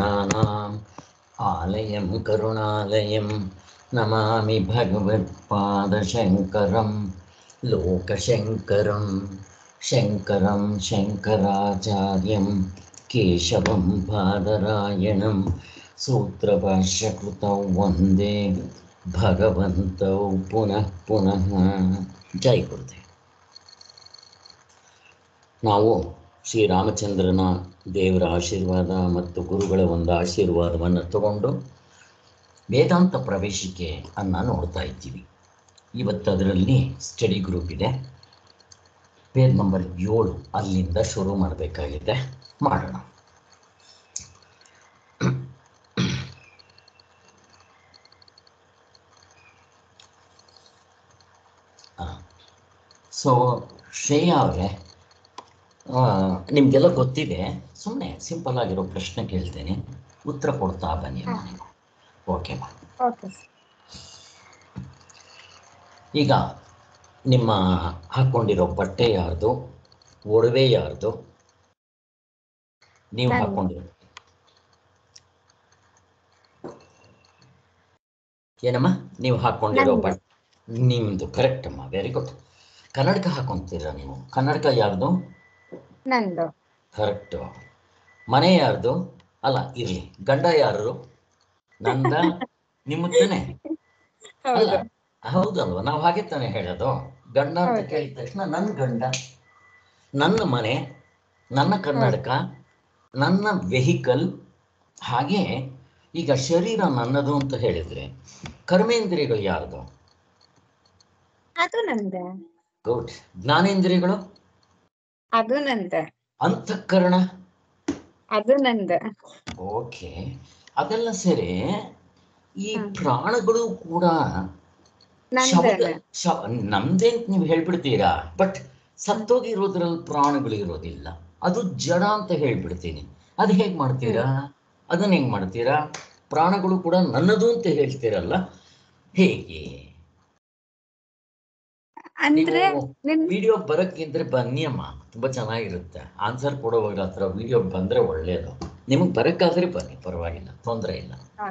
सकलसुजनशिवसमारम्भां आलयं करुणालयं नमामि भगवत्पादशङ्करं लोकशङ्करं शङ्करं शङ्कराचार्यं केशवं बादरायणं सूत्रभाष्यकृतौ वन्दे ಭಗವಂತೌ ಪುನಃ ಪುನಃ ಜೈ ಗುರುದೇವ್ ನಾವು ಶ್ರೀರಾಮಚಂದ್ರನ ದೇವರ ಆಶೀರ್ವಾದ ಮತ್ತು ಗುರುಗಳ ಒಂದು ಆಶೀರ್ವಾದವನ್ನು ತಗೊಂಡು ವೇದಾಂತ ಪ್ರವೇಶಿಕೆ ಅನ್ನ ನೋಡ್ತಾ ಇದ್ದೀವಿ ಇವತ್ತು ಅದರಲ್ಲಿ ಸ್ಟಡಿ ಗ್ರೂಪ್ ಇದೆ ಪೇಜ್ ನಂಬರ್ ಏಳು ಅಲ್ಲಿಂದ ಶುರು ಮಾಡಬೇಕಾಗಿದೆ ಮಾಡೋಣ ಸೊ ಶ್ರೇಯಾ ಅವರೇ ನಿಮಗೆಲ್ಲ ಗೊತ್ತಿದೆ ಸುಮ್ಮನೆ ಸಿಂಪಲ್ ಆಗಿರೋ ಪ್ರಶ್ನೆ ಕೇಳ್ತೇನೆ ಉತ್ತರ ಕೊಡ್ತಾ ಬನ್ನಿ ಅಮ್ಮ ನೀವು ಓಕೆ ಮಾ ಓಕೆ ಈಗ ನಿಮ್ಮ ಹಾಕ್ಕೊಂಡಿರೋ ಬಟ್ಟೆ ಯಾರ್ದು ಒಡವೆ ಯಾರ್ದು ನೀವು ನಂದು. ಹಾಕ್ಕೊಂಡಿರೋ ಏನಮ್ಮ ನೀವು ಹಾಕ್ಕೊಂಡಿರೋ ನಂದು. ಬಟ್ಟೆ ನಿಮ್ಮದು ಕರೆಕ್ಟ್ ಅಮ್ಮ ವೆರಿ ಗುಡ್ ಕನ್ನಡಕ ಹಾಕೊಂತೀರಾ ನೀವು ಕನ್ನಡಕ ಯಾರ್ದು ನಂದು ಕರೆಕ್ಟು ಮನೆ ಯಾರ್ದು ಅಲ್ಲ ಇರ್ಲಿ ಗಂಡ ಯಾರು ನಂದ ನಿಮ್ಮ ತಾನೆ ಅಲ್ಲ ಹೌದು ಹೌದಲ್ವ ನಾವು ಹಾಗೆ ತಾನೇ ಹೇಳೋದು ಗಂಡ ಅಂತ ಹೌದು. ಕೇಳಿದ ತಕ್ಷಣ ನನ್ನ ಗಂಡ ನನ್ನ ಮನೆ ನನ್ನ ಕನ್ನಡಕ ನನ್ನ ವೆಹಿಕಲ್ ಹಾಗೆ ಈಗ ಶರೀರ ನನ್ನದು ಅಂತ ಹೇಳಿದ್ರೆ ಕರ್ಮೇಂದ್ರಿಯಗಳು ಯಾರ್ದು ಅದು ನಂದೆ ಗುಡ್ ಜ್ಞಾನೇಂದ್ರಿಯಗಳು ಅದು ನಂದೆ ಅಂತಃಕರಣ ಅದು ನಂದೆ ಓಕೆ ಅದೆಲ್ಲ ಸರಿ ಈ ಹ್ಮ್. ಪ್ರಾಣಗಳು ಕೂಡ ಶಬ್ದ ನಂದೇನೆ ಶ ನಮ್ದೇ ಅಂತ ನೀವು ಹೇಳ್ಬಿಡ್ತೀರಾ ಬಟ್ ಸತ್ತೋಗಿರೋದ್ರಲ್ಲಿ ಪ್ರಾಣಗಳು ಇರೋದಿಲ್ಲ ಅದು ಜಡ ಅಂತ ಹೇಳ್ಬಿಡ್ತೀನಿ ಅದು ಹೇಗ್ ಮಾಡ್ತೀರಾ ಅದನ್ನ ಹೆಂಗ್ ಮಾಡ್ತೀರಾ ಪ್ರಾಣಗಳು ಕೂಡ ನನ್ನದು ಅಂತ ಹೇಳ್ತೀರಲ್ಲ ಹೇಗೆ ಅಂದ್ರೆ ನಿನ್ ವಿಡಿಯೋ ಬರಕ್ಕಿದ್ರೆ ಬನ್ನಿ ಅಮ್ಮ ತುಂಬಾ ಚೆನ್ನಾಗಿರುತ್ತೆ ಆನ್ಸರ್ ಕೊಡುವಾಗ ಹತ್ರ ವಿಡಿಯೋ ಬಂದ್ರೆ ಒಳ್ಳೇದು ನಿಮಗೆ ಬರಕ್ಕಾದ್ರೆ ಬನ್ನಿ ಪರವಾಗಿಲ್ಲ ತೊಂದರೆ ಇಲ್ಲ ಹಾ.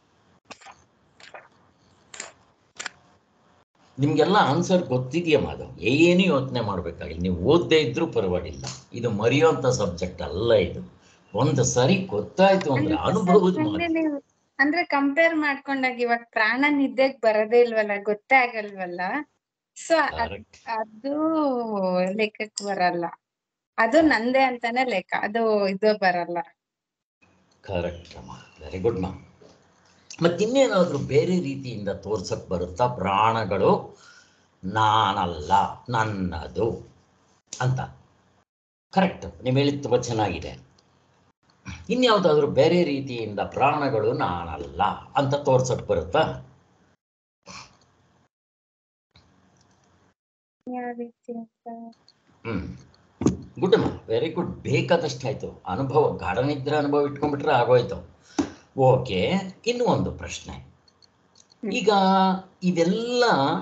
ನಿಮ್ಗೆಲ್ಲ ಆನ್ಸರ್ ಗೊತ್ತಿದೆಯಮ್ಮ ಅದು ಏನು ಯೋಚನೆ ಮಾಡ್ಬೇಕಾಗಿಲ್ಲ ನೀವು ಓದದೇ ಇದ್ರೂ ಪರವಾಗಿಲ್ಲ ಇದು ಮರೆಯುವಂತ ಸಬ್ಜೆಕ್ಟ್ ಅಲ್ಲ ಇದು ಒಂದು ಸರಿ ಗೊತ್ತಾಯ್ತು ಅಂದ್ರೆ ಅನುಭವದ ಮಾತು ಅಂದ್ರೆ ನೀವು ಅಂದ್ರೆ ಕಂಪೇರ್ ಮಾಡ್ಕೊಂಡಾಗ ಇವಾಗ ಪ್ರಾಣ ನಿದ್ದೆಗ್ ಬರೋದೇ ಇಲ್ವಲ್ಲ ಗೊತ್ತೇ ಆಗಲ್ವಲ್ಲ ಸೊ Correct. ಅದು ಲೆಕ್ಕಕ್ ಬರಲ್ಲ ಅದು ನಂದೇ ಅಂತಾನೆ ಲೆಕ್ಕ ಅದು ಇದು ಬರಲ್ಲ ಕರೆಕ್ಟ್ ಅಮ್ಮ ವೆರಿ ಗುಡ್ ಮಾ ಮತ್ತಿನ್ನೇನಾದ್ರೂ ಬೇರೆ ರೀತಿಯಿಂದ ತೋರ್ಸಕ್ ಬರುತ್ತಾ ಪ್ರಾಣಗಳು ನಾನಲ್ಲ ನನ್ನದು ಅಂತ ಕರೆಕ್ಟ್ ನೀವು ಹೇಳಿದ ತುಂಬ ಚೆನ್ನಾಗಿದೆ ಇನ್ಯಾವುದಾದ್ರೂ ಬೇರೆ ರೀತಿಯಿಂದ ಪ್ರಾಣಗಳು ನಾನಲ್ಲ ಅಂತ ತೋರ್ಸಕ್ ಬರುತ್ತಾ ಯಾವ ರೀತಿ ಅಂತ ಹ್ಮ್ ಗುಡ್ ಅಮ್ಮ ವೆರಿ ಗುಡ್ ಬೇಕಾದಷ್ಟಾಯ್ತು ಅನುಭವ ಗಾಢನಿದ್ರೆ ಅನುಭವ ಇಟ್ಕೊಂಡ್ಬಿಟ್ರೆ ಆಗೋಯ್ತು ಓಕೆ ಇನ್ನು ಒಂದು ಪ್ರಶ್ನೆ ಹ್ಮ್. ಈಗ ಇವೆಲ್ಲ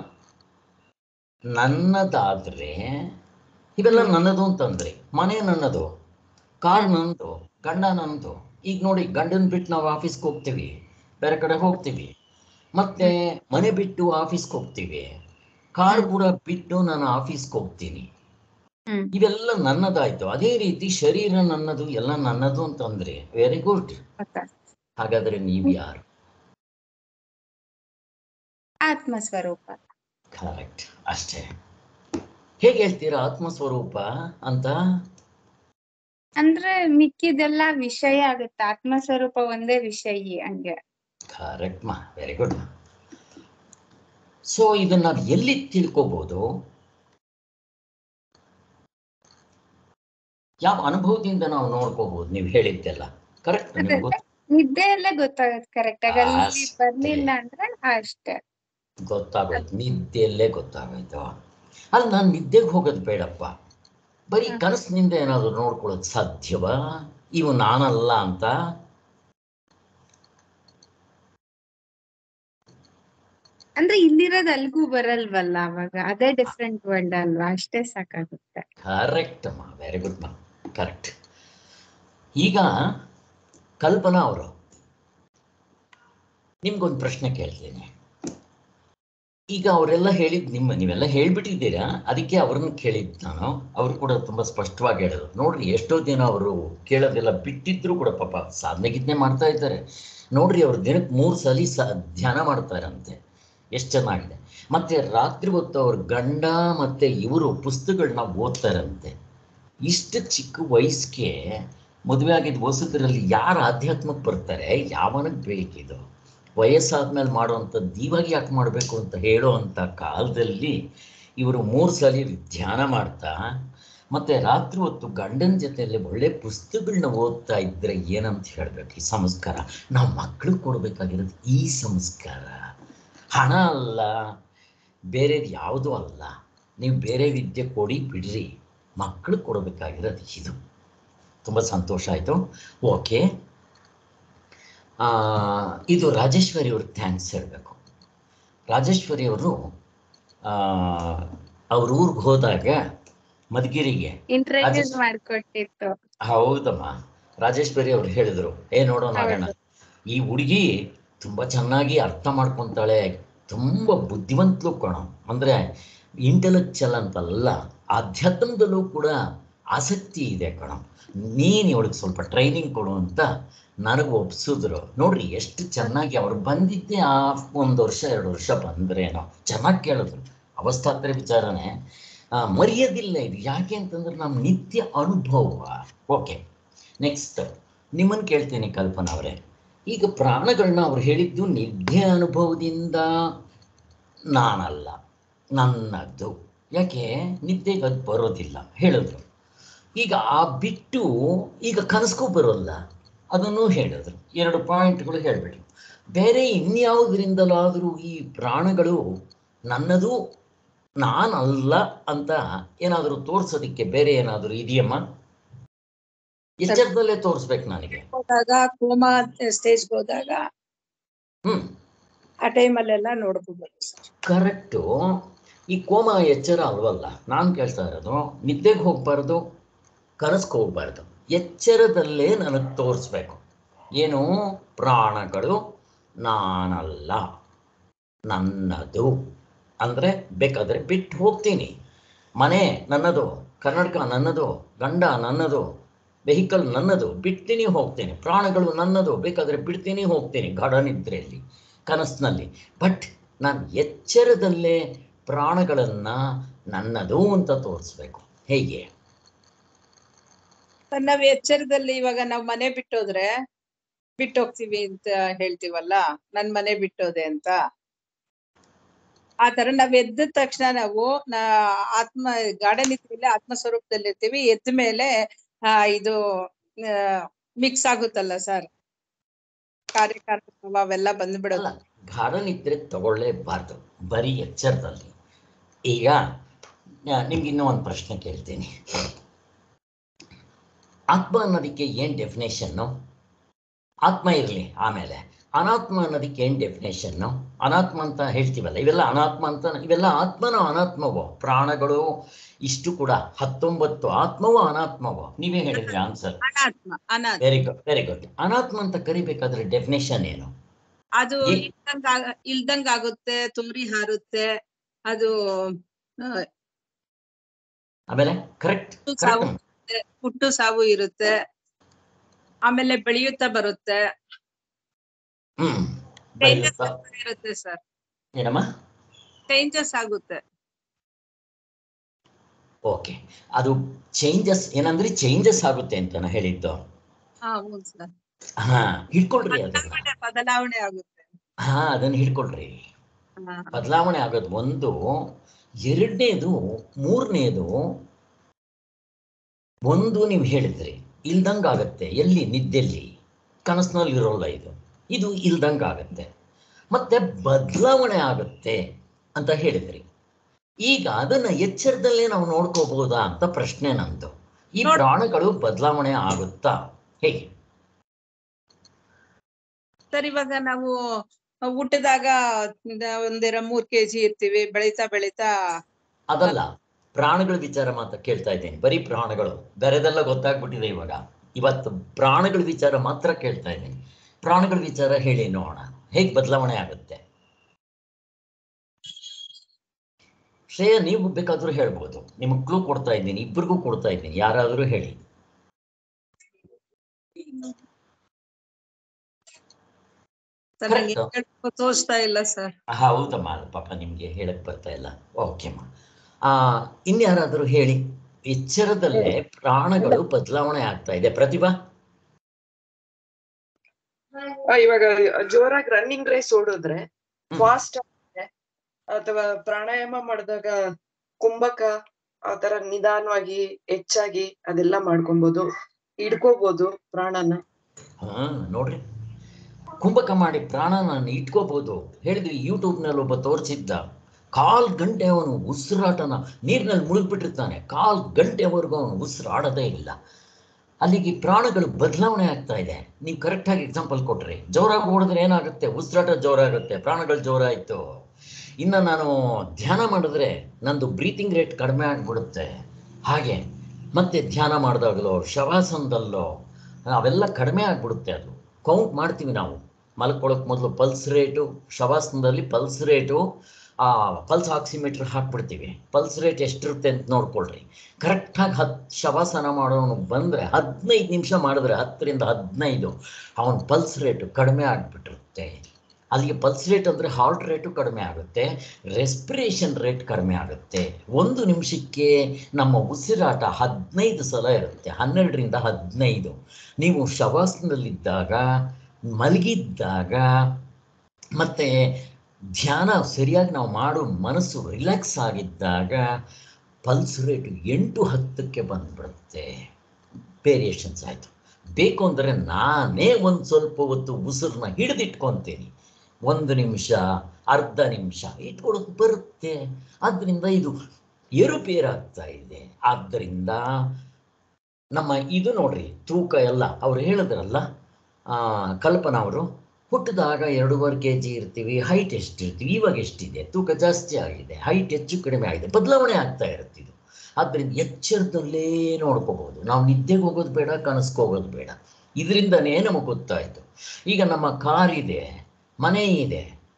ನನ್ನದಾದ್ರೆ ಇವೆಲ್ಲ ನನ್ನದು ಅಂತಂದ್ರೆ ಮನೆ ನನ್ನದು ಕಾರ್ ನನ್ನದು ಗಂಡ ನನ್ನದು ಈಗ ನೋಡಿ ಗಂಡನ್ ಬಿಟ್ಟು ನಾವು ಆಫೀಸ್ಗೆ ಹೋಗ್ತೀವಿ ಬೇರೆ ಕಡೆ ಹೋಗ್ತೀವಿ ಮತ್ತೆ ಮನೆ ಬಿಟ್ಟು ಆಫೀಸ್ಗೆ ಹೋಗ್ತೀವಿ ಕಾರ್ ಕೂಡ ಬಿಟ್ಟು ನಾನು ಆಫೀಸ್ಗೆ ಹೋಗ್ತೀನಿ ಹ್ಮ್ ಇವೆಲ್ಲ ನನ್ನದಾಯ್ತು ಅದೇ ರೀತಿ ಶರೀರ ನನ್ನದು ಎಲ್ಲ ನನ್ನದು ಅಂತಂದ್ರೆ ವೆರಿ ಗುಡ್ ಗೊತ್ತಾಯ್ತು. ಹಾಗಾದ್ರೆ ನೀವ್ ಯಾರು ಆತ್ಮ ಸ್ವರೂಪ ಕರೆಕ್ಟ್ ಅಷ್ಟೇ ಹೇಗೆ ಹೇಳ್ತೀರಾ ಆತ್ಮಸ್ವರೂಪ ಅಂತ ಅಂದ್ರೆ ಮಿಕ್ಕಿದೆಲ್ಲ ವಿಷಯ ಆಗುತ್ತೆ ಆತ್ಮ ಸ್ವರೂಪ ಒಂದೇ ವಿಷಯ ಹಂಗೆ ಕರೆಕ್ಟ್ ಮಾ ವೆರಿ ಗುಡ್ ಸೊ ಇದನ್ನ ನಾವು ಎಲ್ಲಿ ತಿಳ್ಕೋಬಹುದು ಯಾವ ಅನುಭವದಿಂದ ನಾವು ನೋಡ್ಕೋಬಹುದು ನೀವು ಹೇಳಿದ್ದೆಲ್ಲ ಕರೆಕ್ಟ್ ನಿಮ್ಗೆ ಗೊತ್ತು ನಿದ್ದೆಯಲ್ಲೇ ಗೊತ್ತಾಗುತ್ತೆ ಕರೆಕ್ಟ್ ಆಗಿ ಅಲ್ಲಿ ಅಷ್ಟೇ. ಬರ್ಲಿಲ್ಲ ಅಂದ್ರೆ ಅಷ್ಟೇ ಗೊತ್ತಾಗೋಯ್ತು ನಿದ್ದೆಯಲ್ಲೇ ಗೊತ್ತಾಗೋಯ್ತು ಅಲ್ಲಿ ನಾನು ನಿದ್ದೆಗೆ ಹೋಗೋದು ಬೇಡಪ್ಪ ಬರೀ ಹ್ಮ್. ಕನಸಿನಿಂದ ಏನಾದ್ರು ನೋಡ್ಕೊಳ್ಳೋದು ಸಾಧ್ಯವಾ ಇವು ನಾನಲ್ಲ ಅಂತ ಅಂದ್ರೆ ಇಲ್ಲಿರೋದ್ ಅಲ್ಗೂ ಬರಲ್ವಲ್ಲ ಅವಾಗ ಅದೇ ಡಿಫ್ರೆಂಟ್ ವರ್ಲ್ಡ್ ಅಲ್ವಾ ಅಷ್ಟೇ ಸಾಕಾಗುತ್ತೆ ಕರೆಕ್ಟ್ ಅಮ್ಮ ವೆರಿ ಗುಡ್ ಮಾ ಕರೆಕ್ಟ್ ಈಗ ಕಲ್ಪನಾ ಅವರು ನಿಮ್ಗೊಂದು ಪ್ರಶ್ನೆ ಕೇಳ್ತೀನಿ ಈಗ ಅವರೆಲ್ಲ ಹೇಳಿದ್ ನಿಮ್ಮ ನೀವೆಲ್ಲ ಹೇಳ್ಬಿಟ್ಟಿದ್ದೀರಾ ಅದಕ್ಕೆ ಅವ್ರನ್ನ ಕೇಳಿದ್ದು ನಾನು ಅವರು ಕೂಡ ತುಂಬಾ ಸ್ಪಷ್ಟವಾಗಿ ಹೇಳಿದ್ರು ನೋಡ್ರಿ ಎಷ್ಟೋ ದಿನ ಅವರು ಕೇಳೋದೆಲ್ಲ ಬಿಟ್ಟಿದ್ರು ಕೂಡ ಪಾಪ ಸಾಧನೆ ಗಿದ್ನೆ ಮಾಡ್ತಾ ಇದ್ದಾರೆ ನೋಡ್ರಿ ಅವ್ರು ದಿನಕ್ಕೆ ಮೂರು ಸಲ ಸ ಧ್ಯಾನ ಮಾಡ್ತಾರಂತೆ ಎಷ್ಟು ಚೆನ್ನಾಗಿದೆ ಮತ್ತೆ ರಾತ್ರಿ ಹೊತ್ತು ಅವ್ರ ಗಂಡ ಮತ್ತೆ ಇವರು ಪುಸ್ತಕಗಳನ್ನ ಓದ್ತಾರಂತೆ ಇಷ್ಟು ಚಿಕ್ಕ ವಯಸ್ಸಿಗೆ ಮದುವೆ ಆಗಿದ್ದ ಹೊಸದರಲ್ಲಿ ಯಾರು ಆಧ್ಯಾತ್ಮಕ್ಕೆ ಬರ್ತಾರೆ ಯಾವನಿಗೆ ಬೇಕಿದು ವಯಸ್ಸಾದ್ಮೇಲೆ ಮಾಡುವಂಥದ್ದು ಇವಾಗ ಯಾಕೆ ಮಾಡಬೇಕು ಅಂತ ಹೇಳೋ ಅಂಥ ಕಾಲದಲ್ಲಿ ಇವರು ಮೂರು ಸಲ ಧ್ಯಾನ ಮಾಡ್ತಾ ಮತ್ತೆ ರಾತ್ರಿ ಹೊತ್ತು ಗಂಡನ ಜೊತೆಯಲ್ಲಿ ಒಳ್ಳೆ ಪುಸ್ತಕಗಳನ್ನ ಓದ್ತಾ ಇದ್ರೆ ಏನಂತ ಹೇಳ್ಬೇಕು ಈ ಸಂಸ್ಕಾರ ನಾವು ಮಕ್ಕಳು ಕೊಡ್ಬೇಕಾಗಿರೋದು ಈ ಸಂಸ್ಕಾರ ಹಣ ಅಲ್ಲ ಬೇರೆದು ಯಾವುದೂ ಅಲ್ಲ ನೀವು ಬೇರೆ ವಿದ್ಯೆ ಕೊಡಿ ಬಿಡ್ರಿ ಮಕ್ಕಳು ಕೊಡಬೇಕಾಗಿರೋದು ಇದು ತುಂಬ ಸಂತೋಷ ಆಯಿತು ಓಕೆ ಇದು ರಾಜೇಶ್ವರಿ ಅವ್ರಿಗೆ ಥ್ಯಾಂಕ್ಸ್ ಹೇಳಬೇಕು ರಾಜೇಶ್ವರಿ ಅವರು ಅವ್ರ ಊರಿಗೆ ಹೋದಾಗ ಮಧುಗಿರಿಗೆ ಇಂಟ್ರೊಡ್ಯೂಸ್ ರಾಜೇಶ್- ಮಾಡ್ಕೊಟ್ಟಿತ್ತು ಹೌದಮ್ಮ ರಾಜೇಶ್ವರಿ ಅವ್ರು ಹೇಳಿದ್ರು ಏ ನೋಡೋಣ ಆಗೋಣ ಈ ಹುಡುಗಿ ತುಂಬಾ ಚೆನ್ನಾಗಿ ಅರ್ಥ ಮಾಡ್ಕೊಂತಾಳೆ ತುಂಬಾ ಬುದ್ಧಿವಂತಲು ಕಣ ಅಂದ್ರೆ ಇಂಟೆಲೆಕ್ಚುಯಲ್ ಅಂತಲ್ಲ ಆಧ್ಯಾತ್ಮದಲ್ಲೂ ಕೂಡ ಆಸಕ್ತಿ ಇದೆ ಕಣ ನೀನು ಇವಳಿಗೆ ಸ್ವಲ್ಪ ಟ್ರೈನಿಂಗ್ ಕೊಡು ಅಂತ ನನಗೆ ಒಪ್ಸಿದ್ರು ನೋಡ್ರಿ ಎಷ್ಟು ಚೆನ್ನಾಗಿ ಅವ್ರು ಬಂದಿದ್ದೆ ಆ ಒಂದು ವರ್ಷ ಎರಡು ವರ್ಷ ಬಂದ್ರೇನೋ ಚೆನ್ನಾಗಿ ಕೇಳಿದ್ರು ಅವಸ್ಥಾತ್ರೆ ವಿಚಾರನೆ ಆ, ಮರೆಯೋದಿಲ್ಲ ಇದು ಯಾಕೆ ಅಂತಂದ್ರೆ ನಮ್ಮ ನಿತ್ಯ ಅನುಭವ ಓಕೆ ನೆಕ್ಸ್ಟ್ ನಿಮ್ಮನ್ನು ಕೇಳ್ತೀನಿ ಕಲ್ಪನಾ ಅವರೇ ಈಗ ಪ್ರಾಣಗಳನ್ನ ಅವ್ರು ಹೇಳಿದ್ದು ನಿದ್ದೆ ಅನುಭವದಿಂದ ನಾನಲ್ಲ ನನ್ನದ್ದು ಯಾಕೆ ನಿದ್ದೆಗೆ ಅದು ಬರೋದಿಲ್ಲ ಹೇಳಿದ್ರು ಈಗ ಆ ಬಿಟ್ಟು ಈಗ ಕನಸ್ಗೂ ಬರೋಲ್ಲ ಅದನ್ನು ಹೇಳಿದ್ರು ಎರಡು ಪಾಯಿಂಟ್ಗಳು ಹೇಳಿಬಿಟ್ರು ಬೇರೆ ಇನ್ಯಾವುದರಿಂದಲಾದರೂ ಈ ಪ್ರಾಣಗಳು ನನ್ನದು ನಾನಲ್ಲ ಅಂತ ಏನಾದರೂ ತೋರ್ಸೋದಿಕ್ಕೆ ಬೇರೆ ಏನಾದರೂ ಇದೆಯಮ್ಮ ಎಚ್ಚರದಲ್ಲೇ ತೋರಿಸ್ಬೇಕು ನನಗೆ ಹೋದಾಗ ಕೋಮಾ ಸ್ಟೇಜ್ ಹೋದಾಗ ಹ್ಮ್ ಆ ಟೈಮಲ್ಲೆಲ್ಲ ನೋಡ್ಕೋಬಹುದು ಸರ್ ಕರೆಕ್ಟು ಈ ಕೋಮ ಎಚ್ಚರ ಅಲ್ವಲ್ಲ ನಾನು ಕೇಳ್ತಾ ಇರೋದು ನಿದ್ದೆಗೆ ಹೋಗ್ಬಾರ್ದು ಕನಸ್ಗೆ ಹೋಗ್ಬಾರ್ದು ಎಚ್ಚರದಲ್ಲೇ ನನಗೆ ತೋರಿಸ್ಬೇಕು ಏನು ಪ್ರಾಣಗಳು ನಾನಲ್ಲ ನನ್ನದು ಅಂದರೆ ಬೇಕಾದರೆ ಬಿಟ್ಟು ಹೋಗ್ತೀನಿ ಮನೆ ನನ್ನದು ಕನ್ನಡಕ ನನ್ನದು ಗಂಡ ನನ್ನದು ವೆಹಿಕಲ್ ನನ್ನದು ಬಿಡ್ತೀನಿ ಹೋಗ್ತೀನಿ ಪ್ರಾಣಗಳು ನನ್ನದು ಬೇಕಾದರೆ ಬಿಡ್ತೀನಿ ಹೋಗ್ತೀನಿ ಗಾಢ ನಿದ್ರೆಯಲ್ಲಿ ಕನಸಿನಲ್ಲಿ ಬಟ್ ನಾನು ಎಚ್ಚರದಲ್ಲೇ ಪ್ರಾಣಗಳನ್ನು ನನ್ನದು ಅಂತ ತೋರಿಸ್ಬೇಕು ಹೇಗೆ ಸರ್ ನಾವ್ ಎಚ್ಚರದಲ್ಲಿ ಇವಾಗ ನಾವ್ ಮನೆ ಬಿಟ್ಟೋದ್ರೆ ಬಿಟ್ಟೋಗ್ತೀವಿ ಅಂತ ಹೇಳ್ತೀವಲ್ಲ ನನ್ ಮನೆ ಬಿಟ್ಟೋದೆ ಅಂತ ಆ ತರ ನಾವ್ ಎದ್ದ ತಕ್ಷಣ ನಾವು ನಾ ಆತ್ಮ ಗಾರ್ಡನ್ ಇದ್ಮೇಲೆ ಆತ್ಮ ಸ್ವರೂಪದಲ್ಲಿ ಇರ್ತೀವಿ ಎದ್ದ ಮೇಲೆ ಆ ಇದು ಮಿಕ್ಸ್ ಆಗುತ್ತಲ್ಲ ಸರ್ ಕಾರ್ಯಕಾರಣ ಅವೆಲ್ಲ ಬಂದ್ಬಿಡೋದು ಅಲ್ಲ ಗಾಢ ನಿದ್ರೆ ತಗೊಳ್ಳೇಬಾರ್ದು ಬರೀ ಎಚ್ಚರದಲ್ಲಿ ಈಗ ನಿಮ್ಗೆ ಇನ್ನೂ ಒಂದು ಪ್ರಶ್ನೆ ಕೇಳ್ತೀನಿ ಆತ್ಮ ಅನ್ನೋದಕ್ಕೆ ಏನು ಡೆಫಿನೇಷನ್ನು ಆತ್ಮ ಇರಲಿ ಆಮೇಲೆ ಅನಾತ್ಮ ಅನ್ನೋದಕ್ಕೆ ಏನು ಡೆಫಿನೇಷನ್ನು ಅನಾತ್ಮ ಅಂತ ಹೇಳ್ತೀವಲ್ಲ ಇವೆಲ್ಲ ಅನಾತ್ಮ ಅಂತ ಇವೆಲ್ಲ ಆತ್ಮನೋ ಅನಾತ್ಮವೋ ಪ್ರಾಣಗಳು ಇಷ್ಟು ಕೂಡ ಹತ್ತೊಂಬತ್ತು ಆತ್ಮವೋ ಅನಾತ್ಮವೋ ನೀವೇ ಹೇಳಿದ್ರಿ ಆನ್ಸರ್ ಅನಾತ್ಮ ಅನಾತ್ಮ ವೆರಿ ಗುಡ್ ವೆರಿ ಗುಡ್ ಅನಾತ್ಮ ಅಂತ ಕರಿಬೇಕಾದ್ರೆ ಡೆಫಿನೇಷನ್ ಏನು ಅದು ಏ- ಇಲ್ದಂಗ್ ಆಗ- ಇಲ್ದಂಗ್ ಆಗುತ್ತೆ ತುರಿ ಹಾರುತ್ತೆ ಅದು ಆ, ಆಮೇಲೆ ಕರೆಕ್ಟ್ ಸಾವು ಕರೆಕ್ಟ್ ಹುಟ್ಟು ಸಾವು ಇರುತ್ತೆ ಆಮೇಲೆ ಬೆಳೆಯುತ್ತಾ ಬರುತ್ತೆ ಹ್ಮ್ ಚೇಂಜಸ್ ಬೈಯುತ್ತಾ- ಇರುತ್ತೆ ಸರ್ ಏನಮ್ಮ ಚೇಂಜಸ್ ಆಗುತ್ತೆ ಓಕೆ ಅದು ಚೇಂಜಸ್ ಏನಂದ್ರೆ ಚೇಂಜಸ್ ಆಗುತ್ತೆ ಅಂತ ನಾ ಹೇಳಿದ್ದು ಹಾ ಹೌದು ಸರ್ ಹಾ ಹಿಡ್ಕೊಳ್ರಿ ಅದನ್ನ ಬದಲಾವಣೆ ಬದಲಾವಣೆ ಆಗುತ್ತೆ ಹಾ ಅದನ್ನ ಹಿಡ್ಕೊಳ್ರಿ ಹಾ. ಬದಲಾವಣೆ ಆಗೋದು ಒಂದು ಎರಡನೇದು ಮೂರನೇದು ಒಂದು ನೀವು ಹೇಳಿದ್ರಿ ಇಲ್ದಂಗ್ ಆಗತ್ತೆ ಎಲ್ಲಿ ನಿದ್ದೆಲ್ಲಿ ಕನಸಿನಲ್ಲಿ ಇರೋಲ್ಲ ಇದು ಇದು ಇಲ್ದಂಗ್ ಆಗತ್ತೆ ಮತ್ತೆ ಬದಲಾವಣೆ ಆಗುತ್ತೆ ಅಂತ ಹೇಳಿದ್ರಿ ಈಗ ಅದನ್ನ ಎಚ್ಚರದಲ್ಲೇ ನಾವು ನೋಡ್ಕೋಬಹುದಾ ಅಂತ ಪ್ರಶ್ನೆ ನಂದು ಈ ನೋಡ್- ಪ್ರಾಣಗಳು ಬದಲಾವಣೆ ಆಗುತ್ತಾ ಹೇಗೆ ಸರ್ ಇವಾಗ ನಾವು ಹುಟ್ಟಿದಾಗ ಒಂದಿರ ಮೂರ್ ಕೆಜಿ ಇರ್ತೀವಿ ಬೆಳೀತಾ ಬೆಳೀತಾ ಅದಲ್ಲ ಪ್ರಾಣಗಳ ವಿಚಾರ ಮಾತ್ರ ಕೇಳ್ತಾ ಇದ್ದೀನಿ ಬರೀ ಪ್ರಾಣಗಳು ಬೇರೆದೆಲ್ಲ ಗೊತ್ತಾಗ್ಬಿಟ್ಟಿದೆ ಇವಾಗ ಇವತ್ತು ಪ್ರಾಣಗಳ ವಿಚಾರ ಮಾತ್ರ ಕೇಳ್ತಾ ಇದ್ದೀನಿ ಪ್ರಾಣಗಳ ವಿಚಾರ ಹೇಳಿ ನೋಡೋಣ ಹೇಗೆ ಬದಲಾವಣೆ ಆಗುತ್ತೆ ಶ್ರೇಯ ನೀವು ಬೇಕಾದ್ರೂ ಹೇಳ್ಬೋದು ನಿಮಗೆ ಕ್ಲೂ ಕೊಡ್ತಾ ಇದ್ದೀನಿ ಇಬ್ಬರಿಗೂ ಕೊಡ್ತಾ ಇದ್ದೀನಿ ಯಾರಾದರೂ ಹೇಳಿ ಸರ್ ನಂಗೆ Correct. ಹೇಳ್ಬೇಕು ತೋಚ್ತಾ ಇಲ್ಲ ಸರ್ ಹೌದಮ್ಮ ಪಾಪ ನಿಮ್ಗೆ ಹೇಳಕ್ ಬರ್ತಾ ಇಲ್ಲ ಓಕೆಮ್ಮ ಆ ಇನ್ಯಾರಾದರೂ ಹೇಳಿ ಎಚ್ಚರದಲ್ಲೇ ಪ್ರಾಣಗಳು ಬದಲಾವಣೆ ಆಗ್ತಾ ಇದೆ ಪ್ರತಿಭಾ ಆ, ಇವಾಗ ಜೋರಾಗಿ ರನ್ನಿಂಗ್ ರೇಸ್ ಓಡಿದ್ರೆ ಹ್ಮ್. ಫಾಸ್ಟ್ ಅಥವಾ ಪ್ರಾಣಾಯಾಮ ಮಾಡಿದಾಗ ಕುಂಭಕ ಆತರ ನಿಧಾನವಾಗಿ ಹೆಚ್ಚಾಗಿ ಅದೆಲ್ಲ ಮಾಡ್ಕೊಬಹುದು ಹಿಡ್ಕೋಬಹುದು ಪ್ರಾಣನ ಹಾ ನೋಡ್ರಿ ಕುಂಭಕ ಮಾಡಿ ಪ್ರಾಣನ ಇಟ್ಕೋಬಹುದು ಹೇಳಿದ್ವಿ ಯೂಟ್ಯೂಬ್ನಲ್ಲಿ ಒಬ್ಬ ತೋರಿಸಿದ್ದ ಕಾಲ್ ಗಂಟೆ ಅವನು ಉಸಿರಾಟನ ನೀರಿನಲ್ಲಿ ಮುಳುಗ್ಬಿಟ್ಟಿರ್ತಾನೆ ಕಾಲ್ ಗಂಟೆವರೆಗೂ ಅವನು ಉಸಿರಾಡೋದೇ ಇಲ್ಲ ಅಲ್ಲಿಗೆ ಪ್ರಾಣಗಳು ಬದಲಾವಣೆ ಆಗ್ತಾ ಇದೆ ನೀವು ಕರೆಕ್ಟಾಗಿ ಎಕ್ಸಾಂಪಲ್ ಕೊಟ್ರಿ ಜೋರಾಗಿ ಓಡಿದ್ರೆ ಏನಾಗುತ್ತೆ ಉಸಿರಾಟ ಜೋರಾಗುತ್ತೆ ಪ್ರಾಣಗಳು ಜೋರಾಯಿತು ಇನ್ನು ನಾನು ಧ್ಯಾನ ಮಾಡಿದ್ರೆ ನಂದು ಬ್ರೀತಿಂಗ್ ರೇಟ್ ಕಡಿಮೆ ಆಗಿಬಿಡುತ್ತೆ ಹಾಗೆ ಮತ್ತೆ ಧ್ಯಾನ ಮಾಡಿದಾಗಲೋ ಶವಾಸನದಲ್ಲೋ ಅವೆಲ್ಲ ಕಡಿಮೆ ಆಗಿಬಿಡುತ್ತೆ ಅದು ಕೌಂಟ್ ಮಾಡ್ತೀವಿ ನಾವು ಮಲ್ಕೊಳ್ಳೋಕೆ ಮೊದಲು ಪಲ್ಸ್ ರೇಟು ಶವಾಸನದಲ್ಲಿ ಪಲ್ಸ್ ರೇಟು ಆ ಪಲ್ಸ್ ಆಕ್ಸಿಮೀಟರ್ ಹಾಕ್ಬಿಡ್ತೀವಿ ಪಲ್ಸ್ ರೇಟ್ ಎಷ್ಟಿರುತ್ತೆ ಅಂತ ನೋಡ್ಕೊಳ್ರಿ ಕರೆಕ್ಟಾಗಿ ಹತ್ತು ಶವಾಸನ ಮಾಡೋನು ಬಂದರೆ ಹದಿನೈದು ನಿಮಿಷ ಮಾಡಿದ್ರೆ ಹತ್ತರಿಂದ ಹದಿನೈದು ಅವನ ಪಲ್ಸ್ ರೇಟು ಕಡಿಮೆ ಆಗಿಬಿಟ್ಟಿರುತ್ತೆ ಅಲ್ಲಿಗೆ ಪಲ್ಸ್ ರೇಟ್ ಅಂದರೆ ಹಾರ್ಟ್ ರೇಟು ಕಡಿಮೆ ಆಗುತ್ತೆ ರೆಸ್ಪಿರೇಷನ್ ರೇಟ್ ಕಡಿಮೆ ಆಗುತ್ತೆ ಒಂದು ನಿಮಿಷಕ್ಕೆ ನಮ್ಮ ಉಸಿರಾಟ ಹದಿನೈದು ಸಲ ಇರುತ್ತೆ ಹನ್ನೆರಡರಿಂದ ಹದಿನೈದು ನೀವು ಶವಾಸನದಲ್ಲಿದ್ದಾಗ ಮಲಗಿದ್ದಾಗ ಮತ್ತು ಧ್ಯಾನ ಸರಿಯಾಗಿ ನಾವು ಮಾಡೋ ಮನಸ್ಸು ರಿಲ್ಯಾಕ್ಸ್ ಆಗಿದ್ದಾಗ ಪಲ್ಸ್ ರೇಟು ಎಂಟು ಹತ್ತಕ್ಕೆ ಬಂದ್ಬಿಡುತ್ತೆ ವೇರಿಯೇಷನ್ಸ್ ಆಯಿತು ಬೇಕು ಅಂದರೆ ನಾನೇ ಒಂದು ಸ್ವಲ್ಪ ಹೊತ್ತು ಉಸಿರನ್ನ ಹಿಡಿದಿಟ್ಕೊತೀನಿ ಒಂದು ನಿಮಿಷ ಅರ್ಧ ನಿಮಿಷ ಇಟ್ಕೊಳ್ಳೋಕೆ ಬರುತ್ತೆ ಆದ್ದರಿಂದ ಇದು ಏರುಪೇರಾಗ್ತಾ ಇದೆ ಆದ್ದರಿಂದ ನಮ್ಮ ಇದು ನೋಡ್ರಿ ತೂಕ ಎಲ್ಲ ಅವ್ರು ಹೇಳಿದ್ರಲ್ಲ ಆ, ಕಲ್ಪನಾ ಅವರು ಹುಟ್ಟಿದಾಗ ಎರಡೂವರೆ ಕೆ ಜಿ ಇರ್ತೀವಿ ಹೈಟ್ ಎಷ್ಟಿರ್ತೀವಿ ಇವಾಗ ಎಷ್ಟಿದೆ ತೂಕ ಜಾಸ್ತಿ ಆಗಿದೆ ಹೈಟ್ ಹೆಚ್ಚು ಕಡಿಮೆ ಆಗಿದೆ ಬದಲಾವಣೆ ಆಗ್ತಾ ಇರುತ್ತೆ ಇದು ಆದ್ದರಿಂದ ಎಚ್ಚರದಲ್ಲೇ ನೋಡ್ಕೋಬಹುದು ನಾವು ನಿದ್ದೆಗೆ ಹೋಗೋದು ಬೇಡ ಕನಸ್ಗೆ ಹೋಗೋದು ಬೇಡ ಇದರಿಂದನೇ ನಮಗೆ ಗೊತ್ತಾಯಿತು ಈಗ ನಮ್ಮ ಕಾರ್ ಇದೆ ಮನೆ ಇದೆ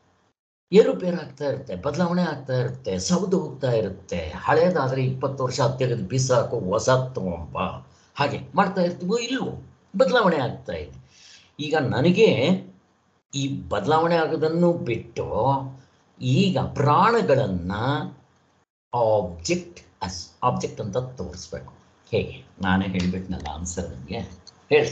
ಏರುಪೇರು ಆಗ್ತಾ ಇರುತ್ತೆ ಬದಲಾವಣೆ ಆಗ್ತಾ ಇರುತ್ತೆ ಸೌದು ಹೋಗ್ತಾ ಇರುತ್ತೆ ಹಳೇದಾದ್ರೆ ಇಪ್ಪತ್ತು ವರ್ಷ ತೆಗೆದು ಬಿಸಾಕು ಹೊಸ ತಗೊಂಬ ಹಾಗೆ ಮಾಡ್ತಾ ಇರ್ತೀವೋ ಇಲ್ವೋ ಬದಲಾವಣೆ ಆಗ್ತಾ ಇದೆ ಈಗ ನನಗೆ ಈ ಬದಲಾವಣೆ ಆಗೋದನ್ನು ಬಿಟ್ಟು ಈಗ ಪ್ರಾಣಗಳನ್ನು ಆಬ್ಜೆಕ್ಟ್ ಅಸ್ ಆಬ್ಜೆಕ್ಟ್ ಅಂತ ತೋರಿಸ್ಬೇಕು ಹೇಗೆ ನಾನೇ ಹೇಳಿಬಿಟ್ನಲ್ಲ ಆನ್ಸರ್ ನನಗೆ ಹೇಳಿ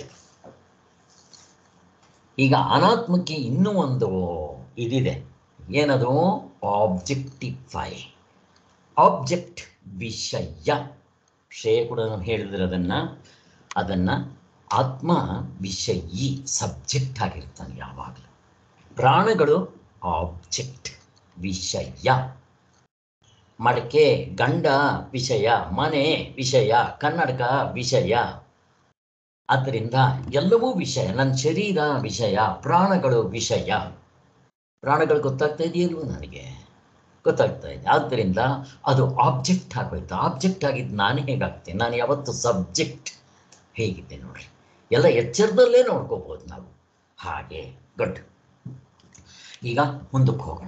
ಈಗ ಅನಾತ್ಮಕ್ಕೆ ಇನ್ನೂ ಒಂದು ಇದಿದೆ ಏನದು ಆಬ್ಜೆಕ್ಟಿಫೈ ಆಬ್ಜೆಕ್ಟ್ ವಿಷಯ ಶ್ರೇಯ ಕೂಡ ನಾವು ಹೇಳಿದ್ರೆ ಅದನ್ನು ಅದನ್ನು ಆತ್ಮ ವಿಷಯಿ ಸಬ್ಜೆಕ್ಟ್ ಆಗಿರ್ತಾನೆ ಯಾವಾಗಲೂ ಪ್ರಾಣಗಳು ಆಬ್ಜೆಕ್ಟ್ ವಿಷಯ ಮಡಕೆ ಗಂಡ ವಿಷಯ ಮನೆ ವಿಷಯ ಕನ್ನಡಕ ವಿಷಯ ಆದ್ದರಿಂದ ಎಲ್ಲವೂ ವಿಷಯ ನನ್ನ ಶರೀರ ವಿಷಯ ಪ್ರಾಣಗಳು ವಿಷಯ ಪ್ರಾಣಗಳು ಗೊತ್ತಾಗ್ತಾ ಇದೆಯಲ್ವ ನನಗೆ ಗೊತ್ತಾಗ್ತಾ ಇದೆ ಆದ್ದರಿಂದ ಅದು ಆಬ್ಜೆಕ್ಟ್ ಆಗೋಯ್ತು ಆಬ್ಜೆಕ್ಟ್ ಆಗಿದ್ದು ನಾನು ಹೇಗಾಗ್ತೇನೆ ನಾನು ಯಾವತ್ತು ಸಬ್ಜೆಕ್ಟ್ ಹೇಗಿದೆ ನೋಡ್ರಿ ಎಲ್ಲ ಎಚ್ಚರದಲ್ಲೇ ನೋಡ್ಕೋಬೋದು ನಾವು ಹಾಗೆ ಗುಡ್ ಈಗ ಮುಂದಕ್ಕೆ ಹೋಗೋಣ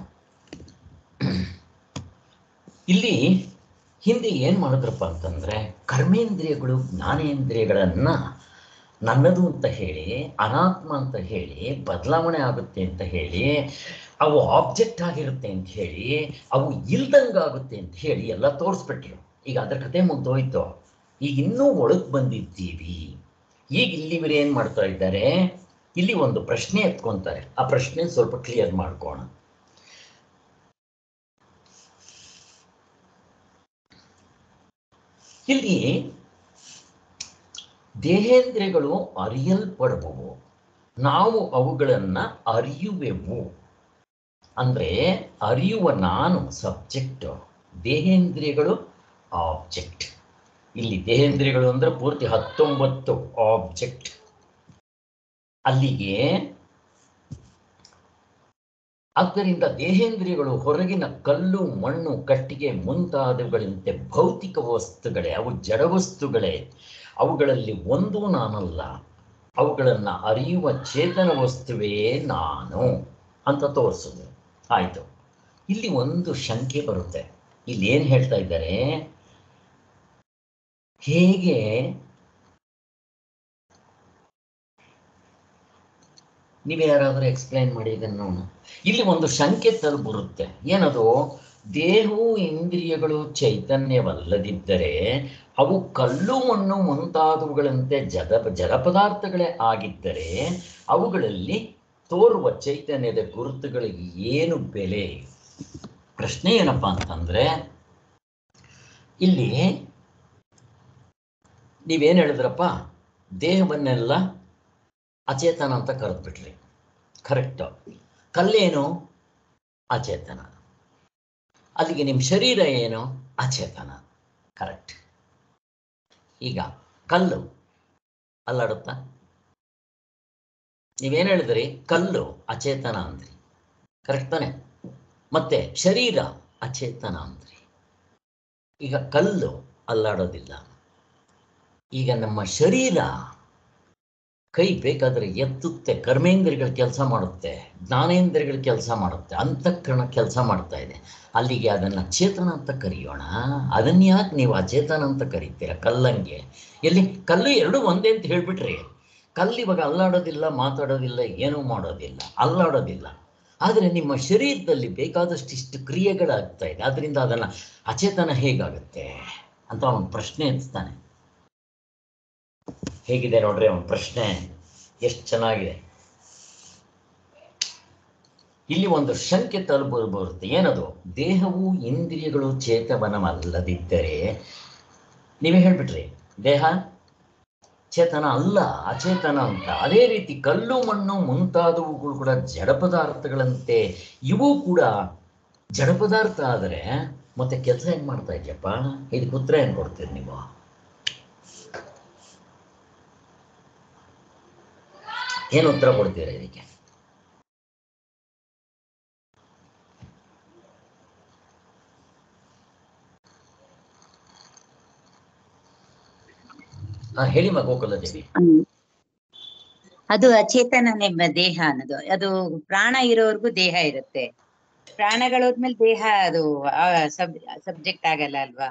ಇಲ್ಲಿ ಹಿಂದೆ ಏನು ಮಾಡಿದ್ರಪ್ಪ ಅಂತಂದರೆ ಕರ್ಮೇಂದ್ರಿಯಗಳು ಜ್ಞಾನೇಂದ್ರಿಯಗಳನ್ನು ನನ್ನದು ಅಂತ ಹೇಳಿ ಅನಾತ್ಮ ಅಂತ ಹೇಳಿ ಬದಲಾವಣೆ ಆಗುತ್ತೆ ಅಂತ ಹೇಳಿ ಅವು ಆಬ್ಜೆಕ್ಟ್ ಆಗಿರುತ್ತೆ ಅಂತ ಹೇಳಿ ಅವು ಇಲ್ದಂಗೆ ಆಗುತ್ತೆ ಅಂತ ಹೇಳಿ ಎಲ್ಲ ತೋರಿಸ್ಬಿಟ್ರು ಈಗ ಅದರ ಕತೆ ಮುಗ್ದೋಯ್ತು ಈಗ ಇನ್ನೂ ಒಳಗೆ ಬಂದಿದ್ದೀವಿ ಈಗ ಇಲ್ಲಿ ಇವರು ಏನು ಮಾಡ್ತಾ ಇದ್ದಾರೆ ಇಲ್ಲಿ ಒಂದು ಪ್ರಶ್ನೆ ಎತ್ಕೊಂತಾರೆ ಆ ಪ್ರಶ್ನೆ ಸ್ವಲ್ಪ ಕ್ಲಿಯರ್ ಮಾಡ್ಕೋಣ ಇಲ್ಲಿ ದೇಹೇಂದ್ರಿಯಗಳು ಅರಿಯಲ್ಪಡುವವು ನಾವು ಅವುಗಳನ್ನು ಅರಿಯುವೆವು ಅಂದರೆ ಅರಿಯುವ ನಾನು ಸಬ್ಜೆಕ್ಟ್ ದೇಹೇಂದ್ರಿಯಗಳು ಆಬ್ಜೆಕ್ಟ್ ಇಲ್ಲಿ ದೇಹೇಂದ್ರಿಯಗಳು ಅಂದ್ರೆ ಪೂರ್ತಿ ಹತ್ತೊಂಬತ್ತು ಆಬ್ಜೆಕ್ಟ್ ಅಲ್ಲಿಗೆ ಆದ್ದರಿಂದ ದೇಹೇಂದ್ರಿಯಗಳು ಹೊರಗಿನ ಕಲ್ಲು ಮಣ್ಣು ಕಟ್ಟಿಗೆ ಮುಂತಾದವುಗಳಂತೆ ಭೌತಿಕ ವಸ್ತುಗಳೇ ಅವು ಜಡ ವಸ್ತುಗಳೇ ಅವುಗಳಲ್ಲಿ ಒಂದು ನಾನಲ್ಲ ಅವುಗಳನ್ನು ಅರಿಯುವ ಚೇತನ ವಸ್ತುವೇ ನಾನು ಅಂತ ತೋರಿಸೋದು ಆಯಿತು ಇಲ್ಲಿ ಒಂದು ಶಂಕೆ ಬರುತ್ತೆ ಇಲ್ಲಿ ಏನು ಹೇಳ್ತಾ ಇದ್ದಾರೆ ಹೇಗೆ ನೀವು ಯಾರಾದರೂ ಎಕ್ಸ್ಪ್ಲೈನ್ ಮಾಡಿ ಇದನ್ನು ನೋಡೋಣ ಇಲ್ಲಿ ಒಂದು ಶಂಕೆ ತಲು ಬರುತ್ತೆ ಏನದು ದೇಹವು ಇಂದ್ರಿಯಗಳು ಚೈತನ್ಯವಲ್ಲದಿದ್ದರೆ ಅವು ಕಲ್ಲು ಮಣ್ಣು ಮುಂತಾದವುಗಳಂತೆ ಜಡ ಜಡ ಪದಾರ್ಥಗಳೇ ಆಗಿದ್ದರೆ ಅವುಗಳಲ್ಲಿ ತೋರುವ ಚೈತನ್ಯದ ಗುರುತುಗಳಿಗೆ ಏನು ಬೆಲೆ ಪ್ರಶ್ನೆ ಏನಪ್ಪಾ ಅಂತಂದ್ರೆ ಇಲ್ಲಿ ನೀವೇನು ಹೇಳಿದ್ರಪ್ಪ ದೇಹವನ್ನೆಲ್ಲ ಅಚೇತನ ಅಂತ ಕರೆದ್ಬಿಟ್ರಿ ಕರೆಕ್ಟು ಕಲ್ಲೇನು ಅಚೇತನ ಅಲ್ಲಿಗೆ ನಿಮ್ಮ ಶರೀರ ಏನು ಅಚೇತನ ಕರೆಕ್ಟ್ ಈಗ ಕಲ್ಲು ಅಲ್ಲಾಡುತ್ತಾ ನೀವೇನು ಹೇಳಿದ್ರಿ ಕಲ್ಲು ಅಚೇತನ ಅಂದ್ರಿ ಕರೆಕ್ಟ್ ತಾನೆ ಮತ್ತೆ ಶರೀರ ಅಚೇತನ ಅಂದ್ರಿ ಈಗ ಕಲ್ಲು ಅಲ್ಲಾಡೋದಿಲ್ಲ ಈಗ ನಮ್ಮ ಶರೀರ ಕೈ ಬೇಕಾದರೆ ಎತ್ತುತ್ತೆ ಕರ್ಮೇಂದ್ರಿಯಗಳ ಕೆಲಸ ಮಾಡುತ್ತೆ ಜ್ಞಾನೇಂದ್ರಿಯಗಳ ಕೆಲಸ ಮಾಡುತ್ತೆ ಅಂತಃಕರಣ ಕೆಲಸ ಮಾಡ್ತಾ ಇದೆ ಅಲ್ಲಿಗೆ ಅದನ್ನು ಚೇತನ ಅಂತ ಕರೆಯೋಣ ಅದನ್ನ ಯಾಕೆ ನೀವು ಅಚೇತನ ಅಂತ ಕರಿತೀರ ಕಲ್ಲಂಗೆ ಎಲ್ಲಿ ಕಲ್ಲು ಎರಡು ಒಂದೇ ಅಂತ ಹೇಳ್ಬಿಟ್ರಿ ಕಲ್ಲು ಇವಾಗ ಅಲ್ಲಾಡೋದಿಲ್ಲ ಮಾತಾಡೋದಿಲ್ಲ ಏನೂ ಮಾಡೋದಿಲ್ಲ ಅಲ್ಲಾಡೋದಿಲ್ಲ ಆದರೆ ನಿಮ್ಮ ಶರೀರದಲ್ಲಿ ಬೇಕಾದಷ್ಟು ಇಷ್ಟು ಕ್ರಿಯೆಗಳಾಗ್ತಾ ಇದೆ ಅದರಿಂದ ಅದನ್ನು ಅಚೇತನ ಹೇಗಾಗುತ್ತೆ ಅಂತ ಅವನು ಪ್ರಶ್ನೆ ಎತ್ತಾನೆ ಹೇಗಿದೆ ನೋಡ್ರಿ ಅವನ ಪ್ರಶ್ನೆ ಎಷ್ಟು ಚೆನ್ನಾಗಿದೆ ಇಲ್ಲಿ ಒಂದು ಶಂಕೆ ತಲುಪ ಬರುತ್ತೆ ಏನದು ದೇಹವು ಇಂದ್ರಿಯಗಳು ಚೇತವನವಲ್ಲದಿದ್ದರೆ ನೀವೇ ಹೇಳ್ಬಿಟ್ರಿ ದೇಹ ಚೇತನ ಅಲ್ಲ ಅಚೇತನ ಅಂತ ಅದೇ ರೀತಿ ಕಲ್ಲು ಮಣ್ಣು ಮುಂತಾದವುಗಳು ಕೂಡ ಜಡ ಪದಾರ್ಥಗಳಂತೆ ಇವು ಕೂಡ ಜಡ ಪದಾರ್ಥ ಆದರೆ ಮತ್ತೆ ಕೆಲಸ ಹೆಂಗ್ ಮಾಡ್ತಾ ಇದೆಯಪ್ಪ ಇದಕ್ಕೆ ಉತ್ತರ ಹೆಂಗ್ ಕೊಡ್ತೀರಿ ನೀವು ಏನು ಉತ್ತರ ಕೊಡ್ತೀರಾ ಇದಕ್ಕೆ ಹಾ ಹೇಳಿ ಮಾ ಗೋಕುಲ ದೇವಿ ಹ್ಮ್. ಅದು ಅಚೇತನನೆಂಬ ದೇಹ ಅನ್ನೋದು ಅದು ಪ್ರಾಣ ಇರೋವರೆಗೂ ದೇಹ ಇರುತ್ತೆ ಪ್ರಾಣಗಳೋದ್ಮೇಲೆ ದೇಹ ಅದು ಸಬ್ಜೆಕ್ಟ್ ಆಗಲ್ಲ ಅಲ್ವಾ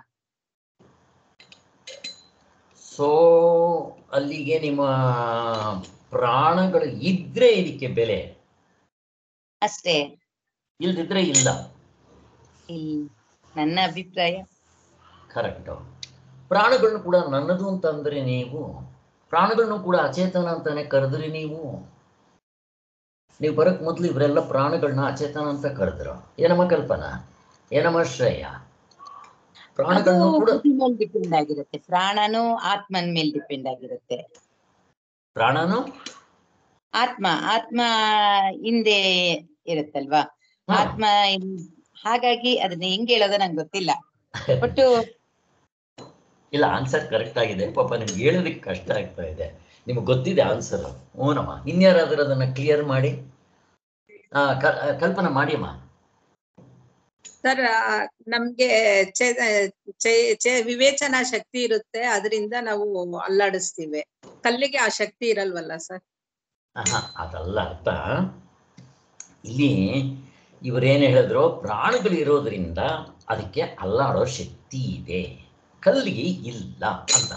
ಸೊ ಅಲ್ಲಿಗೆ ನಿಮ್ಮ ಪ್ರಾಣಗಳು ಇದ್ರೆ ಇದಕ್ಕೆ ಬೆಲೆ ಅಷ್ಟೇ ಇಲ್ದಿದ್ರೆ ಇಲ್ಲ ಇಲ್ಲಿ ನನ್ನ ಅಭಿಪ್ರಾಯ ಕರೆಕ್ಟು ಪ್ರಾಣಗಳನ್ನು ಕೂಡ ನನ್ನದು ಅಂತ ಅಂದ್ರೆ ನೀವು ಪ್ರಾಣಗಳನ್ನು ಕೂಡ ಅಚೇತನ ಅಂತಾನೆ ಕರೆದ್ರಿ ನೀವು ನೀವು ಬರಕ್ ಮೊದ್ಲು ಇವರೆಲ್ಲ ಪ್ರಾಣಗಳನ್ನ ಅಚೇತನ ಅಂತ ಕರೆದ್ರು ಏನಮ್ಮ ಕಲ್ಪನಾ ಏನಮ್ಮ ಶ್ರೇಯ ಅದು ಪ್ರಾಣಗಳನ್ನು ಕೂಡ ಬುದ್ಧಿ ಮೇಲೆ ಡಿಪೆಂಡ್ ಆಗಿರುತ್ತೆ ಪ್ರಾಣನು ಆತ್ಮನ್ ಮೇಲೆ ಡಿಪೆಂಡ್ ಆಗಿರುತ್ತೆ ಪ್ರಾಣನು ಆತ್ಮ ಆತ್ಮ ಹಿಂದೆ ಇರುತ್ತಲ್ವಾ ಹಾ, ಆತ್ಮ ಇನ್- ಹಾಗಾಗಿ ಅದನ್ನ ಹೆಂಗ್ ಹೇಳೋದು ನಂಗೆ ಗೊತ್ತಿಲ್ಲ ಒಟ್ಟು ಇಲ್ಲ ಆನ್ಸರ್ ಕರೆಕ್ಟ್ ಆಗಿದೆ ಪಾಪ ನಿಮ್ಗೆ ಹೇಳೋದಕ್ಕೆ ಕಷ್ಟ ಆಗ್ತಾ ಇದೆ ನಿಮ್ಗೆ ಗೊತ್ತಿದೆ ಆನ್ಸರ್ ಓನಮ್ಮ ಇನ್ಯಾರಾದ್ರೂ ಅದನ್ನ ಕ್ಲಿಯರ್ ಮಾಡಿ ಆ, ಕ- ಕಲ್ಪನಾ ಮಾಡಿಯಮ್ಮ ಸರ್ ನಮ್ಗೆ ಚೇ- ಚೇ- ಚೇ- ವಿವೇಚನಾ ಶಕ್ತಿ ಇರುತ್ತೆ ಅದರಿಂದ ನಾವು ಅಲ್ಲಾಡಿಸ್ತೀವಿ ಕಲ್ಲಿಗೆ ಆ ಶಕ್ತಿ ಇರಲ್ವಲ್ಲ ಸರ್ ಆಹಾ, ಅದಲ್ಲ ಅರ್ಥ ಇಲ್ಲಿ ಇವರೇನು ಹೇಳಿದ್ರು ಪ್ರಾಣಿಗಳು ಇರೋದ್ರಿಂದ ಅದಕ್ಕೆ ಅಲ್ಲಾಡೋ ಶಕ್ತಿ ಇದೆ ಕಲ್ಲಿಗೆ ಇಲ್ಲ ಅಂತ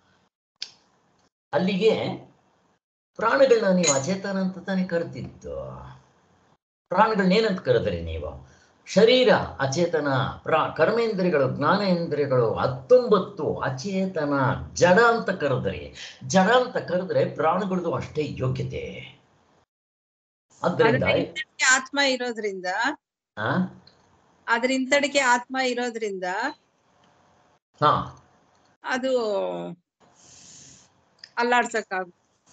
ಅಲ್ಲಿಗೆ ಪ್ರಾಣಿಗಳನ್ನ ನೀವು ಅಚೇತನ ಅಂತ ತಾನೇ ಕರೆತಿದ್ದು ಪ್ರಾಣಿಗಳನ್ನ ಏನಂತ ಕರೆದ್ರಿ ನೀವು ಶರೀರ ಅಚೇತನ ಪ್ರಾ ಕರ್ಮೇಂದ್ರಿಯಗಳು ಜ್ಞಾನೇಂದ್ರಿಯಗಳು ಹತ್ತೊಂಬತ್ತು ಅಚೇತನ ಜಡ ಅಂತ ಕರೆದ್ರಿ ಜಡ ಅಂತ ಕರೆದ್ರೆ ಪ್ರಾಣಿಗಳದು ಅಷ್ಟೇ ಯೋಗ್ಯತೆ ಅದರಿಂದ ಆದ್ರೆ ಇಂಥದಕ್ಕೆ ಆತ್ಮ ಇರೋದ್ರಿಂದ ಆ ಅದ್ರ ಇಂಥದಕ್ಕೆ ಆತ್ಮ ಇರೋದ್ರಿಂದ ಹಾ ಅದು ಅಲ್ಲಾಡ್ಸಕ್ಕಾಗ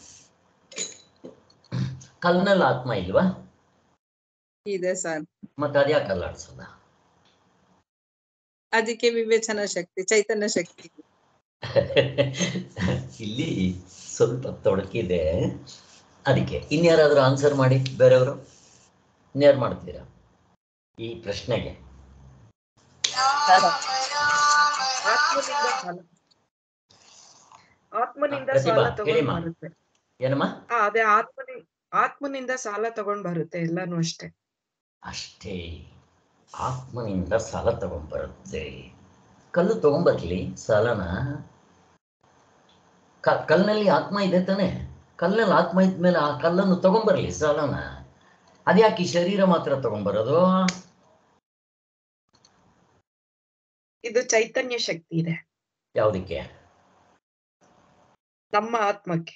ಕಲ್ನಲ್ಲಿ ಆತ್ಮ ಇಲ್ವಾ ಇದೆ ಸರ್ ಮತ್ತೆ ಅದ್ಯಾಕೆ ಅಲ್ಲಾಡ್ಸೋದ ಅದಕ್ಕೆ ವಿವೇಚನಾ ಶಕ್ತಿ ಚೈತನ್ಯ ಶಕ್ತಿ ಇಲ್ಲಿ ಸ್ವಲ್ಪ ತೊಡಕಿದೆ ಅದಕ್ಕೆ ಇನ್ಯಾರಾದ್ರೂ ಆನ್ಸರ್ ಮಾಡಿ ಬೇರೆಯವರು ಇನ್ಯಾರು ಮಾಡ್ತೀರಾ ಈ ಪ್ರಶ್ನೆಗೆ ಆತ್ಮದಿಂದ ಫಲ ಆತ್ಮನಿಂದ ಪ್ರತಿಭಾ, ಸಾಲ ತಗೊಂಡ್ ಹೇಳಿಮ್ಮ. ಬರುತ್ತೆ ಏನಮ್ಮ ಆ, ಅದೇ ಆತ್ಮನಿ ಆತ್ಮನಿಂದ ಸಾಲ ತಗೊಂಡ್ ಬರುತ್ತೆ ಎಲ್ಲಾನು ಅಷ್ಟೇ ಅಷ್ಟೇ ಆತ್ಮನಿಂದ ಸಾಲ ತಗೊಂಡ್ಬರುತ್ತೆ ಕಲ್ಲು ತಗೊಂಬರ್ಲಿ ಸಾಲನ ಕ- ಕಲ್ಲಿನಲ್ಲಿ ಆತ್ಮ ಇದೆ ತಾನೆ ಕಲ್ಲಲ್ಲಿ ಆತ್ಮ ಇದ್ಮೇಲೆ ಆ ಕಲ್ಲನ್ನು ತಗೊಂಬರ್ಲಿ ಸಾಲನ ಅದ್ಯಾಕೆ ಈ ಶರೀರ ಮಾತ್ರ ತಗೊಂಬರೋದು ಇದು ಚೈತನ್ಯ ಶಕ್ತಿ ಇದೆ ಯಾವುದಕ್ಕೆ ನಮ್ಮ ಆತ್ಮಕ್ಕೆ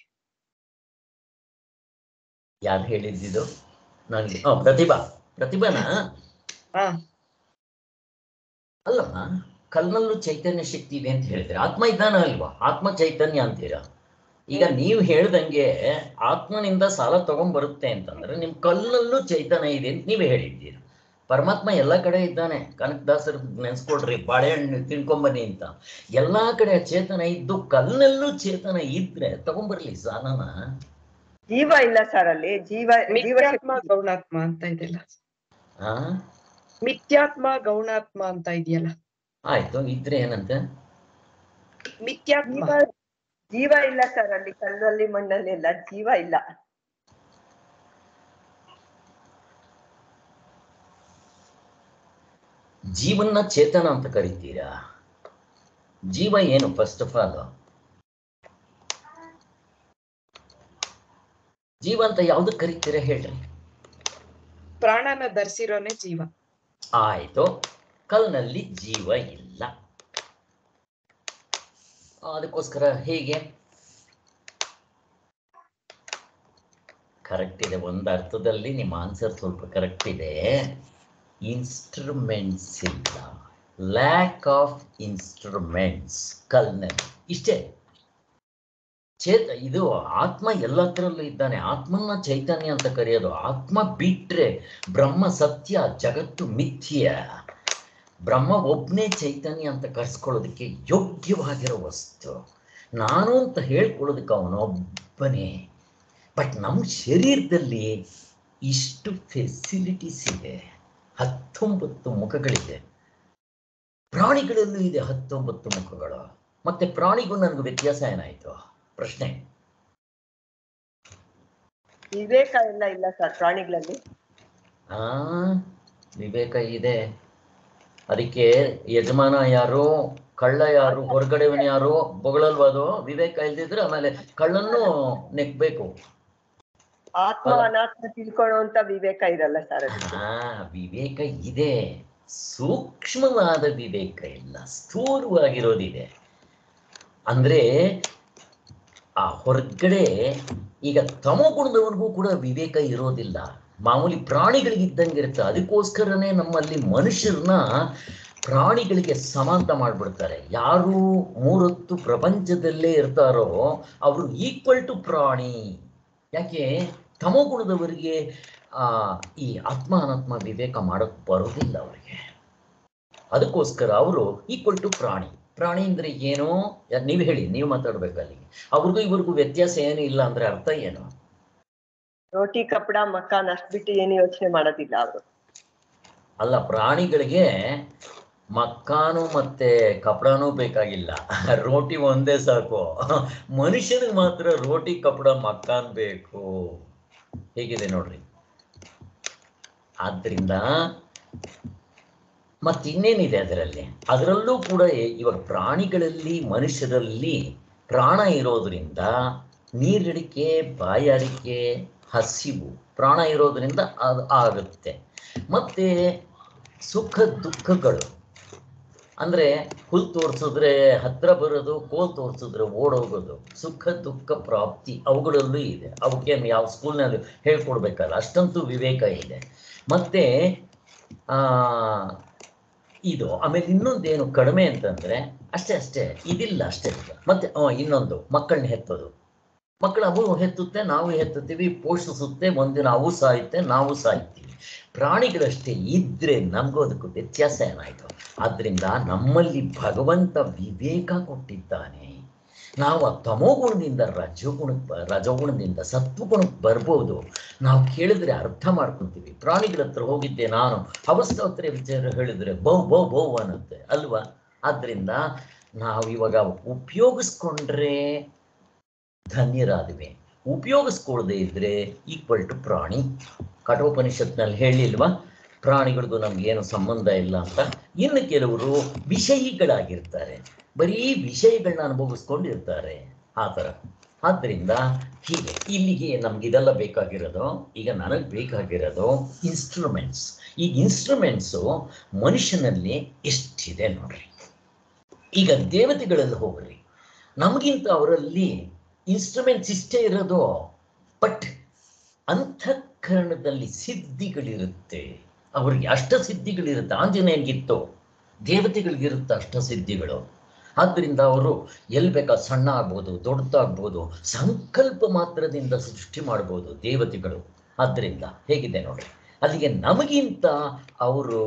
ಯಾರು ಹೇಳಿದ್ದಿದು ನನಗೆ ಹಾ ಪ್ರತಿಭಾ ಪ್ರತಿಭಾನ ಹಾ ಅಲ್ಲಮ್ಮ ಕಲ್ಲಲ್ಲೂ ಚೈತನ್ಯ ಶಕ್ತಿ ಇದೆ ಅಂತ ಹೇಳಿದ್ರೆ ಆತ್ಮ ಇದ್ದಾನ ಅಲ್ವಾ ಆತ್ಮ ಚೈತನ್ಯ ಅಂತೀರಾ ಈಗ ನೀವು ಹೇಳ್ದಂಗೆ ಆತ್ಮನಿಂದ ಸಾಲ ತಗೊಂಡ್ಬರುತ್ತೆ ಅಂತಂದ್ರೆ ನಿಮ್ ಕಲ್ಲಲ್ಲೂ ಚೈತನ್ಯ ಇದೆ ಅಂತ ನೀವೇ ಹೇಳಿದ್ದೀರ ಪರಮಾತ್ಮ ಎಲ್ಲ ಕಡೆ ಇದ್ದಾನೆ ಕನಕದಾಸರು ನೆನ್ಸ್ಕೊಡ್ರಿ ಬಾಳೆಹಣ್ಣು ತಿನ್ಕೊಂಬನ್ನಿ ಅಂತ ಎಲ್ಲಾ ಕಡೆ ಚೇತನ ಇದ್ದು ಕಲ್ಲಲ್ಲೂ ಚೇತನ ಇದ್ರೆ ತಗೊಂಬರ್ಲಿ ಸಾಲನ ಜೀವ ಇಲ್ಲ ಸರ್ ಅಲ್ಲಿ ಜೀವ ಜೀವ ಮಿಥ್ಯಾತ್ಮ ಗೌಣಾತ್ಮ ಅಂತ ಇದೆಯಲ್ಲ ಆ ಮಿಥ್ಯಾತ್ಮ ಗೌಣಾತ್ಮ ಅಂತ ಇದೆಯಲ್ಲ ಆಯ್ತು ಇದ್ರೆ ಏನಂತೆ ಮಿಥ್ಯಾತ್ಮ ಜೀವ ಜೀವ ಇಲ್ಲ ಸರ್ ಅಲ್ಲಿ ಕಲ್ಲಲ್ಲಿ ಮಣ್ಣಲ್ಲಿ ಎಲ್ಲ ಜೀವ ಇಲ್ಲ ಜೀವನ್ನ ಚೇತನ ಅಂತ ಕರಿತೀರಾ ಜೀವ ಏನು ಫಸ್ಟ್ ಆಫ್ ಆಲ್ ಜೀವ ಅಂತ ಯಾವ್ದಕ್ ಕರಿತೀರಾ ಹೇಳ್ರಿ ಪ್ರಾಣನ ಧರಿಸಿರೋನೆ ಜೀವ ಆಯ್ತು ಕಲ್ನಲ್ಲಿ ಜೀವ ಇಲ್ಲ ಅದಕ್ಕೋಸ್ಕರ ಹೇಗೆ ಕರೆಕ್ಟ್ ಇದೆ ಒಂದು ಅರ್ಥದಲ್ಲಿ ನಿಮ್ಮ ಆನ್ಸರ್ ಸ್ವಲ್ಪ ಕರೆಕ್ಟ್ ಇದೆ ಇನ್ಸ್ಟ್ರೂಮೆಂಟ್ಸ್ ಇಲ್ಲ ಲ್ಯಾಕ್ ಆಫ್ ಇನ್ಸ್ಟ್ರೂಮೆಂಟ್ಸ್ ಕಲ್ನಲ್ಲಿ ಇಷ್ಟೇ ಚೇತ ಇದು ಆತ್ಮ ಎಲ್ಲತ್ರಲ್ಲೂ ಇದ್ದಾನೆ ಆತ್ಮನ ಚೈತನ್ಯ ಅಂತ ಕರೆಯೋದು ಆತ್ಮ ಬಿಟ್ರೆ ಬ್ರಹ್ಮ ಸತ್ಯ ಜಗತ್ತು ಮಿಥ್ಯ ಬ್ರಹ್ಮ ಒಬ್ಬನೇ ಚೈತನ್ಯ ಅಂತ ಕರ್ಸ್ಕೊಳ್ಳೋದಕ್ಕೆ ಯೋಗ್ಯವಾಗಿರೋ ವಸ್ತು ನಾನು ಅಂತ ಹೇಳ್ಕೊಳ್ಳೋದಕ್ಕೆ ಅವನು ಒಬ್ಬನೇ ಬಟ್ ನಮ್ಮ ಶರೀರದಲ್ಲಿ ಇಷ್ಟು ಫೆಸಿಲಿಟೀಸ್ ಇದೆ ಹತ್ತೊಂಬತ್ತು ಮುಖಗಳಿದೆ ಪ್ರಾಣಿಗಳಲ್ಲೂ ಇದೆ ಹತ್ತೊಂಬತ್ತು ಮುಖಗಳು ಮತ್ತೆ ಪ್ರಾಣಿಗೂ ನನಗೆ ವ್ಯತ್ಯಾಸ ಏನಾಯ್ತು ಪ್ರಶ್ನೆ ವಿವೇಕ ಎಲ್ಲ ಇಲ್ಲ ಸರ್ ಪ್ರಾಣಿಗಳಲ್ಲಿ ಆ ವಿವೇಕ ಇದೆ ಅದಕ್ಕೆ ಯಜಮಾನ ಯಾರು ಕಳ್ಳ ಯಾರು ಹೊರಗಡೆವನ್ ಯಾರು ಬೊಗಳಲ್ವ ಅದು ವಿವೇಕ ಇಲ್ದಿದ್ರೆ ಆಮೇಲೆ ಕಳ್ಳನ್ನು ನೆಕ್ಬೇಕು ಆತ್ಮ ಅಲ್ಲ. ಅನಾತ್ಮ ತಿಳ್ಕೊಳ್ಳುವಂತ ವಿವೇಕ ಇರಲ್ಲ ಸರ್ ಅದು ಆ ವಿವೇಕ ಇದೆ ಸೂಕ್ಷ್ಮವಾದ ವಿವೇಕ ಇಲ್ಲ ಸ್ಥೂಲವಾಗಿರೋದಿದೆ ಅಂದ್ರೆ ಆ ಹೊರಗಡೆ ಈಗ ತಮೋಗುಣದವರೆಗೂ ಕೂಡ ವಿವೇಕ ಇರೋದಿಲ್ಲ ಮಾಮೂಲಿ ಪ್ರಾಣಿಗಳಿಗೆ ಇದ್ದಂಗೆ ಇರುತ್ತೆ ಅದಕ್ಕೋಸ್ಕರನೇ ನಮ್ಮಲ್ಲಿ ಮನುಷ್ಯರನ್ನ ಪ್ರಾಣಿಗಳಿಗೆ ಸಮಾಂತ ಮಾಡ್ಬಿಡ್ತಾರೆ ಯಾರು ಮೂರೊತ್ತು ಪ್ರಪಂಚದಲ್ಲೇ ಇರ್ತಾರೋ ಅವರು ಈಕ್ವಲ್ ಟು ಪ್ರಾಣಿ ಯಾಕೆ ತಮೋಗುಣದವರಿಗೆ ಆ ಈ ಆತ್ಮ ಅನಾತ್ಮ ವಿವೇಕ ಮಾಡಕ್ ಬರೋದಿಲ್ಲ ಅವರಿಗೆ ಅದಕ್ಕೋಸ್ಕರ ಅವರು ಈಕ್ವಲ್ ಟು ಪ್ರಾಣಿ ಪ್ರಾಣಿ ಅಂದ್ರೆ ಏನು ಯಾ- ನೀವು ಹೇಳಿ ನೀವು ಮಾತಾಡ್ಬೇಕು ಅಲ್ಲಿಗೆ ಅವ್ರಿಗೂ ಇವ್ರಿಗೂ ವ್ಯತ್ಯಾಸ ಏನು ಇಲ್ಲ ಅಂದ್ರೆ ಅರ್ಥ ಏನು ರೋಟಿ ಕಪಡ ಮಕಾನ್ ಅಷ್ಟ್ ಬಿಟ್ಟು ಏನು ಯೋಚನೆ ಮಾಡೋದಿಲ್ಲ ಅವರು ಅಲ್ಲ ಪ್ರಾಣಿಗಳಿಗೆ ಮಕ್ಕಾನು ಮತ್ತೆ ಕಪಡನೂ ಬೇಕಾಗಿಲ್ಲ ರೋಟಿ ಒಂದೇ ಸಾಕು ಮನುಷ್ಯನಿಗೆ ಮಾತ್ರ ರೋಟಿ ಕಪಡ ಮಕ್ಕಾನ್ ಬೇಕು ಹೇಗಿದೆ ನೋಡ್ರಿ ಆದ್ರಿಂದ ಮತ್ತಿನ್ನೇನಿದೆ ಅದರಲ್ಲಿ ಅದರಲ್ಲೂ ಕೂಡ ಇವಾಗ ಪ್ರಾಣಿಗಳಲ್ಲಿ ಮನುಷ್ಯರಲ್ಲಿ ಪ್ರಾಣ ಇರೋದ್ರಿಂದ ನೀರಿಡಿಕೆ ಬಾಯಾರಿಕೆ ಹಸಿವು ಪ್ರಾಣ ಇರೋದ್ರಿಂದ ಅದು ಆಗುತ್ತೆ ಮತ್ತೆ ಸುಖ ದುಃಖಗಳು ಅಂದ್ರೆ ಹುಲ್ ತೋರಿಸಿದ್ರೆ ಹತ್ರ ಬರೋದು ಕೋಲ್ ತೋರಿಸಿದ್ರೆ ಓಡೋಗೋದು ಸುಖ ದುಃಖ ಪ್ರಾಪ್ತಿ ಅವುಗಳಲ್ಲೂ ಇದೆ ಅವಕ್ಕೇನು ಯಾವ ಸ್ಕೂಲ್ನಲ್ಲಿ ಹೇಳ್ಕೊಡ್ಬೇಕಲ್ಲ ಅಷ್ಟಂತೂ ವಿವೇಕ ಇದೆ ಮತ್ತೆ ಆ ಇದು ಆಮೇಲೆ ಇನ್ನೊಂದೇನು ಕಡಿಮೆ ಅಂತಂದ್ರೆ ಅಷ್ಟೇ ಅಷ್ಟೇ ಇದಿಲ್ಲ ಅಷ್ಟೇ ಮತ್ತೆ ಆ, ಇನ್ನೊಂದು ಮಕ್ಕಳನ್ನ ಹೆತ್ತೋದು ಮಕ್ಕಳು ಅವು ಹೆತ್ತುತ್ತೆ ನಾವು ಹೆತ್ತುತ್ತೀವಿ ಪೋಷಿಸುತ್ತೆ ಒಂದಿನ ಅವು ಸಾಯುತ್ತೆ ನಾವು ಸಾಯ್ತೀವಿ ಪ್ರಾಣಿಗಳಷ್ಟೇ ಇದ್ರೆ ನಮಗೂ ಅದಕ್ಕೂ ವ್ಯತ್ಯಾಸ ಏನಾಯ್ತು ಆದ್ರಿಂದ ನಮ್ಮಲ್ಲಿ ಭಗವಂತ ವಿವೇಕ ಕೊಟ್ಟಿದ್ದಾನೆ ನಾವು ಆ ತಮೋಗುಣದಿಂದ ರಜೋಗುಣಕ್ಕೆ ಬ- ರಜೋಗುಣದಿಂದ ಸತ್ವಗುಣಕ್ಕೆ ಬರ್ಬೋದು ನಾವು ಕೇಳಿದ್ರೆ ಅರ್ಥ ಮಾಡ್ಕೊಂತೀವಿ ಪ್ರಾಣಿಗಳ ಹತ್ರ ಹೋಗಿದ್ದೆ ನಾನು ಅವಸ್ಥೋತ್ತರ ವಿಚಾರ ಹೇಳಿದ್ರೆ ಬೌ ಬೌ ಬೌ ಅನ್ನುತ್ತೆ ಅಲ್ವಾ ಆದ್ರಿಂದ ನಾವು ಇವಾಗ ಉಪಯೋಗಿಸ್ಕೊಂಡ್ರೆ ಧನ್ಯರಾದಿವೆ ಉಪಯೋಗಿಸ್ಕೊಳ್ಳದೆ ಇದ್ರೆ ಈಕ್ವಲ್ ಟು ಪ್ರಾಣಿ ಕಠೋಪನಿಷತ್ನಲ್ಲಿ ಹೇಳಿಲ್ವಾ ಪ್ರಾಣಿಗಳಿಗೂ ನಮ್ಗೇನು ಸಂಬಂಧ ಇಲ್ಲ ಅಂತ ಇನ್ನು ಕೆಲವರು ವಿಷಯಿಗಳಾಗಿರ್ತಾರೆ ಬರೀ ವಿಷಯಗಳನ್ನ ಅನುಭವಿಸ್ಕೊಂಡಿರ್ತಾರೆ ಆ ಥರ ಆದ್ದರಿಂದ ಹೀಗೆ ಇಲ್ಲಿಗೆ ನಮ್ಗಿದೆಲ್ಲ ಬೇಕಾಗಿರೋದು ಈಗ ನನಗೆ ಬೇಕಾಗಿರೋದು ಇನ್ಸ್ಟ್ರೂಮೆಂಟ್ಸ್ ಈ ಇನ್ಸ್ಟ್ರೂಮೆಂಟ್ಸು ಮನುಷ್ಯನಲ್ಲಿ ಎಷ್ಟಿದೆ ನೋಡ್ರಿ ಈಗ ದೇವತೆಗಳಲ್ಲಿ ಹೋಗ್ರಿ ನಮಗಿಂತ ಅವರಲ್ಲಿ ಇನ್ಸ್ಟ್ರೂಮೆಂಟ್ಸ್ ಇಷ್ಟೇ ಇರೋದು ಬಟ್ ಅಂತಃಕರಣದಲ್ಲಿ ಸಿದ್ಧಿಗಳಿರುತ್ತೆ ಅವ್ರಿಗೆ ಅಷ್ಟ ಸಿದ್ಧಿಗಳಿರುತ್ತೆ ಆಂಜನೇಯನಿಗಿತ್ತು ದೇವತೆಗಳಿಗಿರುತ್ತೆ ಅಷ್ಟ ಸಿದ್ಧಿಗಳು ಆದ್ದರಿಂದ ಅವರು ಎಲ್ಲಿ ಬೇಕಾ ಸಣ್ಣ ಆಗ್ಬೋದು ದೊಡ್ಡದಾಗ್ಬೋದು ಸಂಕಲ್ಪ ಮಾತ್ರದಿಂದ ಸೃಷ್ಟಿ ಮಾಡ್ಬೋದು ದೇವತೆಗಳು ಆದ್ದರಿಂದ ಹೇಗಿದೆ ನೋಡ್ರಿ ಅಲ್ಲಿಗೆ ನಮಗಿಂತ ಅವರು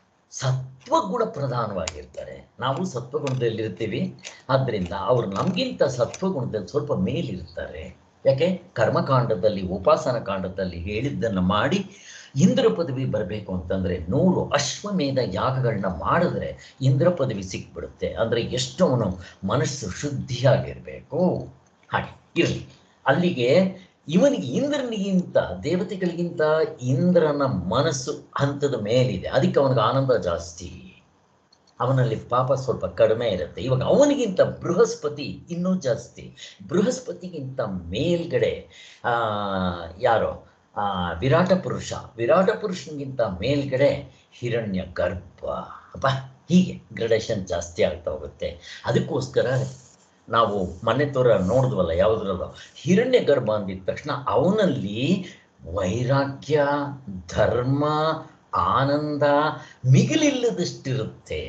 ಸತ್ವಗುಣ ಪ್ರಧಾನವಾಗಿರ್ತಾರೆ ನಾವು ಸತ್ವಗುಣದಲ್ಲಿರ್ತೀವಿ ಆದ್ದರಿಂದ ಅವರು ನಮಗಿಂತ ಸತ್ವಗುಣದಲ್ಲಿ ಸ್ವಲ್ಪ ಮೇಲಿರ್ತಾರೆ ಯಾಕೆ ಕರ್ಮಕಾಂಡದಲ್ಲಿ ಉಪಾಸನ ಕಾಂಡದಲ್ಲಿ ಹೇಳಿದ್ದನ್ನು ಮಾಡಿ ಇಂದ್ರ ಪದವಿ ಬರಬೇಕು ಅಂತಂದ್ರೆ ನೂರು ಅಶ್ವಮೇಧ ಯಾಗಗಳನ್ನ ಮಾಡಿದ್ರೆ ಇಂದ್ರ ಪದವಿ ಸಿಕ್ಬಿಡುತ್ತೆ ಅಂದ್ರೆ ಎಷ್ಟು ಅವನು ಮನಸ್ಸು ಶುದ್ಧಿಯಾಗಿರ್ಬೇಕು ಹಾಗೆ ಇರಲಿ ಅಲ್ಲಿಗೆ ಇವನಿಗೆ ಇಂದ್ರನಿಗಿಂತ ದೇವತೆಗಳಿಗಿಂತ ಇಂದ್ರನ ಮನಸ್ಸು ಹಂತದ ಮೇಲಿದೆ ಅದಕ್ಕೆ ಅವನಿಗೆ ಆನಂದ ಜಾಸ್ತಿ ಅವನಲ್ಲಿ ಪಾಪ ಸ್ವಲ್ಪ ಕಡಿಮೆ ಇರುತ್ತೆ ಇವಾಗ ಅವನಿಗಿಂತ ಬೃಹಸ್ಪತಿ ಇನ್ನೂ ಜಾಸ್ತಿ ಬೃಹಸ್ಪತಿಗಿಂತ ಮೇಲ್ಗಡೆ ಆ ಯಾರೋ ಆ ವಿರಾಟ ಪುರುಷ ವಿರಾಟ ಪುರುಷನಿಗಿಂತ ಮೇಲ್ಗಡೆ ಹಿರಣ್ಯ ಗರ್ಭ ಅಪ್ಪ ಹೀಗೆ ಗ್ರಡೇಷನ್ ಜಾಸ್ತಿ ಆಗ್ತಾ ಹೋಗುತ್ತೆ ಅದಕ್ಕೋಸ್ಕರ ನಾವು ಮನೆ ತೋರ ನೋಡಿದ್ವಲ್ಲ ಯಾವುದ್ರಲ್ಲೋ ಹಿರಣ್ಯ ಗರ್ಭ ಅಂದಿದ ತಕ್ಷಣ ಅವನಲ್ಲಿ ವೈರಾಗ್ಯ ಧರ್ಮ ಆನಂದ ಮಿಗಿಲಿಲ್ಲದಷ್ಟಿರುತ್ತೆ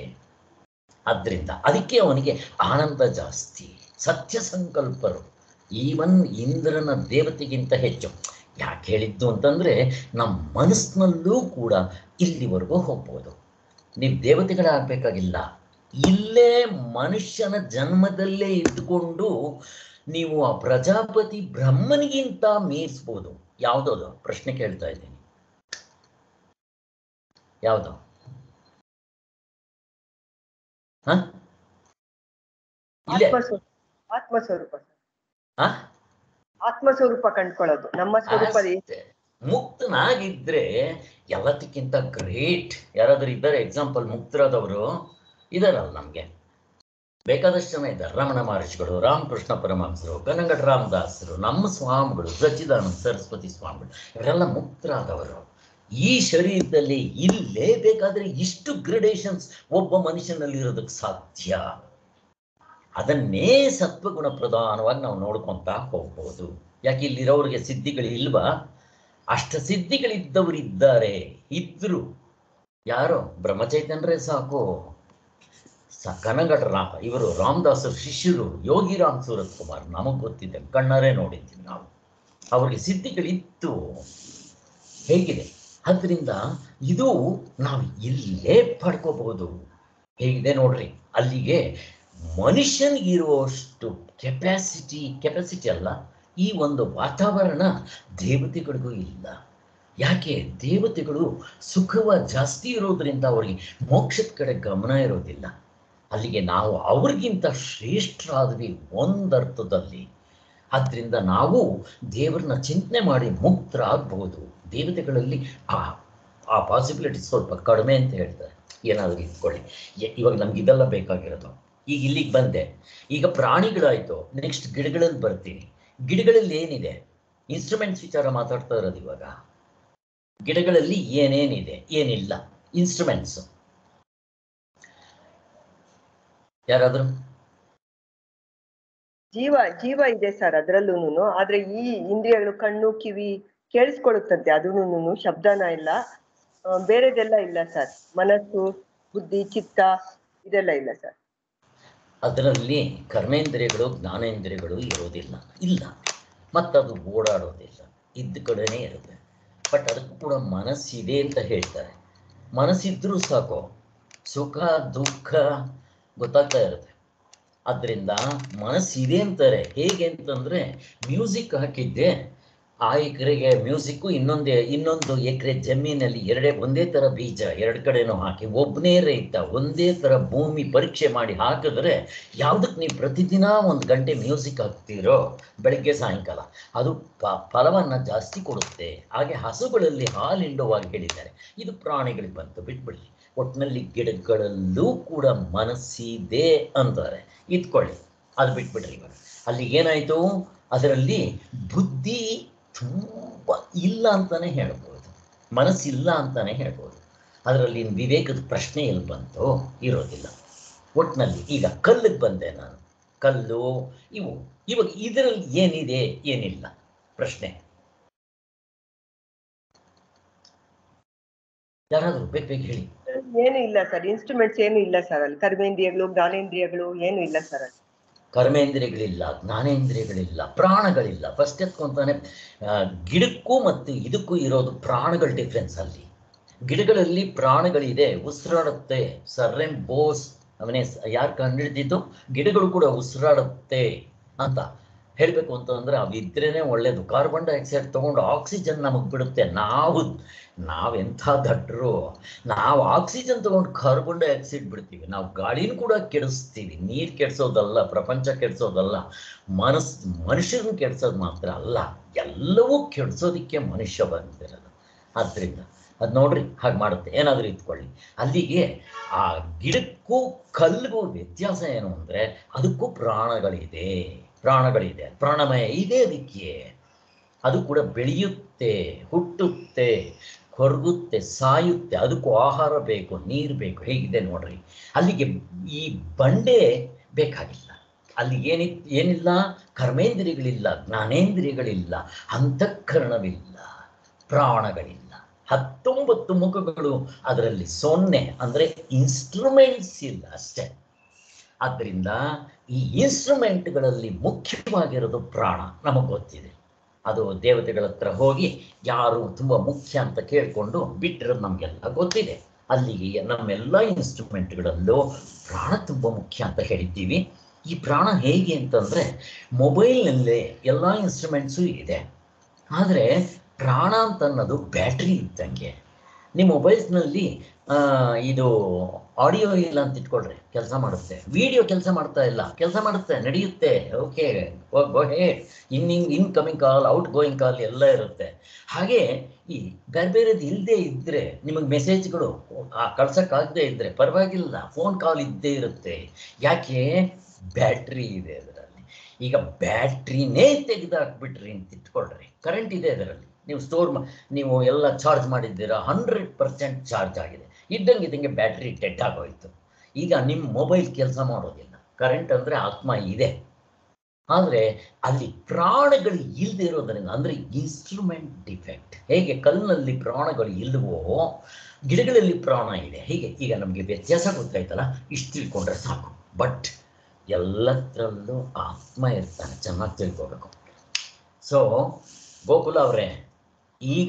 ಅದರಿಂದ ಅದಕ್ಕೆ ಅವನಿಗೆ ಆನಂದ ಜಾಸ್ತಿ ಸತ್ಯ ಸಂಕಲ್ಪರು ಈವನ್ ಇಂದ್ರನ ದೇವತೆಗಿಂತ ಹೆಚ್ಚು ಯಾಕೆ ಹೇಳಿದ್ದು ಅಂತಂದ್ರೆ ನಮ್ಮ ಮನಸ್ಸಿನಲ್ಲೂ ಕೂಡ ಇಲ್ಲಿವರೆಗೂ ಹೋಗ್ಬೋದು ನೀವು ದೇವತೆಗಳಾಗಬೇಕಾಗಿಲ್ಲ ಇಲ್ಲೇ ಮನುಷ್ಯನ ಜನ್ಮದಲ್ಲೇ ಇದ್ದುಕೊಂಡು ನೀವು ಆ ಪ್ರಜಾಪತಿ ಬ್ರಹ್ಮನಿಗಿಂತ ಮೀರಿಸ್ಬೋದು ಯಾವುದದು ಪ್ರಶ್ನೆ ಕೇಳ್ತಾ ಇದ್ದೀನಿ ಯಾವುದು ಹ ಇಲ್ಲೇ ಆತ್ಮಸ್ವರೂಪ ಆತ್ಮಸ್ವರೂಪ ಸರ್ ಹ ಆತ್ಮಸ್ವರೂಪ ಕಂಡ್ಕೊಳ್ಳೋದು ನಮ್ಮ ಸ್ವರೂಪ ಅಷ್ಟೇ. ಮುಕ್ತನಾಗಿದ್ರೆ ಎಲ್ಲದಕ್ಕಿಂತ ಗ್ರೇಟ್ ಯಾರಾದ್ರೂ ಇದ್ದಾರೆ ಎಕ್ಸಾಂಪಲ್ ಮುಕ್ತರಾದವರು ಇದಾರಲ್ಲ ನಮ್ಗೆ ಬೇಕಾದಷ್ಟು ಜನ ಇದ್ದಾರೆ ರಮಣ ಮಹರ್ಷಿಗಳು ರಾಮಕೃಷ್ಣ ಪರಮಹಂಸರು ಕನಗಡ ರಾಮದಾಸರು ನಮ್ಮ ಸ್ವಾಮಿಗಳು ಸಚ್ಚಿದಾನಂದ ಸರಸ್ವತಿ ಸ್ವಾಮಿಗಳು ಇವರೆಲ್ಲ ಮುಕ್ತರಾದವರು ಈ ಶರೀರದಲ್ಲಿ ಇಲ್ಲೇ ಬೇಕಾದ್ರೆ ಇಷ್ಟು ಗ್ರಡೇಷನ್ಸ್ ಒಬ್ಬ ಮನುಷ್ಯನಲ್ಲಿ ಇರೋದಕ್ಕೆ ಸಾಧ್ಯ ಅದನ್ನೇ ಸತ್ವಗುಣ ಪ್ರಧಾನವಾಗಿ ನಾವು ನೋಡ್ಕೊಂತ ಹೋಗ್ಬೋದು ಯಾಕೆ ಇಲ್ಲಿರೋರಿಗೆ ಸಿದ್ಧಿಗಳು ಇಲ್ವಾ ಅಷ್ಟ ಸಿದ್ಧಿಗಳಿದ್ದವರಿದ್ದಾರೆ ಇದ್ರು ಯಾರೋ ಬ್ರಹ್ಮಚೈತನ್ಯರೇ ಸಾಕು ಸ ಕನಗಡ ರಾ ಇವರು ರಾಮದಾಸರ ಶಿಷ್ಯರು ಯೋಗಿರಾಮ್ ಸೂರತ್ ಕುಮಾರ್ ನಮಗೆ ಗೊತ್ತಿದೆ ಕಣ್ಣರೇ ನೋಡಿದ್ದೀವಿ ನಾವು ಅವ್ರಿಗೆ ಸಿದ್ಧಿಗಳಿತ್ತು ಹೇಗಿದೆ ಅದರಿಂದ ಇದು ನಾವು ಇಲ್ಲೇ ಪಡ್ಕೋಬಹುದು ಹೇಗಿದೆ ನೋಡ್ರಿ ಅಲ್ಲಿಗೆ ಮನುಷ್ಯನಿಗಿರುವಷ್ಟು ಕೆಪಾಸಿಟಿ ಕೆಪಾಸಿಟಿ ಅಲ್ಲ ಈ ಒಂದು ವಾತಾವರಣ ದೇವತೆಗಳಿಗೂ ಇಲ್ಲ ಯಾಕೆ ದೇವತೆಗಳು ಸುಖವ ಜಾಸ್ತಿ ಇರೋದ್ರಿಂದ ಅವರಿಗೆ ಮೋಕ್ಷದ ಕಡೆ ಗಮನ ಇರೋದಿಲ್ಲ ಅಲ್ಲಿಗೆ ನಾವು ಅವ್ರಿಗಿಂತ ಶ್ರೇಷ್ಠರಾದ್ವಿ ಒಂದರ್ಥದಲ್ಲಿ ಆದ್ರಿಂದ ನಾವು ದೇವರನ್ನ ಚಿಂತನೆ ಮಾಡಿ ಮುಕ್ತರಾಗಬಹುದು ದೇವತೆಗಳಲ್ಲಿ ಆ ಆ ಪಾಸಿಬಿಲಿಟಿ ಸ್ವಲ್ಪ ಕಡಿಮೆ ಅಂತ ಹೇಳ್ತಾರೆ ಏನಾದರೂ ಇಟ್ಕೊಳ್ಳಿ ಎ- ಇವಾಗ ನಮ್ಗೆ ಇದೆಲ್ಲ ಬೇಕಾಗಿರೋದು ಈಗ ಇಲ್ಲಿಗೆ ಬಂದೆ ಈಗ ಪ್ರಾಣಿಗಳಾಯ್ತು ನೆಕ್ಸ್ಟ್ ಗಿಡಗಳಲ್ಲಿ ಬರ್ತೀನಿ ಗಿಡಗಳಲ್ಲಿ ಏನಿದೆ ಇನ್ಸ್ಟ್ರೂಮೆಂಟ್ಸ್ ವಿಚಾರ ಮಾತಾಡ್ತಾ ಇರೋದು ಇವಾಗ ಗಿಡಗಳಲ್ಲಿ ಏನೇನಿದೆ ಏನಿಲ್ಲ ಇನ್ಸ್ಟ್ರೂಮೆಂಟ್ಸ್ ಯಾರಾದರೂ ಜೀವ ಜೀವ ಇದೆ ಸರ್ ಅದ್ರಲ್ಲೂನು ಆದ್ರೆ ಈ ಇಂದ್ರಿಯಗಳು ಕಣ್ಣು ಕಿವಿ ಕೇಳಿಸ್ಕೊಳುತ್ತಂತೆ ಅದೂನು ಶಬ್ದನ ಇಲ್ಲ ಆ, ಬೇರೆದೆಲ್ಲ ಇಲ್ಲ ಸರ್ ಮನಸ್ಸು ಬುದ್ಧಿ ಚಿತ್ತ ಇದೆಲ್ಲ ಇಲ್ಲ ಸರ್ ಅದರಲ್ಲಿ ಕರ್ಮೇಂದ್ರಿಯಗಳು ಜ್ಞಾನೇಂದ್ರಿಯಗಳು ಇರೋದಿಲ್ಲ ಇಲ್ಲ ಮತ್ತದು ಓಡಾಡೋದಿಲ್ಲ ಇದ್ದ ಕಡೆನೇ ಇರುತ್ತೆ ಬಟ್ ಅದಕ್ಕೂ ಕೂಡ ಮನಸ್ಸಿದೆ ಅಂತ ಹೇಳ್ತಾರೆ ಮನಸ್ಸಿದ್ರೂ ಸಾಕು ಸುಖ ದುಃಖ ಗೊತ್ತಾಗ್ತಾ ಇರುತ್ತೆ ಅದರಿಂದ ಮನಸ್ಸಿದೆ ಅಂತಾರೆ ಹೇಗೆ ಅಂತಂದ್ರೆ ಮ್ಯೂಸಿಕ್ ಹಾಕಿದ್ದೆ ಆ ಎಕರೆಗೆ ಮ್ಯೂಸಿಕ್ಕು ಇನ್ನೊಂದೇ ಇನ್ನೊಂದು ಎಕರೆ ಜಮೀನಲ್ಲಿ ಎರಡೇ ಒಂದೇ ಥರ ಬೀಜ ಎರಡು ಕಡೆನೂ ಹಾಕಿ ಒಬ್ಬನೇ ರೈತ ಒಂದೇ ಥರ ಭೂಮಿ ಪರೀಕ್ಷೆ ಮಾಡಿ ಹಾಕಿದ್ರೆ ಯಾವುದಕ್ಕೆ ನೀವು ಪ್ರತಿದಿನ ಒಂದು ಗಂಟೆ ಮ್ಯೂಸಿಕ್ ಹಾಕ್ತೀರೋ ಬೆಳಗ್ಗೆ ಸಾಯಂಕಾಲ ಅದು ಪ ಫಲವನ್ನು ಜಾಸ್ತಿ ಕೊಡುತ್ತೆ ಹಾಗೆ ಹಸುಗಳಲ್ಲಿ ಹಾಲು ಹಿಂಡುವಾಗ ಹೇಳಿದ್ದಾರೆ ಇದು ಪ್ರಾಣಿಗಳಿಗೆ ಬಂತು ಬಿಟ್ಬಿಡಿ ಒಟ್ಟಿನಲ್ಲಿ ಗಿಡಗಳಲ್ಲೂ ಕೂಡ ಮನಸ್ಸಿದೆ ಅಂತಾರೆ ಇದ್ಕೊಳ್ಳಿ ಅದು ಬಿಟ್ಬಿಡ್ರಿ ಇವಾಗ ಅಲ್ಲಿ ಏನಾಯಿತು ಅದರಲ್ಲಿ ಬುದ್ಧಿ ತುಂಬ ಇಲ್ಲ ಅಂತಾನೆ ಹೇಳ್ಬೋದು ಮನಸ್ಸಿಲ್ಲ ಅಂತಾನೆ ಹೇಳ್ಬೋದು ಅದರಲ್ಲಿ ವಿವೇಕದ ಪ್ರಶ್ನೆ ಎಲ್ಲಿ ಬಂತು ಇರೋದಿಲ್ಲ ಒಟ್ಟಿನಲ್ಲಿ ಈಗ ಕಲ್ಲಿಗೆ ಬಂದೆ ನಾನು ಕಲ್ಲು ಇವು ಇವಾಗ ಇದರಲ್ಲಿ ಏನಿದೆ ಏನಿಲ್ಲ ಪ್ರಶ್ನೆ ಯಾರಾದರೂ ಬೇಕು ಬೇಕು ಹೇಳಿ ಏನು ಇಲ್ಲ ಸರ್ ಇನ್ಸ್ಟ್ರೂಮೆಂಟ್ಸ್ ಏನು ಇಲ್ಲ ಸರ್ ಅಲ್ಲಿ ಕರ್ಮೇಂದ್ರಿಯಗಳು ಜ್ಞಾನೇಂದ್ರಿಯಗಳು ಏನು ಇಲ್ಲ ಸರ್ ಅಲ್ಲಿ ಕರ್ಮೇಂದ್ರಿಯಗಳಿಲ್ಲ ಜ್ಞಾನೇಂದ್ರಿಯಗಳಿಲ್ಲ ಪ್ರಾಣಗಳಿಲ್ಲ ಫಸ್ಟ್ ಎತ್ಕೊಂತಾನೆ ಆ, ಗಿಡಕ್ಕೂ ಮತ್ತು ಇದಕ್ಕೂ ಇರೋದು ಪ್ರಾಣಗಳ ಡಿಫ್ರೆನ್ಸ್ ಅಲ್ಲಿ ಗಿಡಗಳಲ್ಲಿ ಪ್ರಾಣಗಳಿದೆ ಉಸಿರಾಡುತ್ತೆ ಸರ್ ಎಂ ಬೋಸ್ ಅವನೇ ಯಾರು ಕಂಡುಹಿಡಿದಿದ್ದು ಗಿಡಗಳು ಕೂಡ ಉಸಿರಾಡುತ್ತೆ ಅಂತ ಹೇಳಬೇಕು ಅಂತಂದ್ರೆ ಅವಿದ್ರೇನೆ ಒಳ್ಳೇದು ಕಾರ್ಬನ್ ಡೈಆಕ್ಸೈಡ್ ತಗೊಂಡು ಆಕ್ಸಿಜನ್ ನಮಗೆ ಬಿಡುತ್ತೆ ನಾವು ನಾವೆಂಥ ದಡ್ರು ನಾವು ಆಕ್ಸಿಜನ್ ತಗೊಂಡು ಕಾರ್ಬನ್ ಡೈಆಕ್ಸೈಡ್ ಬಿಡ್ತೀವಿ ನಾವು ಗಾಳಿನ ಕೂಡ ಕೆಡಿಸ್ತೀವಿ ನೀರು ಕೆಡಿಸೋದಲ್ಲ ಪ್ರಪಂಚ ಕೆಡಿಸೋದಲ್ಲ ಮನಸ್ ಮನುಷ್ಯರನ್ನ ಕೆಡಿಸೋದು ಮಾತ್ರ ಅಲ್ಲ ಎಲ್ಲವೂ ಕೆಡಿಸೋದಕ್ಕೆ ಮನುಷ್ಯ ಬಂದಿರೋದು ಆದ್ದರಿಂದ ಅದು ನೋಡ್ರಿ ಹಾಗೆ ಮಾಡುತ್ತೆ ಏನಾದರೂ ಇಟ್ಕೊಳ್ಳಿ ಅಲ್ಲಿಗೆ ಆ ಗಿಡಕ್ಕೂ ಕಲ್ಲಿಗೂ ವ್ಯತ್ಯಾಸ ಏನು ಅಂದರೆ ಅದಕ್ಕೂ ಪ್ರಾಣಗಳಿದೆ ಪ್ರಾಣಗಳಿದೆ ಪ್ರಾಣಮಯ ಇದೆ ಅದಕ್ಕೆ ಅದು ಕೂಡ ಬೆಳೆಯುತ್ತೆ ಹುಟ್ಟುತ್ತೆ ಕೊರಗುತ್ತೆ ಸಾಯುತ್ತೆ ಅದಕ್ಕೂ ಆಹಾರ ಬೇಕು ನೀರು ಬೇಕು ಹೇಗಿದೆ ನೋಡ್ರಿ ಅಲ್ಲಿಗೆ ಈ ಬಂಡೆ ಬೇಕಾಗಿಲ್ಲ ಅಲ್ಲಿ ಏನಿ ಏನಿಲ್ಲ ಕರ್ಮೇಂದ್ರಿಯಗಳಿಲ್ಲ ಜ್ಞಾನೇಂದ್ರಿಯಗಳಿಲ್ಲ ಅಂತಃಕರಣವಿಲ್ಲ ಪ್ರಾಣಗಳಿಲ್ಲ ಹತ್ತೊಂಬತ್ತು ಮುಖಗಳು ಅದರಲ್ಲಿ ಸೊನ್ನೆ ಅಂದರೆ ಇನ್ಸ್ಟ್ರೂಮೆಂಟ್ಸ್ ಇಲ್ಲ ಅಷ್ಟೇ ಆದ್ದರಿಂದ ಈ ಇನ್ಸ್ಟ್ರೂಮೆಂಟ್ಗಳಲ್ಲಿ ಮುಖ್ಯವಾಗಿರೋದು ಪ್ರಾಣ ನಮಗೆ ಗೊತ್ತಿದೆ ಅದು ದೇವತೆಗಳ ಹತ್ರ ಹೋಗಿ ಯಾರು ತುಂಬ ಮುಖ್ಯ ಅಂತ ಕೇಳಿಕೊಂಡು ಬಿಟ್ಟಿರೋದು ನಮಗೆಲ್ಲ ಗೊತ್ತಿದೆ ಅಲ್ಲಿಗೆ ನಮ್ಮೆಲ್ಲ ಇನ್ಸ್ಟ್ರೂಮೆಂಟ್ಗಳಲ್ಲೂ ಪ್ರಾಣ ತುಂಬ ಮುಖ್ಯ ಅಂತ ಹೇಳಿದ್ದೀವಿ ಈ ಪ್ರಾಣ ಹೇಗೆ ಅಂತಂದರೆ ಮೊಬೈಲ್ನಲ್ಲೇ ಎಲ್ಲ ಇನ್ಸ್ಟ್ರೂಮೆಂಟ್ಸು ಇದೆ ಆದರೆ ಪ್ರಾಣ ಅಂತ ಅನ್ನೋದು ಬ್ಯಾಟ್ರಿ ಇದ್ದಂಗೆ ನಿಮ್ಮ ಮೊಬೈಲ್ಸ್ನಲ್ಲಿ ಇದು ಆಡಿಯೋ ಇಲ್ಲ ಅಂತ ಇಟ್ಕೊಳ್ರಿ ಕೆಲಸ ಮಾಡುತ್ತೆ ವಿಡಿಯೋ ಕೆಲಸ ಮಾಡ್ತಾ ಇಲ್ಲ ಕೆಲಸ ಮಾಡುತ್ತೆ ನಡೆಯುತ್ತೆ ಓಕೆ ಇನ್ನಿಂಗ್ incoming call outgoing call ಎಲ್ಲ ಇರುತ್ತೆ ಹಾಗೆ ಈ ಬೇರೆ ಬೇರೆದು ಇಲ್ಲದೆ ಇದ್ದರೆ ನಿಮಗೆ ಮೆಸೇಜ್ಗಳು ಕಳ್ಸೋಕ್ಕಾಗದೇ ಇದ್ದರೆ ಪರವಾಗಿಲ್ಲ ಫೋನ್ ಕಾಲ್ ಇದ್ದೇ ಇರುತ್ತೆ ಯಾಕೆ ಬ್ಯಾಟ್ರಿ ಇದೆ ಅದರಲ್ಲಿ ಈಗ ಬ್ಯಾಟ್ರಿನೇ ತೆಗೆದಾಕ್ಬಿಟ್ರಿ ಅಂತ ಇಟ್ಕೊಳ್ರಿ ಕರೆಂಟ್ ಇದೆ ಅದರಲ್ಲಿ ನೀವು ಸ್ಟೋರ್ ನೀವು ಎಲ್ಲ ಚಾರ್ಜ್ ಮಾಡಿದ್ದೀರಾ ಹಂಡ್ರೆಡ್ ಪರ್ಸೆಂಟ್ ಚಾರ್ಜ್ ಆಗಿದೆ ಇದ್ದಂಗೆ ಇದ್ದಂಗೆ ಬ್ಯಾಟ್ರಿ ಡೆಡ್ ಆಗೋಯ್ತು ಈಗ ನಿಮ್ಮ ಮೊಬೈಲ್ ಕೆಲಸ ಮಾಡೋದಿಲ್ಲ ಕರೆಂಟ್ ಅಂದರೆ ಆತ್ಮ ಇದೆ ಆದರೆ ಅಲ್ಲಿ ಪ್ರಾಣಗಳು ಇಲ್ಲದೆ ಇರೋದರಿಂದ ಅಂದರೆ ಇನ್ಸ್ಟ್ರೂಮೆಂಟ್ ಡಿಫೆಕ್ಟ್ ಹೇಗೆ ಕಲ್ಲಿನಲ್ಲಿ ಪ್ರಾಣಗಳು ಇಲ್ಲವೋ ಗಿಡಗಳಲ್ಲಿ ಪ್ರಾಣ ಇದೆ ಹೀಗೆ ಈಗ ನಮಗೆ ವ್ಯತ್ಯಾಸ ಗೊತ್ತಾಯ್ತಲ್ಲ ಇಷ್ಟು ತಿಳ್ಕೊಂಡ್ರೆ ಸಾಕು ಬಟ್ ಎಲ್ಲತ್ರಲ್ಲೂ ಆತ್ಮ ಇರ್ತಾನೆ ಚೆನ್ನಾಗಿ ತಿಳ್ಕೋಬೇಕು ಸೊ ಗೋಕುಲ ಅವರೇ ಈಗ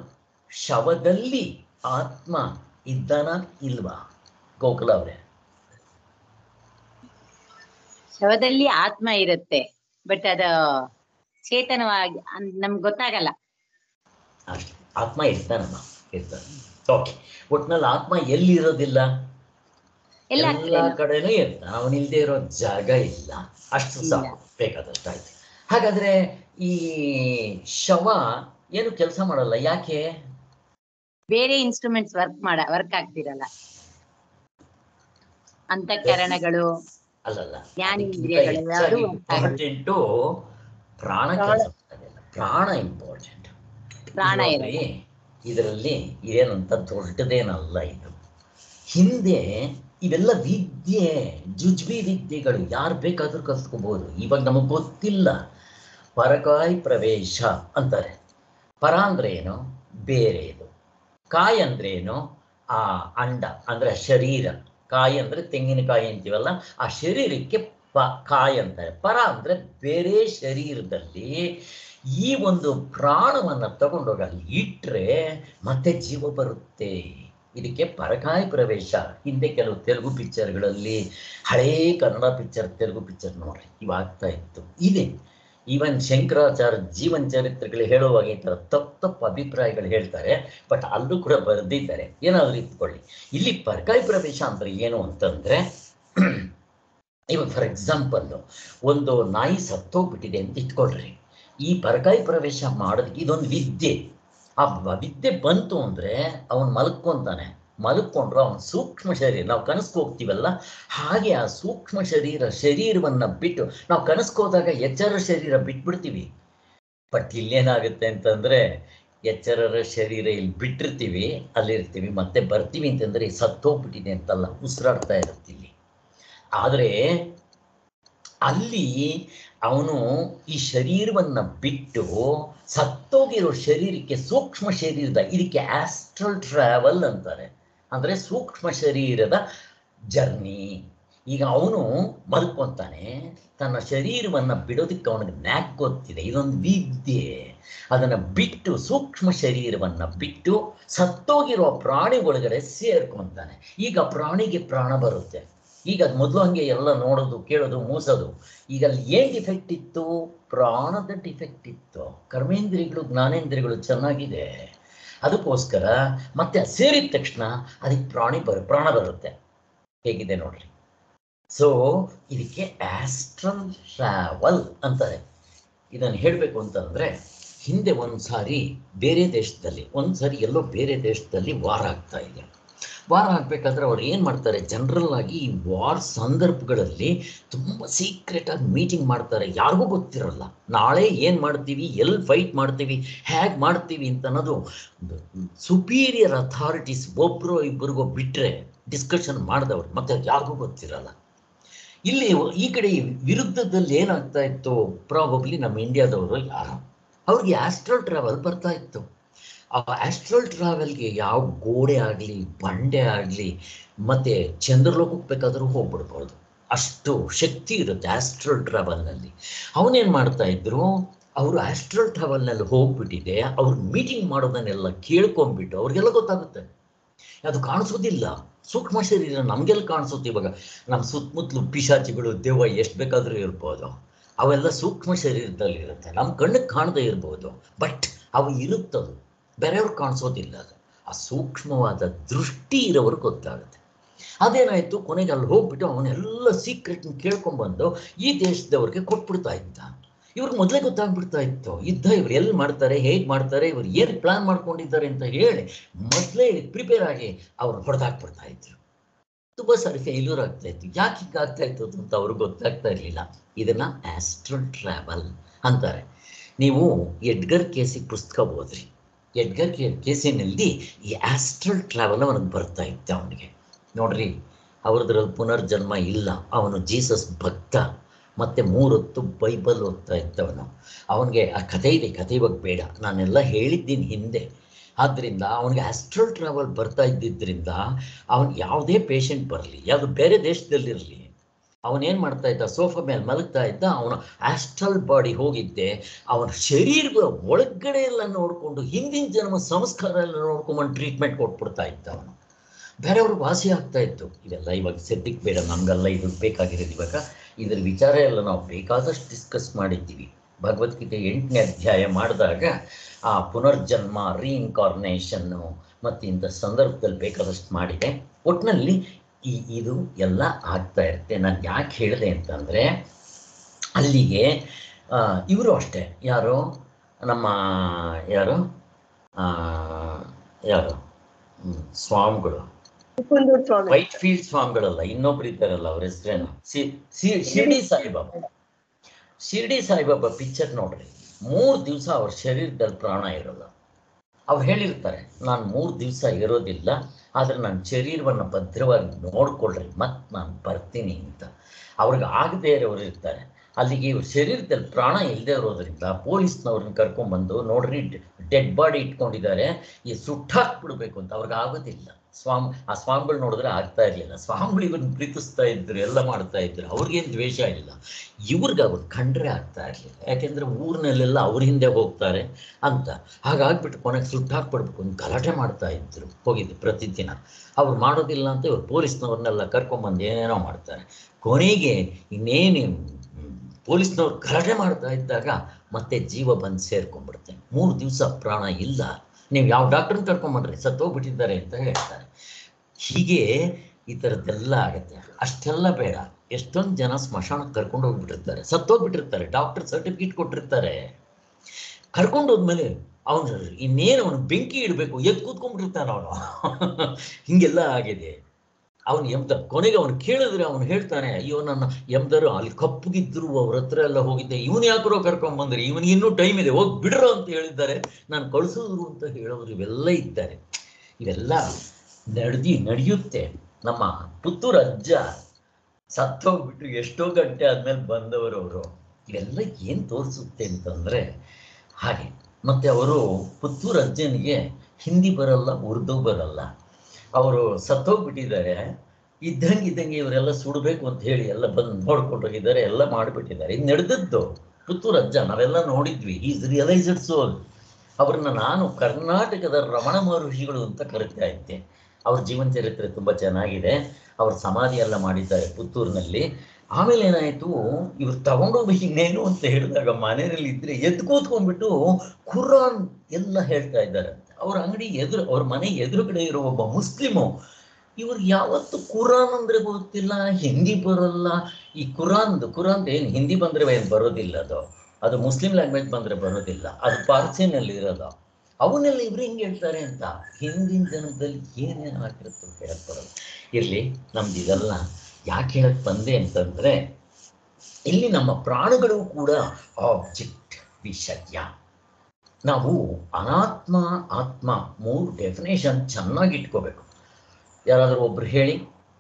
ಶವದಲ್ಲಿ ಆತ್ಮ ಇದ್ದಾನ ಇಲ್ವಾ ಗೋಕುಲ ಅವರೇ ಶವದಲ್ಲಿ ಆತ್ಮ ಇರುತ್ತೆ ಬಟ್ ಅದ ಚೇತನವಾಗಿ ನಮ್ಗೆ ಗೊತ್ತಾಗಲ್ಲ ಅಷ್ಟೇ ಆತ್ಮ ಇರ್ತಾನಮ್ಮ ಇರ್ತಾನೆ ಓಕೆ ಒಟ್ನಲ್ಲಿ ಆತ್ಮ ಎಲ್ಲಿರೋದಿಲ್ಲ ಎಲ್ಲ ಎಲ್ಲ ಕಡೆನೂ ಇರ್ತಾನೆ ಅವನಿಲ್ದೇ ಇರೋ ಜಾಗ ಇಲ್ಲ ಅಷ್ಟು ಇಲ್ಲ. ಸಾಕು ಬೇಕಾದಷ್ಟು ಆಯ್ತು ಹಾಗಾದ್ರೆ ಈ ಶವ ಏನು ಕೆಲಸ ಮಾಡಲ್ಲ ಯಾಕೆ ಬೇರೆ ಇನ್ಸ್ಟ್ರೂಮೆಂಟ್ಸ್ ವರ್ಕ್ ಮಾಡ ವರ್ಕ್ ಆಗ್ತಿರಲ್ಲ ಅಂತಃಕರಣಗಳು ಅಲ್ಲಲ್ಲ ಜ್ಞಾನೇಂದ್ರಿಯಗಳು ಯಾವ್ದು work ಆಗಲ್ಲ. ಇಂಪಾರ್ಟೆಂಟು ಪ್ರಾಣ ಕೆಲಸ ಮಾಡೋದಿಲ್ಲ ಪ್ರಾಣ ಇಂಪಾರ್ಟೆಂಟ್ ಪ್ರಾಣ ನೋಡ್ರಿ, ಇದರಲ್ಲಿ ಏನಂತ ದೊಡ್ಡದೇನಲ್ಲ ಇದು ಹಿಂದೆ ಇವೆಲ್ಲ ವಿದ್ಯೆ ಜುಜ್ಬಿ ವಿದ್ಯೆಗಳು ಯಾರು ಬೇಕಾದ್ರೂ ಕಲ್ತ್ಕೋಬಹುದು ಇವಾಗ ನಮಗೆ ಗೊತ್ತಿಲ್ಲ ಪರಕಾಯಿ ಪ್ರವೇಶ ಅಂತಾರೆ ಪರ ಅಂದ್ರೆ ಏನು ಬೇರೆ ಇದು ಕಾಯಿ ಅಂದ್ರೆ ಏನು ಆ ಅಂಡ ಅಂದ್ರೆ ಶರೀರ ಕಾಯಿ ಅಂದ್ರೆ ತೆಂಗಿನಕಾಯಿ ಅಂತೀವಲ್ಲ ಆ ಶರೀರಕ್ಕೆ ಪ ಕಾಯಿ ಅಂತಾರೆ ಪರ ಅಂದ್ರೆ ಬೇರೆ ಶರೀರದಲ್ಲಿ ಈ ಒಂದು ಪ್ರಾಣವನ್ನ ತಗೊಂಡೋಗಿ ಅಲ್ಲಿ ಇಟ್ರೆ ಮತ್ತೆ ಜೀವ ಬರುತ್ತೆ ಇದಕ್ಕೆ ಪರಕಾಯಿ ಪ್ರವೇಶ ಹಿಂದೆ ಕೆಲವು ತೆಲುಗು ಪಿಕ್ಚರ್ಗಳಲ್ಲಿ ಹಳೇ ಕನ್ನಡ ಪಿಕ್ಚರ್ ತೆಲುಗು ಪಿಕ್ಚರ್ ನೋಡ್ರಿ ಇವಾಗ್ತಾ ಇತ್ತು ಇದೆ ಈವನ್ ಶಂಕರಾಚಾರ್ಯ ಜೀವನ ಚರಿತ್ರೆಗಳು ಹೇಳುವಾಗ ಈ ಥರ ತಪ್ಪು ತಪ್ಪು ಅಭಿಪ್ರಾಯಗಳು ಹೇಳ್ತಾರೆ ಬಟ್ ಅಲ್ಲೂ ಕೂಡ ಬರೆದಿದ್ದಾರೆ ಏನಾದರೂ ಇಟ್ಕೊಳ್ಳಿ ಇಲ್ಲಿ ಪರ್ಕಾಯಿ ಪ್ರವೇಶ ಅಂದ್ರೆ ಏನು ಅಂತಂದ್ರೆ ಇವಾಗ ಫಾರ್ ಎಕ್ಸಾಂಪಲ್ ಒಂದು ನಾಯಿ ಸತ್ತೋಗ್ಬಿಟ್ಟಿದೆ ಅಂತ ಇಟ್ಕೊಳ್ರಿ ಈ ಪರಕಾಯಿ ಪ್ರವೇಶ ಮಾಡೋದಕ್ಕೆ ಇದೊಂದು ವಿದ್ಯೆ ಆ ಬ- ವಿದ್ಯೆ ಬಂತು ಅಂದ್ರೆ ಅವನು ಮಲ್ಕೊಂತಾನೆ ಮಲ್ಕೊಂಡ್ರು ಅವನ ಸೂಕ್ಷ್ಮ ಶರೀರ ನಾವು ಕನಸ್ಗೆ ಹೋಗ್ತೀವಲ್ಲ ಹಾಗೆ ಆ ಸೂಕ್ಷ್ಮ ಶರೀರ ಶರೀರವನ್ನ ಬಿಟ್ಟು ನಾವು ಕನಸ್ಗೆ ಹೋದಾಗ ಎಚ್ಚರ ಶರೀರ ಬಿಟ್ಬಿಡ್ತೀವಿ ಬಟ್ ಇಲ್ಲೇನಾಗುತ್ತೆ ಅಂತಂದ್ರೆ ಎಚ್ಚರರ ಶರೀರ ಇಲ್ಲಿ ಬಿಟ್ಟಿರ್ತೀವಿ ಅಲ್ಲಿರ್ತೀವಿ ಮತ್ತೆ ಬರ್ತೀವಿ ಅಂತಂದ್ರೆ ಸತ್ತೋಗ್ಬಿಟ್ಟಿದೆ ಅಂತಲ್ಲ ಉಸಿರಾಡ್ತಾ ಇರುತ್ತೆ ಇಲ್ಲಿ ಆದರೆ ಅಲ್ಲಿ ಅವನು ಈ ಶರೀರವನ್ನ ಬಿಟ್ಟು ಸತ್ತೋಗಿರೋ ಶರೀರಕ್ಕೆ ಸೂಕ್ಷ್ಮ ಶರೀರದ ಇದಕ್ಕೆ ಆಸ್ಟ್ರಲ್ ಟ್ರಾವೆಲ್ ಅಂತಾರೆ ಅಂದ್ರೆ ಸೂಕ್ಷ್ಮ ಶರೀರದ ಜರ್ನಿ ಈಗ ಅವನು ಮಲ್ಕೊಂತಾನೆ ತನ್ನ ಶರೀರವನ್ನ ಬಿಡೋದಕ್ಕೆ ಅವನಿಗೆ ನ್ಯಾಕ್ ಗೊತ್ತಿದೆ ಇದೊಂದು ವಿದ್ಯೆ ಅದನ್ನ ಬಿಟ್ಟು ಸೂಕ್ಷ್ಮ ಶರೀರವನ್ನ ಬಿಟ್ಟು ಸತ್ತೋಗಿರೋ ಪ್ರಾಣಿ ಒಳಗಡೆ ಸೇರ್ಕೊಂತಾನೆ ಈಗ ಪ್ರಾಣಿಗೆ ಪ್ರಾಣ ಬರುತ್ತೆ ಈಗ ಅದ್ ಮೊದಲು ಹಂಗೆ ಎಲ್ಲ ನೋಡೋದು ಕೇಳೋದು ಮೂಸೋದು ಈಗ ಅಲ್ಲಿ ಏನ್ ಡಿಫೆಕ್ಟ್ ಇತ್ತು ಪ್ರಾಣದ ಡಿಫೆಕ್ಟ್ ಇತ್ತು ಕರ್ಮೇಂದ್ರಿಯಗಳು ಜ್ಞಾನೇಂದ್ರಿಯಗಳು ಚೆನ್ನಾಗಿದೆ ಅದಕ್ಕೋಸ್ಕರ ಮತ್ತೆ ಅದ್ ಸೇರಿದ ತಕ್ಷಣ ಅದಕ್ಕೆ ಪ್ರಾಣಿ ಬರ ಪ್ರಾಣ ಬರುತ್ತೆ ಹೇಗಿದೆ ನೋಡ್ರಿ ಸೊ ಇದಕ್ಕೆ ಆಸ್ಟ್ರಲ್ ಟ್ರಾವಲ್ ಅಂತಾರೆ ಇದನ್ನು ಹೇಳಬೇಕು ಅಂತಂದ್ರೆ ಹಿಂದೆ ಒಂದು ಸಾರಿ ಬೇರೆ ದೇಶದಲ್ಲಿ ಒಂದು ಸಾರಿ ಎಲ್ಲೋ ಬೇರೆ ದೇಶದಲ್ಲಿ ವಾರ ಆಗ್ತಾ ಇದೆ ವಾರ ಆಗ್ಬೇಕಾದ್ರೆ ಅವ್ರು ಏನು ಮಾಡ್ತಾರೆ ಜನರಲ್ ಆಗಿ ಈ ವಾರ್ ಸಂದರ್ಭಗಳಲ್ಲಿ ತುಂಬ ಸೀಕ್ರೆಟ್ ಆಗಿ ಮೀಟಿಂಗ್ ಮಾಡ್ತಾರೆ ಯಾರಿಗೂ ಗೊತ್ತಿರಲ್ಲ ನಾಳೆ ಏನು ಮಾಡ್ತೀವಿ ಎಲ್ಲಿ ಫೈಟ್ ಮಾಡ್ತೀವಿ ಹೇಗೆ ಮಾಡ್ತೀವಿ ಅಂತ ಅನ್ನೋದು ಸುಪೀರಿಯರ್ ಅಥಾರಿಟೀಸ್ ಒಬ್ಬರು ಇಬ್ಬರಿಗೋ ಬಿಟ್ಟರೆ ಡಿಸ್ಕಷನ್ ಮಾಡಿದವ್ರು ಮತ್ತೆ ಅದು ಯಾರಿಗೂ ಗೊತ್ತಿರಲ್ಲ ಇಲ್ಲಿ ಈ ಕಡೆ ವಿರುದ್ಧದಲ್ಲಿ ಏನಾಗ್ತಾ ಇತ್ತು ಪ್ರಾಬಬ್ಲಿ ನಮ್ಮ ಇಂಡಿಯಾದವರು ಯಾರು ಅವ್ರಿಗೆ ಆಸ್ಟ್ರಲ್ ಟ್ರಾವೆಲ್ ಬರ್ತಾ ಇತ್ತು ಆ ಆಸ್ಟ್ರಲ್ ಟ್ರಾವೆಲ್ಗೆ ಯಾವ ಗೋಡೆ ಆಗಲಿ ಬಂಡೆ ಆಗಲಿ ಮತ್ತೆ ಚಂದ್ರಲೋಕಕ್ಕೆ ಬೇಕಾದರೂ ಹೋಗ್ಬಿಡ್ಬೋದು ಅಷ್ಟು ಶಕ್ತಿ ಇರುತ್ತೆ ಆಸ್ಟ್ರಲ್ ಟ್ರಾವೆಲ್ನಲ್ಲಿ ಅವನೇನು ಮಾಡ್ತಾ ಇದ್ರು ಅವರು ಆಸ್ಟ್ರಲ್ ಟ್ರಾವೆಲ್ನಲ್ಲಿ ಹೋಗ್ಬಿಟ್ಟಿದೆ ಅವ್ರು ಮೀಟಿಂಗ್ ಮಾಡೋದನ್ನೆಲ್ಲ ಕೇಳ್ಕೊಂಡ್ಬಿಟ್ಟು ಅವ್ರಿಗೆಲ್ಲ ಗೊತ್ತಾಗುತ್ತೆ ಅದು ಕಾಣಿಸೋದಿಲ್ಲ ಸೂಕ್ಷ್ಮ ಶರೀರ ನಮ್ಗೆಲ್ಲ ಕಾಣಿಸುತ್ತೆ ಇವಾಗ ನಮ್ಮ ಸುತ್ತಮುತ್ತಲು ಪಿಶಾಚಿಗಳು ದೆವ್ವ ಎಷ್ಟು ಬೇಕಾದರೂ ಇರ್ಬೋದು ಅವೆಲ್ಲ ಸೂಕ್ಷ್ಮ ಶರೀರದಲ್ಲಿ ಇರುತ್ತೆ ನಮ್ಮ ಕಣ್ಣಿಗೆ ಕಾಣದೇ ಇರ್ಬೋದು ಬಟ್ ಅವು ಇರುತ್ತದು ಬೇರೆಯವ್ರು ಕಾಣಿಸೋದಿಲ್ಲ ಅದು ಆ ಸೂಕ್ಷ್ಮವಾದ ದೃಷ್ಟಿ ಇರೋವ್ರಿಗೆ ಗೊತ್ತಾಗುತ್ತೆ ಅದೇನಾಯ್ತು ಕೊನೆಗೆ ಅಲ್ಲಿ ಹೋಗ್ಬಿಟ್ಟು ಅವನೆಲ್ಲ ಸೀಕ್ರೆಟ್ನ ಕೇಳ್ಕೊಂಡ್ಬಂದು ಈ ದೇಶದವ್ರಿಗೆ ಕೊಟ್ಬಿಡ್ತಾ ಇದ್ದ ಇವ್ರಿಗೆ ಮೊದಲೇ ಗೊತ್ತಾಗ್ಬಿಡ್ತಾ ಇತ್ತು ಯುದ್ಧ ಇವ್ರು ಎಲ್ಲಿ ಮಾಡ್ತಾರೆ ಹೇಗೆ ಮಾಡ್ತಾರೆ ಇವ್ರು ಏನು ಪ್ಲಾನ್ ಮಾಡ್ಕೊಂಡಿದ್ದಾರೆ ಅಂತ ಹೇಳಿ ಮೊದಲೇ ಪ್ರಿಪೇರ್ ಆಗಿ ಅವ್ರು ಹೊಡೆದಾಕ್ಬಿಡ್ತಾ ಇದ್ರು ತುಂಬ ಸಾರಿ ಫೇಲ್ಯೂರ್ ಆಗ್ತಾ ಇತ್ತು ಯಾಕೆ ಹಿಂಗೆ ಆಗ್ತಾ ಇತ್ತು ಅಂತ ಅವ್ರಿಗೆ ಗೊತ್ತಾಗ್ತಾ ಇರಲಿಲ್ಲ ಇದನ್ನ ಆಸ್ಟ್ರಲ್ ಟ್ರಾವೆಲ್ ಅಂತಾರೆ ನೀವು ಎಡ್ಗರ್ ಕೇಸಿಗೆ ಪುಸ್ತಕ ಓದ್ರಿ ಎಡ್ಗರ್ ಕೆ ಕೇಸಿನಲ್ಲಿ ಈ ಆಸ್ಟ್ರಲ್ ಟ್ರಾವೆಲ್ ಅವನಿಗೆ ಬರ್ತಾ ಇತ್ತು ಅವನಿಗೆ ನೋಡ್ರಿ ಅವ್ರದ್ರಲ್ಲಿ ಪುನರ್ಜನ್ಮ ಇಲ್ಲ ಅವನು ಜೀಸಸ್ ಭಕ್ತ ಮತ್ತೆ ಮೂರೊತ್ತು ಬೈಬಲ್ ಓದ್ತಾ ಇದ್ದವನು ಅವನಿಗೆ ಆ ಕಥೆ ಇದೆ ಕಥೆ ಇವಾಗ ಬೇಡ ನಾನೆಲ್ಲ ಹೇಳಿದ್ದೀನಿ ಹಿಂದೆ ಆದ್ದರಿಂದ ಅವನಿಗೆ ಆಸ್ಟ್ರಲ್ ಟ್ರಾವೆಲ್ ಬರ್ತಾ ಇದ್ದಿದ್ದರಿಂದ ಅವನು ಯಾವುದೇ ಪೇಷಂಟ್ ಬರಲಿ ಯಾವುದು ಬೇರೆ ದೇಶದಲ್ಲಿರಲಿ ಅವನೇನು ಮಾಡ್ತಾ ಇದ್ದ ಸೋಫಾ ಮೇಲೆ ಮಲಗ್ತಾ ಇದ್ದ ಅವನ ಆಸ್ಟ್ರಲ್ ಬಾಡಿ ಹೋಗಿದ್ದೆ ಅವನ ಶರೀರದ ಒಳಗಡೆ ಎಲ್ಲ ನೋಡಿಕೊಂಡು ಹಿಂದಿನ ಜನ್ಮ ಸಂಸ್ಕಾರ ಎಲ್ಲ ನೋಡ್ಕೊಂಡು ಟ್ರೀಟ್ಮೆಂಟ್ ಕೊಟ್ಬಿಡ್ತಾ ಇದ್ದ ಅವನು ಬೇರೆಯವ್ರಿಗೆ ವಾಸಿ ಆಗ್ತಾ ಇತ್ತು ಇವೆಲ್ಲ ಇವಾಗ ಸದ್ಯಕ್ಕೆ ಬೇಡ ನಮಗೆಲ್ಲ ಇದು ಬೇಕಾಗಿರೋದು ಇವಾಗ ಇದ್ರ ವಿಚಾರ ಎಲ್ಲ ನಾವು ಬೇಕಾದಷ್ಟು ಡಿಸ್ಕಸ್ ಮಾಡಿದ್ದೀವಿ ಭಗವದ್ಗೀತೆ ಎಂಟನೇ ಅಧ್ಯಾಯ ಮಾಡಿದಾಗ ಆ ಪುನರ್ಜನ್ಮ ರೀಇನ್ಕಾರ್ನೇಷನ್ನು ಮತ್ತು ಇಂಥ ಸಂದರ್ಭದಲ್ಲಿ ಬೇಕಾದಷ್ಟು ಮಾಡಿದೆ ಒಟ್ಟಿನಲ್ಲಿ ಈ ಇದು ಎಲ್ಲ ಆಗ್ತಾ ಇರುತ್ತೆ ನಾನು ಯಾಕೆ ಹೇಳಿದೆ ಅಂತಂದರೆ ಅಲ್ಲಿಗೆ ಇವರು ಅಷ್ಟೇ ಯಾರು ನಮ್ಮ ಯಾರು ಆ, ಯಾರು ಹ್ಮ್, ಸ್ವಾಮಿಗಳು ಕುಂದೂರು ಸ್ವಾಮಿ ವೈಟ್ ಫೀಲ್ಡ್ ಸ್ವಾಮಿಗಳಲ್ಲ ಇನ್ನೊಬ್ರು ಇದ್ದಾರಲ್ಲ ಅವ್ರ ಹೆಸರೇನು ಸಿ- ಸಿ- ಶಿರ್ಡಿ ಸಾಯಿಬಾಬಾ ಶಿರ್ಡಿ ಸಾಯಿಬಾಬಾ ಪಿಕ್ಚರ್ ನೋಡ್ರಿ ಮೂರು ದಿವಸ ಅವ್ರ ಶರೀರದಲ್ಲಿ ಪ್ರಾಣ ಇರೋಲ್ಲ ಅವ್ರು ಹೇಳಿರ್ತಾರೆ ನಾನು ಮೂರು ದಿವಸ ಇರೋದಿಲ್ಲ ಆದರೆ ನನ್ನ ಶರೀರವನ್ನು ಭದ್ರವಾಗಿ ನೋಡ್ಕೊಳ್ರಿ ಮತ್ತೆ ನಾನು ಬರ್ತೀನಿ ಅಂತ ಅವ್ರಿಗೆ ಆಗದೇ ಇರೋರು ಇರ್ತಾರೆ ಅಲ್ಲಿಗೆ ಇವ್ರ ಶರೀರದಲ್ಲಿ ಪ್ರಾಣ ಇಲ್ಲದೆ ಇರೋದ್ರಿಂದ ಪೊಲೀಸ್ನವ್ರನ್ನ ಕರ್ಕೊಂಡ್ಬಂದು ನೋಡ್ರಿ ಡೆಡ್ ಬಾಡಿ ಇಟ್ಕೊಂಡಿದ್ದಾರೆ ಈ ಸುಟ್ಟಾಕ್ಬಿಡ್ಬೇಕು ಅಂತ ಅವ್ರಿಗೆ ಆಗೋದಿಲ್ಲ ಸ್ವಾಮಿ ಆ ಸ್ವಾಮಿಗಳು ನೋಡಿದ್ರೆ ಆಗ್ತಾ ಇರಲಿಲ್ಲ ಸ್ವಾಮಿಗಳು ಇವ್ರನ್ನ ಪ್ರೀತಿಸ್ತಾ ಇದ್ರು ಎಲ್ಲ ಮಾಡ್ತಾ ಇದ್ರು ಅವ್ರಿಗೇನು ದ್ವೇಷ ಇಲ್ಲ ಇವ್ರಿಗೆ ಅವ್ರು ಕಂಡ್ರೆ ಆಗ್ತಾ ಇರಲಿಲ್ಲ ಯಾಕೆಂದ್ರೆ ಊರಿನಲ್ಲೆಲ್ಲ ಅವ್ರ ಹಿಂದೆ ಹೋಗ್ತಾರೆ ಅಂತ ಹಾಗಾಗ್ಬಿಟ್ಟು ಕೊನೆಗೆ ಸುಟ್ಟಾಕ್ಬಿಡ್ಬೇಕು ಅಂತ ಗಲಾಟೆ ಮಾಡ್ತಾ ಇದ್ರು ಹೋಗಿದ್ದು ಪ್ರತಿದಿನ ಅವ್ರು ಮಾಡೋದಿಲ್ಲ ಅಂತ ಇವ್ರು ಪೊಲೀಸ್ನವ್ರನ್ನೆಲ್ಲ ಕರ್ಕೊಂಬಂದು ಏನೇನೋ ಮಾಡ್ತಾರೆ ಕೊನೆಗೆ ಇನ್ನೇನು ಪೊಲೀಸ್ನವ್ರು ಗಲಾಟೆ ಮಾಡ್ತಾ ಇದ್ದಾಗ ಮತ್ತೆ ಜೀವ ಬಂದು ಸೇರ್ಕೊಂಡ್ಬಿಡುತ್ತೆ ಮೂರು ದಿವಸ ಪ್ರಾಣ ಇಲ್ಲ ನೀವು ಯಾವ ಡಾಕ್ಟರ್ನ ಕರ್ಕೊಂಬನ್ರಿ ಸತ್ತೋಗ್ಬಿಟ್ಟಿದ್ದಾರೆ ಅಂತ ಹೇಳ್ತಾರೆ ಹೀಗೆ ಈ ಥರದ್ದೆಲ್ಲ ಆಗುತ್ತೆ ಅಷ್ಟೆಲ್ಲ ಬೇಡ ಎಷ್ಟೊಂದು ಜನ ಸ್ಮಶಾನಕ್ಕೆ ಕರ್ಕೊಂಡು ಹೋಗ್ಬಿಟ್ಟಿರ್ತಾರೆ ಸತ್ತೋಗ್ಬಿಟ್ಟಿರ್ತಾರೆ ಡಾಕ್ಟರ್ ಸರ್ಟಿಫಿಕೇಟ್ ಕೊಟ್ಟಿರ್ತಾರೆ ಕರ್ಕೊಂಡು ಹೋದ್ಮೇಲೆ ಅವನು ಇನ್ನೇನು ಅವನು ಬೆಂಕಿ ಇಡಬೇಕು ಎದ್ದು ಕೂತ್ಕೊಂಡ್ಬಿಟ್ಟಿರ್ತಾನೆ ಅವನು ಹಿಂಗೆಲ್ಲ ಆಗಿದೆ ಅವನು ಎಮ್ದ ಕೊನೆಗೆ ಅವನು ಕೇಳಿದ್ರೆ ಅವನು ಹೇಳ್ತಾನೆ ಅಯ್ಯೋ ನನ್ನ ಎಮ್ದರು ಅಲ್ಲಿ ಕಪ್ಪಗಿದ್ರು ಅವ್ರ ಹತ್ರ ಎಲ್ಲ ಹೋಗಿದ್ದೆ ಇವನು ಯಾಕರೋ ಕರ್ಕೊಂಡ್ ಬಂದ್ರಿ ಇವನಿಗೆ ಇನ್ನೂ ಟೈಮ್ ಇದೆ ಹೋಗಿ ಬಿಡ್ರು ಅಂತ ಹೇಳಿದ್ದಾರೆ ನಾನು ಕಳಿಸಿದ್ರು ಅಂತ ಹೇಳೋರು ಇವೆಲ್ಲ ಇದ್ದಾರೆ ಇವೆಲ್ಲ ನಡೆದಿ ನಡೆಯುತ್ತೆ ನಮ್ಮ ಪುತ್ತೂರು ಅಜ್ಜ ಸತ್ತೋಗ್ಬಿಟ್ಟು ಎಷ್ಟೋ ಗಂಟೆ ಆದ್ಮೇಲೆ ಬಂದವರು ಅವರು ಇವೆಲ್ಲ ಏನು ತೋರಿಸುತ್ತೆ ಅಂತಂದ್ರೆ ಹಾಗೆ ಮತ್ತೆ ಅವರು ಪುತ್ತೂರು ಅಜ್ಜನಿಗೆ ಹಿಂದಿ ಬರಲ್ಲ ಉರ್ದು ಬರಲ್ಲ ಅವರು ಸತ್ತೋಗ್ಬಿಟ್ಟಿದ್ದಾರೆ ಇದ್ದಂಗೆ ಇದ್ದಂಗೆ ಇವರೆಲ್ಲ ಸುಡಬೇಕು ಅಂತ ಹೇಳಿ ಎಲ್ಲ ಬಂದು ನೋಡ್ಕೊಂಡು ಹೋಗಿದ್ದಾರೆ ಎಲ್ಲ ಮಾಡಿಬಿಟ್ಟಿದ್ದಾರೆ ಇದು ನಡೆದದ್ದು ಪುತ್ತೂರು ಅಜ್ಜ ನಾವೆಲ್ಲ ನೋಡಿದ್ವಿ ಈಸ್ ರಿಯಲೈಸ್ಡ್ ಸೋಲ್ ಅವ್ರನ್ನ ನಾನು ಕರ್ನಾಟಕದ ರಮಣ ಮಹರ್ಷಿಗಳು ಅಂತ ಕರಿತಾ ಇದ್ದೆ ಅವ್ರ ಜೀವನ ಚರಿತ್ರೆ ತುಂಬ ಚೆನ್ನಾಗಿದೆ ಅವ್ರ ಸಮಾಧಿ ಎಲ್ಲ ಮಾಡಿದ್ದಾರೆ ಪುತ್ತೂರಿನಲ್ಲಿ ಆಮೇಲೆ ಏನಾಯಿತು ಇವ್ರು ತಗೊಂಡೋಗಿ ಇನ್ನೇನು ಅಂತ ಹೇಳಿದಾಗ ಮನೆಯಲ್ಲಿ ಇದ್ರೆ ಎದ್ದು ಕೂತ್ಕೊಂಡ್ಬಿಟ್ಟು ಖುರಾನ್ ಎಲ್ಲ ಹೇಳ್ತಾ ಇದ್ದಾರೆ ಅವ್ರ ಅಂಗಡಿ ಎದುರು ಅವ್ರ ಮನೆ ಎದುರುಗಡೆ ಇರೋ ಒಬ್ಬ ಮುಸ್ಲಿಮು ಇವ್ರು ಯಾವತ್ತು ಕುರಾನ್ ಅಂದ್ರೆ ಗೊತ್ತಿಲ್ಲ ಹಿಂದಿ ಬರಲ್ಲ ಈ ಕುರಾನ್ದು ಕುರಾನ್ ಏನು ಹಿಂದಿ ಬಂದ್ರೆ ಏನು ಬರೋದಿಲ್ಲ ಅದು ಅದು ಮುಸ್ಲಿಂ ಲ್ಯಾಂಗ್ವೇಜ್ ಬಂದ್ರೆ ಬರೋದಿಲ್ಲ ಅದು ಪಾರ್ಸಿನಲ್ಲಿ ಇರೋದು ಅವನ್ನೆಲ್ಲ ಇವ್ರು ಹಿಂಗೆ ಹೇಳ್ತಾರೆ ಅಂತ ಹಿಂದಿನ ಜನದಲ್ಲಿ ಏನೇನು ಆಗಿರುತ್ತೋ ಹೇಳಕ್ ಬರಲ್ಲ ಇರ್ಲಿ ನಮ್ದು ಇದೆಲ್ಲ ಯಾಕೆ ಹೇಳಕ್ ಬಂದೆ ಅಂತಂದ್ರೆ ಇಲ್ಲಿ ನಮ್ಮ ಪ್ರಾಣಗಳು ಕೂಡ ಆಬ್ಜೆಕ್ಟ್ ವಿಷಯ ನಾವು ಅನಾತ್ಮ ಆತ್ಮ ಮೂರು ಡೆಫಿನೇಷನ್ ಚೆನ್ನಾಗಿ ಇಟ್ಕೋಬೇಕು ಯಾರಾದರೂ ಒಬ್ರು ಹೇಳಿ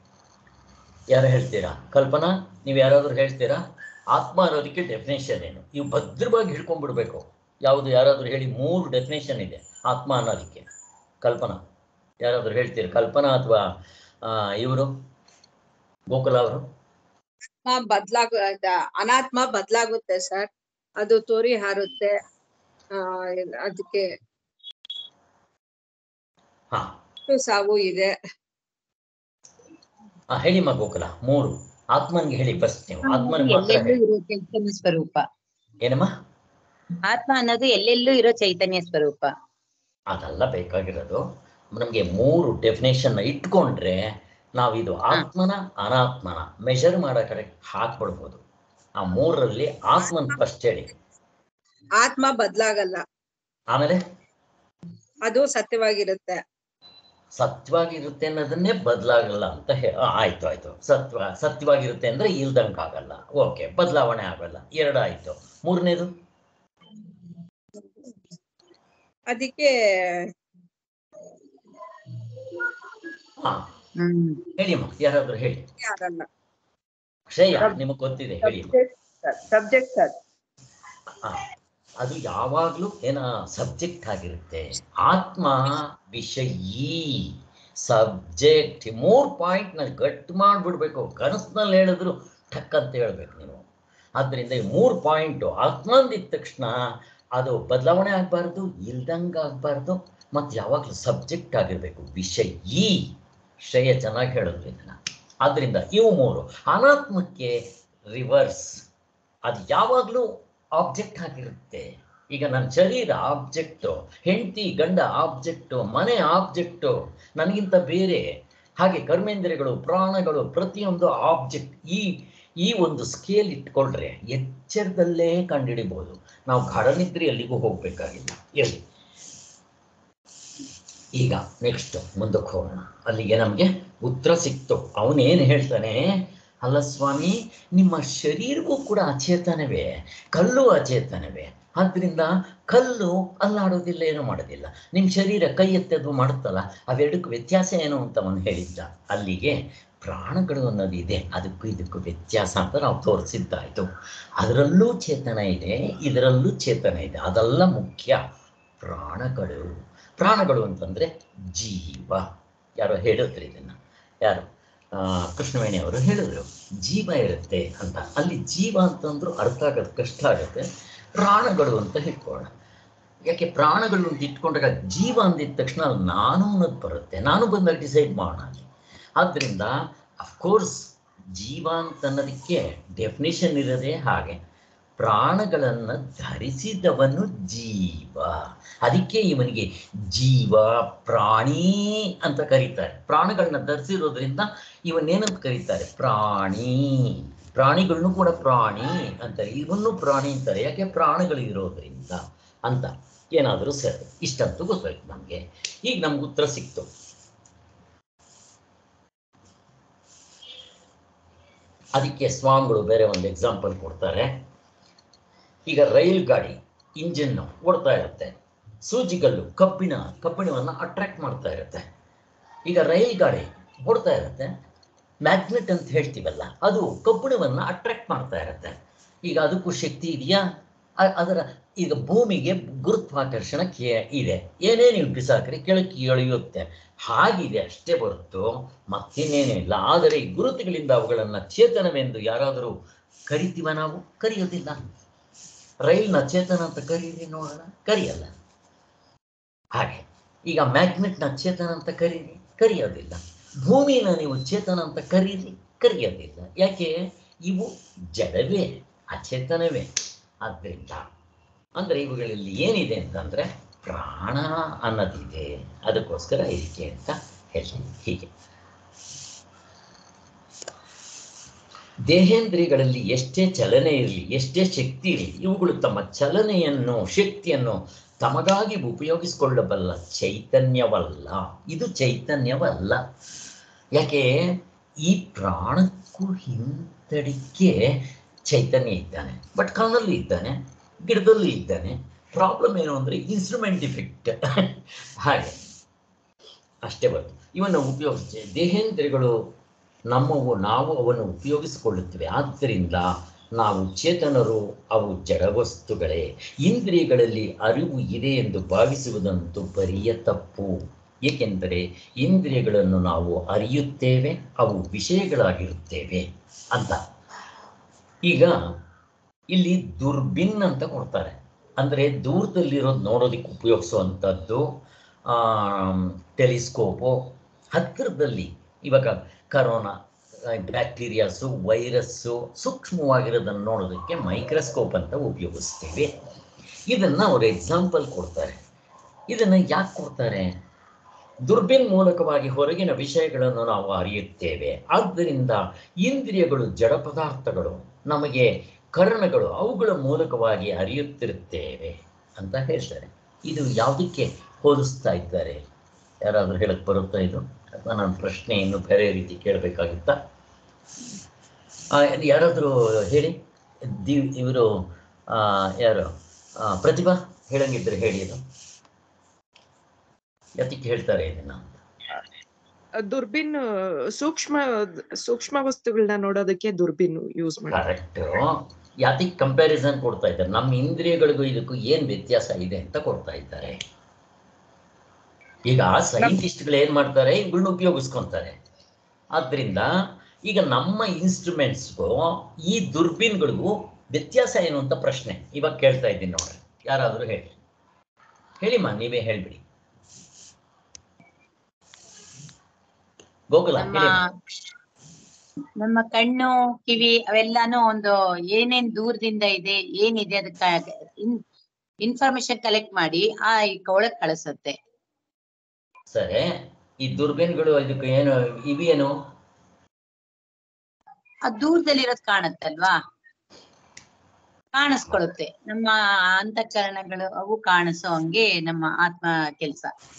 ಯಾರು ಹೇಳ್ತೀರಾ ಕಲ್ಪನಾ ನೀವು ಯಾರಾದರೂ ಹೇಳ್ತೀರಾ ಆತ್ಮ ಅನ್ನೋದಕ್ಕೆ ಡೆಫಿನೇಷನ್ ಏನು ನೀವು ಭದ್ರವಾಗಿ ಹಿಡ್ಕೊಂಡ್ಬಿಡ್ಬೇಕು ಯಾವುದು ಯಾರಾದರೂ ಹೇಳಿ ಮೂರು ಡೆಫಿನೇಷನ್ ಇದೆ ಆತ್ಮ ಅನ್ನೋದಕ್ಕೆ ಕಲ್ಪನಾ ಯಾರಾದರೂ ಹೇಳ್ತೀರಾ ಕಲ್ಪನಾ ಅಥವಾ ಇವರು ಗೋಕುಲ ಅವರು ಆತ್ಮ ಬದ್ಲಾಗ ಅದ- ಅನಾತ್ಮ ಬದ್ಲಾಗುತ್ತೆ ಸರ್ ಅದು ತೋರಿ ಹಾರುತ್ತೆ ಆ ಅದಕ್ಕೆ ಹಾ ಹುಟ್ಟು ಸಾವು ಇದೆ ಹಾ ಹೇಳಿಮ್ಮ ಗೋಕುಲ ಮೂರು ಆತ್ಮನ್ಗೆ ಹೇಳಿ ಫಸ್ಟ್ ನೀವು ಆತ್ಮನ್ ಮಾತ್ರ ಎಲ್ಲೆಲ್ಲೂ ಹೇಳಿ ಇರೋ ಚೈತನ್ಯ ಸ್ವರೂಪ ಏನಮ್ಮ ಆತ್ಮ ಅನ್ನೋದು ಎಲ್ಲೆಲ್ಲೂ ಇರೋ ಚೈತನ್ಯ ಸ್ವರೂಪ ಅದೆಲ್ಲ ಬೇಕಾಗಿರೋದು ನಮಗೆ ಮೂರು ಡೆಫಿನೇಷನ್ ಇಟ್ಕೊಂಡ್ರೆ ನಾವು ಇದು ಆತ್ಮನ ಅನಾತ್ಮನ ಮೆಷರ್ ಮಾಡೋ ಕಡೆ ಹಾಕ್ಬಿಡ್ಬೋದು ಆ ಮೂರರಲ್ಲಿ ಆತ್ಮನ್ ಫಸ್ಟ್ ಹೇಳಿ ಆತ್ಮ ಬದ್ಲಾಗಲ್ಲ ಆಮೇಲೆ ಅದು ಸತ್ಯವಾಗಿರುತ್ತೆ ಸತ್ಯವಾಗಿರುತ್ತೆ ಅನ್ನೋದನ್ನೇ ಬದಲಾಗಲ್ಲ ಅಂತ ಹೇ ಆ, ಆಯ್ತು ಆಯ್ತು ಸತ್ವ ಸತ್ಯವಾಗಿರುತ್ತೆ ಅಂದ್ರೆ ಇಲ್ದಂಗೆ ಆಗಲ್ಲ ಓಕೆ ಬದಲಾವಣೆ ಆಗಲ್ಲ ಎರಡಾಯ್ತು ಮೂರನೇದು ಅದಕ್ಕೆ ಹಾ ಹ್ಮ್ ಹೇಳಿಮ್ಮ ಯಾರಾದ್ರೂ ಹೇಳಿ ಆಗಲ್ಲ ಶ್ರೇಯ ನಿಮಗೆ ಗೊತ್ತಿದೆ ಹೇಳಿಮ್ಮ ಸಬ್ಜೆಕ್ಟ್ ಸರ್ ಆ, ಅದು ಯಾವಾಗ್ಲೂ ಏನ ಸಬ್ಜೆಕ್ಟ್ ಆಗಿರುತ್ತೆ ಆತ್ಮ ವಿಷಯೀ ಸಬ್ಜೆಕ್ಟ್ ಮೂರ್ ಪಾಯಿಂಟ್ ನ ಗಟ್ ಮಾಡ್ಬಿಡ್ಬೇಕು ಕನಸಿನಲ್ಲಿ ಹೇಳಿದ್ರು ಟಕ್ ಅಂತ ಹೇಳ್ಬೇಕು ನೀವು ಆದ್ರಿಂದ ಈ ಮೂರ್ ಪಾಯಿಂಟು ಆತ್ಮ ಅಂದಿದ ತಕ್ಷಣ ಅದು ಬದಲಾವಣೆ ಆಗಬಾರ್ದು ಇಲ್ದಂಗೆ ಆಗಬಾರ್ದು ಮತ್ತು ಯಾವಾಗಲೂ ಸಬ್ಜೆಕ್ಟ್ ಆಗಿರ್ಬೇಕು ವಿಷಯೀ ಶ್ರೇಯ ಚೆನ್ನಾಗಿ ಹೇಳಿದ್ರು ಇದನ್ನ ಆದ್ರಿಂದ ಇವು ಮೂರು ಅನಾತ್ಮಕ್ಕೆ ರಿವರ್ಸ್ ಅದು ಯಾವಾಗಲೂ ಆಬ್ಜೆಕ್ಟ್ ಆಗಿರುತ್ತೆ ಈಗ ನನ್ನ ಶರೀರ ಆಬ್ಜೆಕ್ಟು ಹೆಂಡತಿ ಗಂಡ ಆಬ್ಜೆಕ್ಟು ಮನೆ ಆಬ್ಜೆಕ್ಟು ನನಗಿಂತ ಬೇರೆ ಹಾಗೆ ಕರ್ಮೇಂದ್ರಿಯಗಳು ಪ್ರಾಣಗಳು ಪ್ರತಿಯೊಂದು ಆಬ್ಜೆಕ್ಟ್ ಈ ಈ ಒಂದು ಸ್ಕೇಲ್ ಇಟ್ಕೊಂಡ್ರೆ ಎಚ್ಚರದಲ್ಲೇ ಕಂಡುಹಿಡಿಬೋದು ನಾವು ಗಾಢನಿದ್ರೆ ಎಲ್ಲಿಗೂ ಹೋಗ್ಬೇಕಾಗಿಲ್ಲ ಇರಲಿ ಈಗ ನೆಕ್ಸ್ಟ್ ಮುಂದಕ್ಕೆ ಹೋಗೋಣ ಅಲ್ಲಿಗೆ ನಮಗೆ ಉತ್ತರ ಸಿಕ್ತು ಅವನೇನು ಹೇಳ್ತಾನೆ ಅಲ್ಲ ಸ್ವಾಮಿ ನಿಮ್ಮ ಶರೀರವೂ ಕೂಡ ಅಚೇತನವೇ ಕಲ್ಲು ಅಚೇತನವೇ ಆದ್ರಿಂದ ಕಲ್ಲು ಅಲ್ಲಾಡೋದಿಲ್ಲ ಏನೂ ಮಾಡೋದಿಲ್ಲ ನಿಮ್ಮ ಶರೀರ ಕೈ ಎತ್ತದು ಮಾಡುತ್ತಲ್ಲ ಅವೆರಡಕ್ಕೂ ವ್ಯತ್ಯಾಸ ಏನು ಅಂತ ಅವನು ಹೇಳಿದ್ದ ಅಲ್ಲಿಗೆ ಪ್ರಾಣಗಳು ಅನ್ನೋದು ಇದೆ ಅದಕ್ಕೂ ಇದಕ್ಕೂ ವ್ಯತ್ಯಾಸ ಅಂತ ನಾವು ತೋರಿಸಿದ್ದಾಯ್ತು ಅದರಲ್ಲೂ ಚೇತನ ಇದೆ ಇದರಲ್ಲೂ ಚೇತನ ಇದೆ ಅದೆಲ್ಲ ಮುಖ್ಯ ಪ್ರಾಣಗಳು ಪ್ರಾಣಗಳು ಅಂತಂದ್ರೆ ಜೀವ ಯಾರೋ ಹೇಳಿದ್ರು ಇದನ್ನ ಯಾರು ಆ, ಕೃಷ್ಣವೇಣಿ ಅವರು ಹೇಳಿದ್ರು ಜೀವ ಇರುತ್ತೆ ಅಂತ ಅಲ್ಲಿ ಜೀವ ಅಂತಂದ್ರು ಅರ್ಥ ಆಗೋದು ಕಷ್ಟ ಆಗುತ್ತೆ ಪ್ರಾಣಗಳು ಅಂತ ಇಟ್ಕೊಳ್ಳೋಣ ಯಾಕೆ ಪ್ರಾಣಗಳು ಅಂತ ಇಟ್ಕೊಂಡಾಗ ಜೀವ ಅಂದಿದ ತಕ್ಷಣ ಅಲ್ಲಿ ನಾನು ಅನ್ನೋದು ಬರುತ್ತೆ ನಾನು ಬಂದಾಗ ಡಿಸೈಡ್ ಮಾಡೋಣ ಅಲ್ಲಿ ಆದ್ದರಿಂದ ಅಫ್ಕೋರ್ಸ್ ಜೀವ ಅಂತ ಅನ್ನೋದಕ್ಕೆ ಡೆಫಿನೇಷನ್ ಇರೋದೇ ಹಾಗೆ ಪ್ರಾಣಗಳನ್ನ ಧರಿಸಿದವನು ಜೀವ ಅದಕ್ಕೆ ಇವನಿಗೆ ಜೀವ ಪ್ರಾಣಿ ಅಂತ ಕರೀತಾರೆ ಪ್ರಾಣಗಳನ್ನ ಧರಿಸಿರೋದ್ರಿಂದ ಇವನ್ನೇನಂತ ಕರೀತಾರೆ ಪ್ರಾಣಿ ಪ್ರಾಣಿಗಳನ್ನು ಕೂಡ ಪ್ರಾಣಿ ಅಂತಾರೆ ಇವನು ಪ್ರಾಣಿ ಅಂತಾರೆ ಯಾಕೆ ಪ್ರಾಣಿಗಳು ಇರೋದ್ರಿಂದ ಅಂತ ಏನಾದರೂ ಸರಿ ಇಷ್ಟಂತೂ ಗೊತ್ತಾಯ್ತು ನಮಗೆ ಈಗ ನಮ್ಗೆ ಉತ್ತರ ಸಿಕ್ತು ಅದಕ್ಕೆ ಸ್ವಾಮಿಗಳು ಬೇರೆ ಒಂದು ಎಕ್ಸಾಂಪಲ್ ಕೊಡ್ತಾರೆ ಈಗ ರೈಲ್ ಗಾಡಿ ಇಂಜಿನ್ ಓಡ್ತಾ ಇರುತ್ತೆ ಸೂಜಿಗಲ್ಲು ಕಬ್ಬಿಣ ಕಬ್ಬಿಣವನ್ನು ಅಟ್ರಾಕ್ಟ್ ಮಾಡ್ತಾ ಇರುತ್ತೆ ಈಗ ರೈಲ್ ಗಾಡಿ ಓಡ್ತಾ ಇರುತ್ತೆ ಮ್ಯಾಗ್ನೆಟ್ ಅಂತ ಹೇಳ್ತೀವಲ್ಲ ಅದು ಕಬ್ಬಿಣವನ್ನು ಅಟ್ರಾಕ್ಟ್ ಮಾಡ್ತಾ ಇರುತ್ತೆ ಈಗ ಅದಕ್ಕೂ ಶಕ್ತಿ ಇದೆಯಾ ಅ- ಅದರ ಈಗ ಭೂಮಿಗೆ ಗುರುತ್ವಾಕರ್ಷಣ ಕೇ ಇದೆ ಏನೇ ನೀವು ಬಿಸಾಕ್ರಿ ಕೆಳಕ್ಕೆ ಎಳೆಯುತ್ತೆ ಹಾಗಿದೆ ಅಷ್ಟೇ ಹೊರತು ಮತ್ತಿನ್ನೇನೂ ಇಲ್ಲ ಆದರೆ ಈ ಗುರುತುಗಳಿಂದ ಅವುಗಳನ್ನು ಚೇತನವೆಂದು ಯಾರಾದರೂ ಕರಿತೀವ ನಾವು ಕರೆಯೋದಿಲ್ಲ ರೈಲ್ನ ಚೇತನ ಅಂತ ಕರೀರಿ ನೋಡೋಣ ಕರೆಯಲ್ಲ ಹಾಗೆ ಈಗ ಮ್ಯಾಗ್ನೆಟ್ನ ಚೇತನ ಅಂತ ಕರೀರಿ ಕರೆಯೋದಿಲ್ಲ ಭೂಮಿನ ನೀವು ಚೇತನ ಅಂತ ಕರೀರಿ ಕರೆಯೋದಿಲ್ಲ ಯಾಕೆ ಇವು ಜಡವೇ ಅಚೇತನವೇ ಆದ್ದರಿಂದ ಅಂದರೆ ಇವುಗಳಲ್ಲಿ ಏನಿದೆ ಅಂತಂದರೆ ಪ್ರಾಣ ಅನ್ನೋದಿದೆ ಅದಕ್ಕೋಸ್ಕರ ಇದಕ್ಕೆ ಅಂತ ಹೇಳ್ತೀನಿ ಹೀಗೆ ದೇಹೇಂದ್ರಿಯಗಳಲ್ಲಿ ಎಷ್ಟೇ ಚಲನೆ ಇರಲಿ ಎಷ್ಟೇ ಶಕ್ತಿ ಇರಲಿ ಇವುಗಳು ತಮ್ಮ ಚಲನೆಯನ್ನು ಶಕ್ತಿಯನ್ನು ತಮಗಾಗಿ ಉಪಯೋಗಿಸಿಕೊಳ್ಳಬಲ್ಲ ಚೈತನ್ಯವಲ್ಲ ಇದು ಚೈತನ್ಯವಲ್ಲ ಯಾಕೆ ಈ ಪ್ರಾಣಕ್ಕೂ ಹಿಂದಡಿಕೆ ಚೈತನ್ಯ ಇದ್ದಾನೆ ಬಟ್ ಕಣ್ಣಲ್ಲೂ ಇದ್ದಾನೆ ಗಿಡದಲ್ಲೂ ಇದ್ದಾನೆ ಪ್ರಾಬ್ಲಮ್ ಏನು ಅಂದರೆ ಇನ್ಸ್ಟ್ರೂಮೆಂಟ್ ಡಿಫೆಕ್ಟ್ ಹಾಗೆ ಅಷ್ಟೇ ಬರ್ತು ಇವನ್ನು ಉಪಯೋಗಿಸಿ ದೇಹೇಂದ್ರಿಯಗಳು ನಮ್ಮವು ನಾವು ಅವನ್ನು ಉಪಯೋಗಿಸಿಕೊಳ್ಳುತ್ತೇವೆ ಆದ್ದರಿಂದ ನಾವು ಚೇತನರು ಅವು ಜಡವಸ್ತುಗಳೇ ಇಂದ್ರಿಯಗಳಲ್ಲಿ ಅರಿವು ಇದೆ ಎಂದು ಭಾವಿಸುವುದಂತೂ ಬರಿಯ ತಪ್ಪು ಏಕೆಂದರೆ ಇಂದ್ರಿಯಗಳನ್ನು ನಾವು ಅರಿಯುತ್ತೇವೆ ಅವು ವಿಷಯಗಳಾಗಿರುತ್ತೇವೆ ಅಂತ ಈಗ ಇಲ್ಲಿ ದುರ್ಬಿನ್ ಅಂತ ಕೊಡ್ತಾರೆ ಅಂದರೆ ದೂರದಲ್ಲಿರೋದು ನೋಡೋದಕ್ಕೆ ಉಪಯೋಗಿಸುವಂಥದ್ದು ಟೆಲಿಸ್ಕೋಪು ಹತ್ತಿರದಲ್ಲಿ ಇವಾಗ ಕರೋನಾ ಬ್ಯಾಕ್ಟೀರಿಯಾಸು ವೈರಸ್ಸು ಸೂಕ್ಷ್ಮವಾಗಿರೋದನ್ನು ನೋಡೋದಕ್ಕೆ ಮೈಕ್ರೋಸ್ಕೋಪ್ ಅಂತ ಉಪಯೋಗಿಸ್ತೇವೆ ಇದನ್ನು ಅವರು ಎಕ್ಸಾಂಪಲ್ ಕೊಡ್ತಾರೆ ಇದನ್ನು ಯಾಕೆ ಕೊಡ್ತಾರೆ ದುರ್ಬಿನ್ ಮೂಲಕವಾಗಿ ಹೊರಗಿನ ವಿಷಯಗಳನ್ನು ನಾವು ಅರಿಯುತ್ತೇವೆ ಆದ್ದರಿಂದ ಇಂದ್ರಿಯಗಳು ಜಡ ಪದಾರ್ಥಗಳು ನಮಗೆ ಕರ್ಣಗಳು ಅವುಗಳ ಮೂಲಕವಾಗಿ ಅರಿಯುತ್ತಿರುತ್ತೇವೆ ಅಂತ ಹೇಳ್ತಾರೆ ಇದು ಯಾವುದಕ್ಕೆ ಹೋಲಿಸ್ತಾ ಇದ್ದಾರೆ ಯಾರಾದರೂ ಹೇಳಕ್ ಬರುತ್ತಾ ಇದು ಅಥವಾ ನನ್ನ ಪ್ರಶ್ನೆ ಇನ್ನು ಬೇರೆ ರೀತಿ ಕೇಳಬೇಕಾಗಿತ್ತಾ ಯಾರಾದರೂ ಹೇಳಿ ದಿ ಇವರು ಯಾರು ಆ, ಪ್ರತಿಭಾ ಹೇಳಂಗಿದ್ರೆ ಹೇಳಿ ಇದು ಯಾತಕ್ಕೆ ಹೇಳ್ತಾರೆ ಇದನ್ನ ದುರ್ಬಿನ್ ಸೂಕ್ಷ್ಮ ಸೂಕ್ಷ್ಮ ವಸ್ತುಗಳನ್ನ ನೋಡೋದಕ್ಕೆ ದುರ್ಬಿನ್ ಯೂಸ್ ಮಾಡ್ತಾರೆ ಕರೆಕ್ಟ್ ಯಾತಕ್ಕೆ ಕಂಪ್ಯಾರಿಸನ್ ಕೊಡ್ತಾ ಇದ್ದಾರೆ ನಮ್ಮ ಇಂದ್ರಿಯಗಳಿಗೂ ಇದಕ್ಕೂ ಏನ್ ವ್ಯತ್ಯಾಸ ಇದೆ ಅಂತ ಕೊಡ್ತಾ ಇದ್ದಾರೆ ಈಗ ಸೈಂಟಿಸ್ಟ್ಗಳು ಏನ್ ಮಾಡ್ತಾರೆ ಇವುಗಳನ್ನ ಉಪಯೋಗಿಸ್ಕೊಂತಾರೆ ಆದ್ರಿಂದ ಈಗ ನಮ್ಮ ಇನ್ಸ್ಟ್ರೂಮೆಂಟ್ಸ್ಗೂ ಈ ದುರ್ಬಿನ್ಗಳಿಗೂ ವ್ಯತ್ಯಾಸ ಏನು ಅಂತ ಪ್ರಶ್ನೆ ಇವಾಗ ಕೇಳ್ತಾ ಇದ್ದೀನಿ ನೋಡ್ರಿ ಯಾರಾದರೂ ಹೇಳಿ ಹೇಳಿಮ್ಮ ನೀವೇ ಹೇಳ್ಬಿಡಿ ಗೋಕುಲ ನಮ್ಮ ಹೇಳಿ ನಮ್ಮ ಕಣ್ಣು ಕಿವಿ ಅವೆಲ್ಲಾನು ಒಂದು ಏನೇನ್ ದೂರದಿಂದ ಇದೆ ಏನಿದೆ ಅದಕ್ಕ ಇನ್ಫಾರ್ಮೇಶನ್ ಕಲೆಕ್ಟ್ ಮಾಡಿ ಆ ಒಳಗ್ ಕಳಿಸುತ್ತೆ ಸರಿ ಈ ದುರ್ಬಿನ್ಗಳು ಇದಕ್ಕೆ ಏನು ಇವೇನು ಆ ದೂರದಲ್ಲಿರೋದ್ ಕಾಣುತ್ತಲ್ವಾ ಕಾಣಿಸ್ಕೊಳ್ಳುತ್ತೆ ನಮ್ಮ ಅಂತಃಕರಣಗಳು ಅವು ಕಾಣಿಸೋ ಹಂಗೆ ನಮ್ಮ ಆತ್ಮ ಕೆಲ್ಸ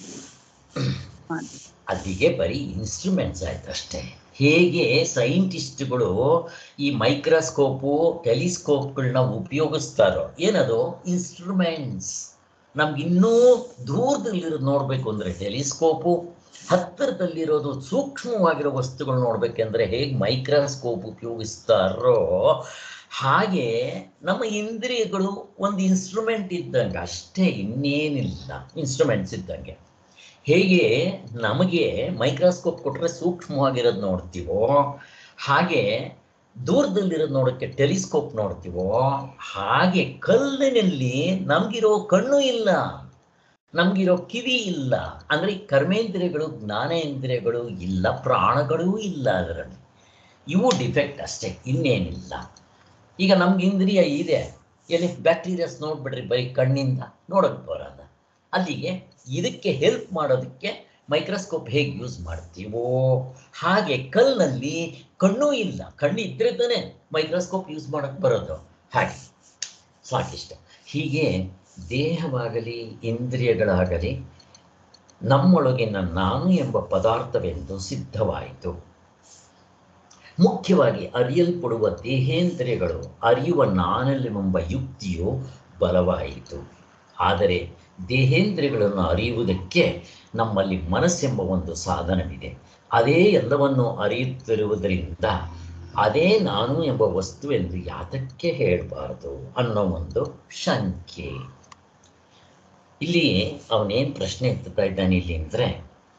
ಅದಿಗೆ ಬರೀ ಇನ್ಸ್ಟ್ರೂಮೆಂಟ್ಸ್ ಆಯ್ತು ಅಷ್ಟೇ ಹೇಗೆ ಸೈಂಟಿಸ್ಟ್ಗಳು ಈ ಮೈಕ್ರೋಸ್ಕೋಪು ಟೆಲಿಸ್ಕೋಪ್ಗಳನ್ನ ಉಪಯೋಗಿಸ್ತಾರೋ ಏನದು ಇನ್ಸ್ಟ್ರೂಮೆಂಟ್ಸ್ ನಮ್ಗೆ ಇನ್ನೂ ದೂರದಲ್ಲಿರೋದು ನೋಡಬೇಕು ಅಂದರೆ ಟೆಲಿಸ್ಕೋಪು ಹತ್ತಿರದಲ್ಲಿರೋದು ಸೂಕ್ಷ್ಮವಾಗಿರೋ ವಸ್ತುಗಳು ನೋಡ್ಬೇಕಂದ್ರೆ ಹೇಗೆ ಮೈಕ್ರೋಸ್ಕೋಪ್ ಉಪಯೋಗಿಸ್ತಾರೋ ಹಾಗೆ ನಮ್ಮ ಇಂದ್ರಿಯಗಳು ಒಂದು ಇನ್ಸ್ಟ್ರೂಮೆಂಟ್ ಇದ್ದಂಗೆ ಅಷ್ಟೇ ಇನ್ನೇನಿಲ್ಲ ಇನ್ಸ್ಟ್ರೂಮೆಂಟ್ಸ್ ಇದ್ದಂಗೆ ಹೇಗೆ ನಮಗೆ ಮೈಕ್ರೋಸ್ಕೋಪ್ ಕೊಟ್ಟರೆ ಸೂಕ್ಷ್ಮವಾಗಿರೋದು ನೋಡ್ತೀವೋ ಹಾಗೆ ದೂರದಲ್ಲಿರೋದು ನೋಡೋಕ್ಕೆ ಟೆಲಿಸ್ಕೋಪ್ ನೋಡ್ತೀವೋ ಹಾಗೆ ಕಲ್ಲಿನಲ್ಲಿ ನಮಗಿರೋ ಕಣ್ಣು ಇಲ್ಲ ನಮಗಿರೋ ಕಿವಿ ಇಲ್ಲ ಅಂದರೆ ಈ ಕರ್ಮೇಂದ್ರಿಯಗಳು ಜ್ಞಾನೇಂದ್ರಿಯಗಳು ಇಲ್ಲ ಪ್ರಾಣಗಳೂ ಇಲ್ಲ ಅದರಲ್ಲಿ ಇವು ಡಿಫೆಕ್ಟ್ ಅಷ್ಟೇ ಇನ್ನೇನಿಲ್ಲ ಈಗ ನಮ್ಗೆ ಇಂದ್ರಿಯ ಇದೆ ಎಲ್ಲಿ ಬ್ಯಾಕ್ಟೀರಿಯಾಸ್ ನೋಡ್ಬಿಡ್ರಿ ಬರೀ ಕಣ್ಣಿಂದ ನೋಡಕ್ ಬರಲ್ಲ ಅಲ್ಲಿಗೆ ಇದಕ್ಕೆ ಹೆಲ್ಪ್ ಮಾಡೋದಕ್ಕೆ ಮೈಕ್ರೋಸ್ಕೋಪ್ ಹೇಗೆ ಯೂಸ್ ಮಾಡ್ತೀವೋ ಹಾಗೆ ಕಲ್ಲಿನಲ್ಲಿ ಕಣ್ಣು ಇಲ್ಲ ಕಣ್ಣು ಇದ್ರೆ ತಾನೇ ಮೈಕ್ರೋಸ್ಕೋಪ್ ಯೂಸ್ ಮಾಡಕ್ ಬರೋದು ಹಾಗೆ ಸಾಕಿಷ್ಟ ಹೀಗೆ ದೇಹವಾಗಲಿ ಇಂದ್ರಿಯಗಳಾಗಲಿ ನಮ್ಮೊಳಗಿನ ನಾನು ಎಂಬ ಪದಾರ್ಥವೆಂದು ಸಿದ್ಧವಾಯಿತು ಮುಖ್ಯವಾಗಿ ಅರಿಯಲ್ಪಡುವ ದೇಹೇಂದ್ರಿಯಗಳು ಅರಿಯುವ ನಾನಲ್ಲೆಂಬ ಯುಕ್ತಿಯು ಬಲವಾಯಿತು ಆದರೆ ದೇಹೇಂದ್ರಿಯಗಳನ್ನು ಅರಿಯುವುದಕ್ಕೆ ನಮ್ಮಲ್ಲಿ ಮನಸ್ಸೆಂಬ ಒಂದು ಸಾಧನವಿದೆ ಅದೇ ಎಲ್ಲವನ್ನು ಅರಿಯುತ್ತಿರುವುದರಿಂದ ಅದೇ ನಾನು ಎಂಬ ವಸ್ತು ಎಂದು ಯಾತಕ್ಕೆ ಹೇಳಬಾರದು ಅನ್ನೋ ಒಂದು ಶಂಕೆ ಇಲ್ಲಿ ಅವನೇನ್ ಪ್ರಶ್ನೆ ಎತ್ತುತ್ತಾ ಇದ್ದಾನೆ ಇಲ್ಲಿ ಅಂದ್ರೆ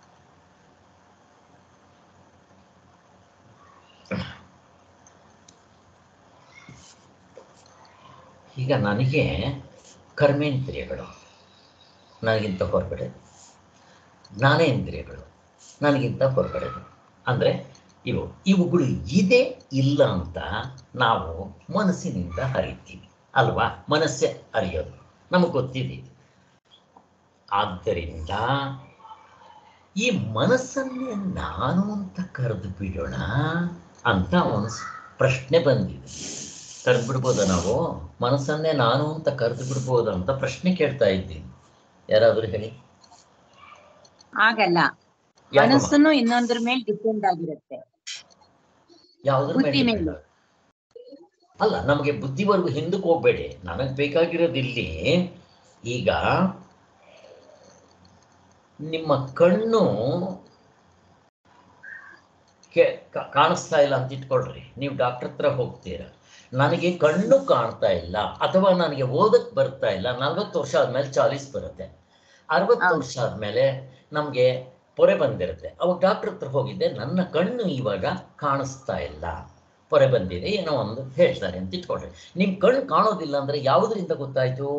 ಈಗ ನನಗೆ ಕರ್ಮೇಂದ್ರಿಯಗಳು ನನಗಿಂತ ಹೊರಗಡೆ ಜ್ಞಾನೇಂದ್ರಿಯಗಳು ನನಗಿಂತ ಹೊರಗಡೆ ಅಂದರೆ ಇವು ಇವುಗಳು ಇದೆ ಇಲ್ಲ ಅಂತ ನಾವು ಮನಸ್ಸಿನಿಂದ ಹರಿತೀವಿ ಅಲ್ವಾ ಮನಸ್ಸೇ ಅರಿಯೋದು ನಮಗೆ ಗೊತ್ತಿದೆ ಆದ್ದರಿಂದ ಈ ಮನಸ್ಸನ್ನೇ ನಾನು ಅಂತ ಕರೆದು ಬಿಡೋಣ ಅಂತ ಒಂದು ಪ್ರಶ್ನೆ ಬಂದಿದೆ ಕರೆದು ಬಿಡ್ಬೋದ ನಾವು ಮನಸ್ಸನ್ನೇ ನಾನು ಅಂತ ಕರೆದು ಬಿಡ್ಬೋದ ಅಂತ ಪ್ರಶ್ನೆ ಕೇಳ್ತಾ ಇದ್ದೀನಿ ಯಾರಾದರೂ ಹೇಳಿ ಆಗಲ್ಲ ಯಾಕಮ್ಮ? ಮನಸ್ಸುನು ಇನ್ನೊಂದ್ರ ಮೇಲೆ ಡಿಪೆಂಡ್ ಆಗಿರುತ್ತೆ ಯಾವುದ್ರ ಬುದ್ಧಿ ಮೇಲೆ ಮೇಲೆ. ಅಲ್ಲ ನಮಗೆ ಬುದ್ಧಿವರೆಗೂ ಹಿಂದಕ್ಕೆ ಹೋಗ್ಬೇಡಿ ನನಗೆ ಬೇಕಾಗಿರೋದು ಇಲ್ಲಿ ಈಗ ನಿಮ್ಮ ಕಣ್ಣು ಕೆ- ಕಾ- ಕಾಣಿಸ್ತಾ ಇಲ್ಲ ಅಂತ ಇಟ್ಕೊಳ್ರಿ ನೀವು ಡಾಕ್ಟರ್ ಹತ್ರ ಹೋಗ್ತೀರಾ ನನಗೆ ಕಣ್ಣು ಕಾಣ್ತಾ ಇಲ್ಲ ಅಥವಾ ನನಗೆ ಓದಕ್ ಬರ್ತಾ ಇಲ್ಲ ನಲ್ವತ್ತು ವರ್ಷ ಆದ್ಮೇಲೆ ಚಾಲೀಸ್ ಬರುತ್ತೆ ಅರವತ್ತು ಹೌದು. ವರ್ಷ ಆದ್ಮೇಲೆ ನಮಗೆ ಪೊರೆ ಬಂದಿರುತ್ತೆ ಅವಾಗ ಡಾಕ್ಟರ್ ಹತ್ರ ಹೋಗಿದ್ದೆ ನನ್ನ ಕಣ್ಣು ಇವಾಗ ಕಾಣಿಸ್ತಾ ಇಲ್ಲ ಪೊರೆ ಬಂದಿದೆ ಏನೋ ಒಂದು ಹೇಳ್ತಾರೆ ಅಂತ ಇಟ್ಕೊಳ್ರಿ ನಿಮ್ ಕಣ್ಣು ಕಾಣೋದಿಲ್ಲ ಅಂದ್ರೆ ಯಾವುದರಿಂದ ಗೊತ್ತಾಯ್ತು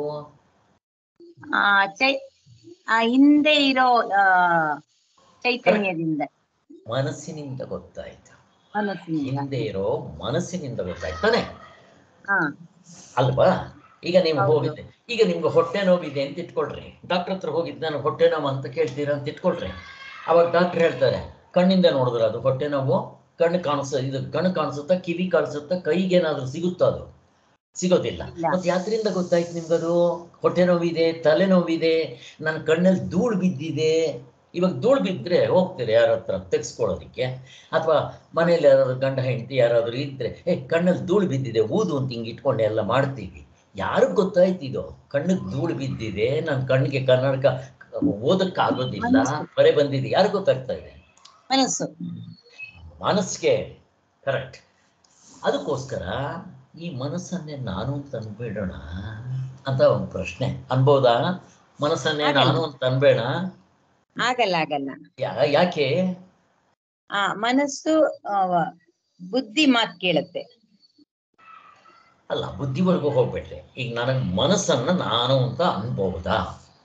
ಆ ಚೈ ಆ ಹಿಂದೆ ಇರೋ ಆ ಚೈತನ್ಯದಿಂದ ಮನಸ್ಸಿನಿಂದ ಗೊತ್ತಾಯ್ತು ಮನಸ್ಸಿನಿಂದ ಹಿಂದೆ ಇರೋ ಮನಸ್ಸಿನಿಂದ ಗೊತ್ತಾಯ್ತು ತಾನೆ ಹಾ ಅಲ್ವಾ ಈಗ ನೀವು ಹೌದು. ಹೋಗಿದ್ದೆ ಈಗ ನಿಮ್ಗೆ ಹೊಟ್ಟೆ ನೋವಿದೆ ಅಂತ ಇಟ್ಕೊಳ್ರಿ ಡಾಕ್ಟರ್ ಹತ್ರ ಹೋಗಿದ್ದು ನಾನು ಹೊಟ್ಟೆ ನೋವು ಅಂತ ಕೇಳ್ತೀರಾ ಅಂತ ಇಟ್ಕೊಳ್ರಿ ಅವಾಗ ಡಾಕ್ಟರ್ ಹೇಳ್ತಾರೆ ಕಣ್ಣಿಂದ ನೋಡಿದ್ರೆ ಅದು ಹೊಟ್ಟೆ ನೋವು ಕಣ್ಣು ಕಾಣಿಸ ಇದು ಕಣ್ಣು ಕಾಣಿಸುತ್ತಾ ಕಿವಿ ಕಾಣಿಸುತ್ತಾ ಕೈಗೇನಾದ್ರೂ ಸಿಗುತ್ತಾ ಅದು ಸಿಗೋದಿಲ್ಲ ಇಲ್ಲ. ಮತ್ತೆ ಯಾತ್ರಿಂದ ಗೊತ್ತಾಯ್ತು ನಿಮ್ಗದು ಹೊಟ್ಟೆ ನೋವಿದೆ ತಲೆ ನೋವಿದೆ ನನ್ನ ಕಣ್ಣಲ್ಲಿ ಧೂಳು ಬಿದ್ದಿದೆ ಇವಾಗ ಧೂಳು ಬಿದ್ದರೆ ಹೋಗ್ತೀರಿ ಯಾರ ಹತ್ರ ತೆಗೆಸ್ಕೊಳ್ಳೋದಕ್ಕೆ ಅಥವಾ ಮನೇಲಿ ಯಾರಾದ್ರು ಗಂಡ ಹೆಂಡತಿ ಯಾರಾದರೂ ಇದ್ರೆ ಏ ಕಣ್ಣಲ್ಲಿ ಧೂಳು ಬಿದ್ದಿದೆ ಊದು ಅಂತ ಹಿಂಗೆ ಇಟ್ಕೊಂಡು ಎಲ್ಲ ಮಾಡ್ತೀವಿ ಯಾರಿಗೆ ಗೊತ್ತಾಯ್ತು ಇದು ಕಣ್ಣಿಗೆ ಧೂಳು ಬಿದ್ದಿದೆ ನನ್ನ ಕಣ್ಣಿಗೆ ಕನ್ನಡಕ ಓದಕ್ಕಾಗೋದಿಲ್ಲ ಮನಸ್ಸು. ಬರೆ ಬಂದಿದೆ ಯಾರಿಗೆ ಗೊತ್ತಾಗ್ತಾ ಇದೆ ಮನಸ್ಸು ಮನಸ್ಸಿಗೆ ಕರೆಕ್ಟ್ ಅದಕ್ಕೋಸ್ಕರ ಈ ಮನಸ್ಸನ್ನೇ ನಾನು ಅಂತ ಅನ್ಬೇಡೋಣ ಅಂತ ಒಂದು ಪ್ರಶ್ನೆ ಅನ್ಬೋದಾ ಮನಸ್ಸನ್ನೇ ಆಗಲ್ಲ. ನಾನು ಅಂತ ಅನ್ಬೇಡ ಆಗಲ್ಲ ಆಗಲ್ಲ ಯಾ- ಯಾಕೆ ಆ ಮನಸ್ಸು ಆ, ಬುದ್ಧಿ ಮಾತ್ ಕೇಳುತ್ತೆ ಅಲ್ಲ ಬುದ್ಧಿವರೆಗೂ ಹೋಗ್ಬಿಟ್ರೆ ಈಗ ನನಗೆ ಮನಸ್ಸನ್ನ ನಾನು ಅಂತ ಅನ್ಬಹುದಾ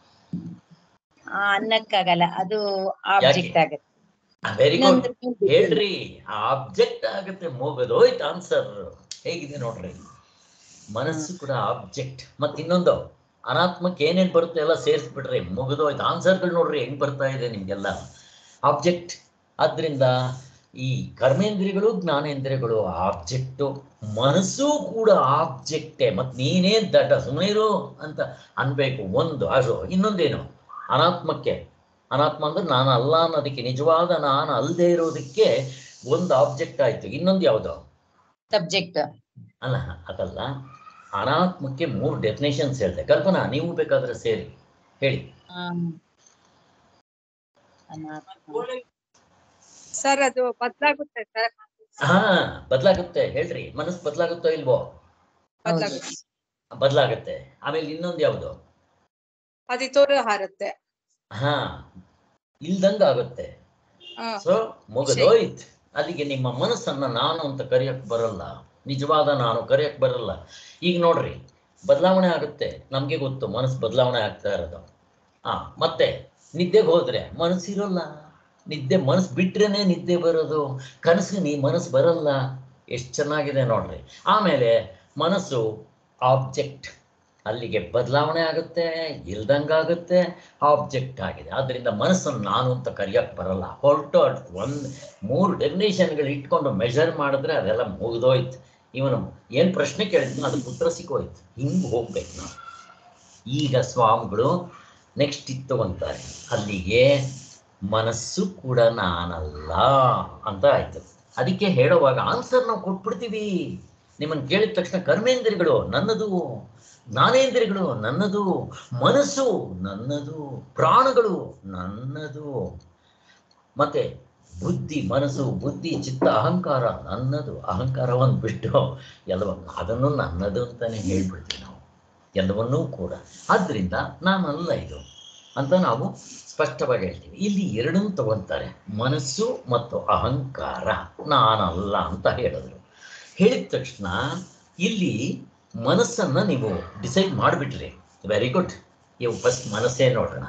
ಆ ಅನ್ನಕ್ಕಾಗಲ್ಲ ಅದು ಆಬ್ಜೆಕ್ಟ್ ಆಗುತ್ತೆ ವೆರಿ ಗುಡ್ ಇನ್ನೊಂದ್ರ ಮೇಲೆ depend. ಹೇಳ್ರಿ ಆಬ್ಜೆಕ್ಟ್ ಆಗುತ್ತೆ ಮುಗಿದೋಯ್ತು ಆನ್ಸರ್ ಹೇಗಿದೆ ನೋಡ್ರಿ ಮನಸ್ಸು ಕೂಡ ಆಬ್ಜೆಕ್ಟ್ ಮತ್ತೆ ಇನ್ನೊಂದು ಅನಾತ್ಮಕ್ಕೆ ಏನೇನ್ ಬರುತ್ತೆ ಎಲ್ಲ ಸೇರಿಸ್ಬಿಟ್ರಿ ಮುಗಿದೋಯ್ತು ಆನ್ಸರ್ಗಳು ನೋಡ್ರಿ ಹೆಂಗ್ ಬರ್ತಾ ಇದೆ ನಿಮ್ಗೆಲ್ಲ ಆಬ್ಜೆಕ್ಟ್ ಆದ್ರಿಂದ ಈ ಕರ್ಮೇಂದ್ರಿಯಗಳು ಜ್ಞಾನೇಂದ್ರಿಯಗಳು ಆಬ್ಜೆಕ್ಟು ಮನಸ್ಸು ಕೂಡ ಆಬ್ಜೆಕ್ಟೇ ಮತ್ ನೀನೇನ್ ದಡ್ಡ ಸುಮ್ಮನೆ ಇರು ಅಂತ ಅನ್ಬೇಕು ಒಂದು ಅದು ಇನ್ನೊಂದೇನು ಅನಾತ್ಮಕ್ಕೆ ಅನಾತ್ಮ ಅಂದ್ರೆ ನಾನು ಅಲ್ಲ ಅನ್ನೋದಕ್ಕೆ ನಿಜವಾದ ನಾನು ಅಲ್ಲದೆ ಇರೋದಕ್ಕೆ ಒಂದು ಆಬ್ಜೆಕ್ಟ್ ಆಯ್ತು ಇನ್ನೊಂದು ಯಾವುದು ಸಬ್ಜೆಕ್ಟ್ ಅಲ್ಲ ಅದಲ್ಲ ಅನಾತ್ಮಕ್ಕೆ ಮೂರು ಡೆಫಿನೇಷನ್ಸ್ ಹೇಳ್ದೆ ಕಲ್ಪನಾ ನೀವು ಬೇಕಾದ್ರೆ ಸೇರಿ ಹೇಳಿ ಸರ್ ಅದು ಬದಲಾಗುತ್ತೆ ಸರ್ ಹಾ ಬದಲಾಗುತ್ತೆ ಹೇಳ್ರಿ ಮನಸ್ಸು ಬದಲಾಗುತ್ತೋ ಇಲ್ವೋ ಬದಲಾಗುತ್ತೆ ಬದಲಾಗುತ್ತೆ ಆಮೇಲೆ ಇನ್ನೊಂದು ಯಾವುದು ಅದು ತೋರು ಹಾರುತ್ತೆ ಹಾ ಇಲ್ದಂಗ ಆಗುತ್ತೆ ಹಾ ಸೊ ಮುಗಿದೋಯ್ತು ಅಲ್ಲಿಗೆ ನಿಮ್ಮ ಮನಸ್ಸನ್ನ ನಾನು ಅಂತ ಕರೆಯಕ್ ಬರಲ್ಲ ನಿಜವಾದ ನಾನು ಕರೆಯಕ್ ಬರಲ್ಲ ಈಗ ನೋಡ್ರಿ ಬದಲಾವಣೆ ಆಗುತ್ತೆ ನಮ್ಗೆ ಗೊತ್ತು ಮನಸ್ಸು ಬದಲಾವಣೆ ಆಗ್ತಾ ಇರೋದು ಹಾ ಮತ್ತೆ ನಿದ್ದೆಗೆ ಹೋದ್ರೆ ಮನಸ್ಸಿರೋಲ್ಲ ನಿದ್ದೆ ಮನಸ್ಸು ಬಿಟ್ರೇನೆ ನಿದ್ದೆ ಬರೋದು ಕನಸು ನೀ ಮನಸ್ಸು ಬರಲ್ಲ ಎಷ್ಟು ಚೆನ್ನಾಗಿದೆ ನೋಡ್ರಿ ಆಮೇಲೆ ಮನಸ್ಸು ಆಬ್ಜೆಕ್ಟ್ ಅಲ್ಲಿಗೆ ಬದಲಾವಣೆ ಆಗುತ್ತೆ ಇಲ್ದಂಗಾಗುತ್ತೆ ಆಬ್ಜೆಕ್ಟ್ ಆಗಿದೆ ಆದ್ದರಿಂದ ಮನಸ್ಸನ್ನು ನಾನು ಅಂತ ಕರೆಯಕ್ಕೆ ಬರಲ್ಲ ಹೊರಟು ಒಂದು ಮೂರು ಡೆಫಿನೇಷನ್ಗಳು ಇಟ್ಕೊಂಡು ಮೆಷರ್ ಮಾಡಿದ್ರೆ ಅದೆಲ್ಲ ಮುಗಿದೋಯ್ತು ಇವನು ಏನು ಪ್ರಶ್ನೆ ಕೇಳಿದ್ನೋ ಅದಕ್ಕೆ ಉತ್ತರ ಸಿಕ್ಕೋಯ್ತು ಹಿಂಗೆ ಹೋಗ್ಬೇಕು ನಾವು ಈಗ ಸ್ವಾಮಿಗಳು ನೆಕ್ಸ್ಟ್ ಇತ್ತು ಅಂತಾರೆ ಅಲ್ಲಿಗೆ ಮನಸ್ಸು ಕೂಡ ನಾನಲ್ಲ ಅಂತ ಆಯ್ತು ಅದಕ್ಕೆ ಹೇಳುವಾಗ ಆನ್ಸರ್ ನಾವು ಕೊಟ್ಬಿಡ್ತೀವಿ ನಿಮ್ಮನ್ನು ಕೇಳಿದ ತಕ್ಷಣ ಕರ್ಮೇಂದ್ರಿಗಳು ನನ್ನದು ಜ್ಞಾನೇಂದ್ರಿಯಗಳು ನನ್ನದು ಮನಸ್ಸು ನನ್ನದು ಪ್ರಾಣಗಳು ನನ್ನದು ಮತ್ತೆ ಬುದ್ಧಿ ಮನಸ್ಸು ಬುದ್ಧಿ ಚಿತ್ತ ಅಹಂಕಾರ ನನ್ನದು ಅಹಂಕಾರವನ್ನು ಬಿಟ್ಟು ಎಲ್ಲವನ್ನು ಅದನ್ನು ನನ್ನದು ಅಂತಾನೆ ಹೇಳ್ಬಿಡ್ತೀವಿ ನಾವು ಎಲ್ಲವನ್ನೂ ಕೂಡ ಆದ್ದರಿಂದ ನಾನಲ್ಲ ಇದು ಅಂತ ನಾವು ಸ್ಪಷ್ಟವಾಗಿ ಹೇಳ್ತೀವಿ ಇಲ್ಲಿ ಎರಡನ್ನೂ ತಗೊಂತಾರೆ ಮನಸ್ಸು ಮತ್ತು ಅಹಂಕಾರ ನಾನಲ್ಲ ಅಂತ ಹೇಳಿದ್ರು ಹೇಳಿದ ತಕ್ಷಣ ಇಲ್ಲಿ ಮನಸ್ಸನ್ನ ನೀವು ಡಿಸೈಡ್ ಮಾಡಿಬಿಟ್ರಿ ವೆರಿ ಗುಡ್ ಇವು ಫಸ್ಟ್ ಮನಸ್ಸೇ ನೋಡೋಣ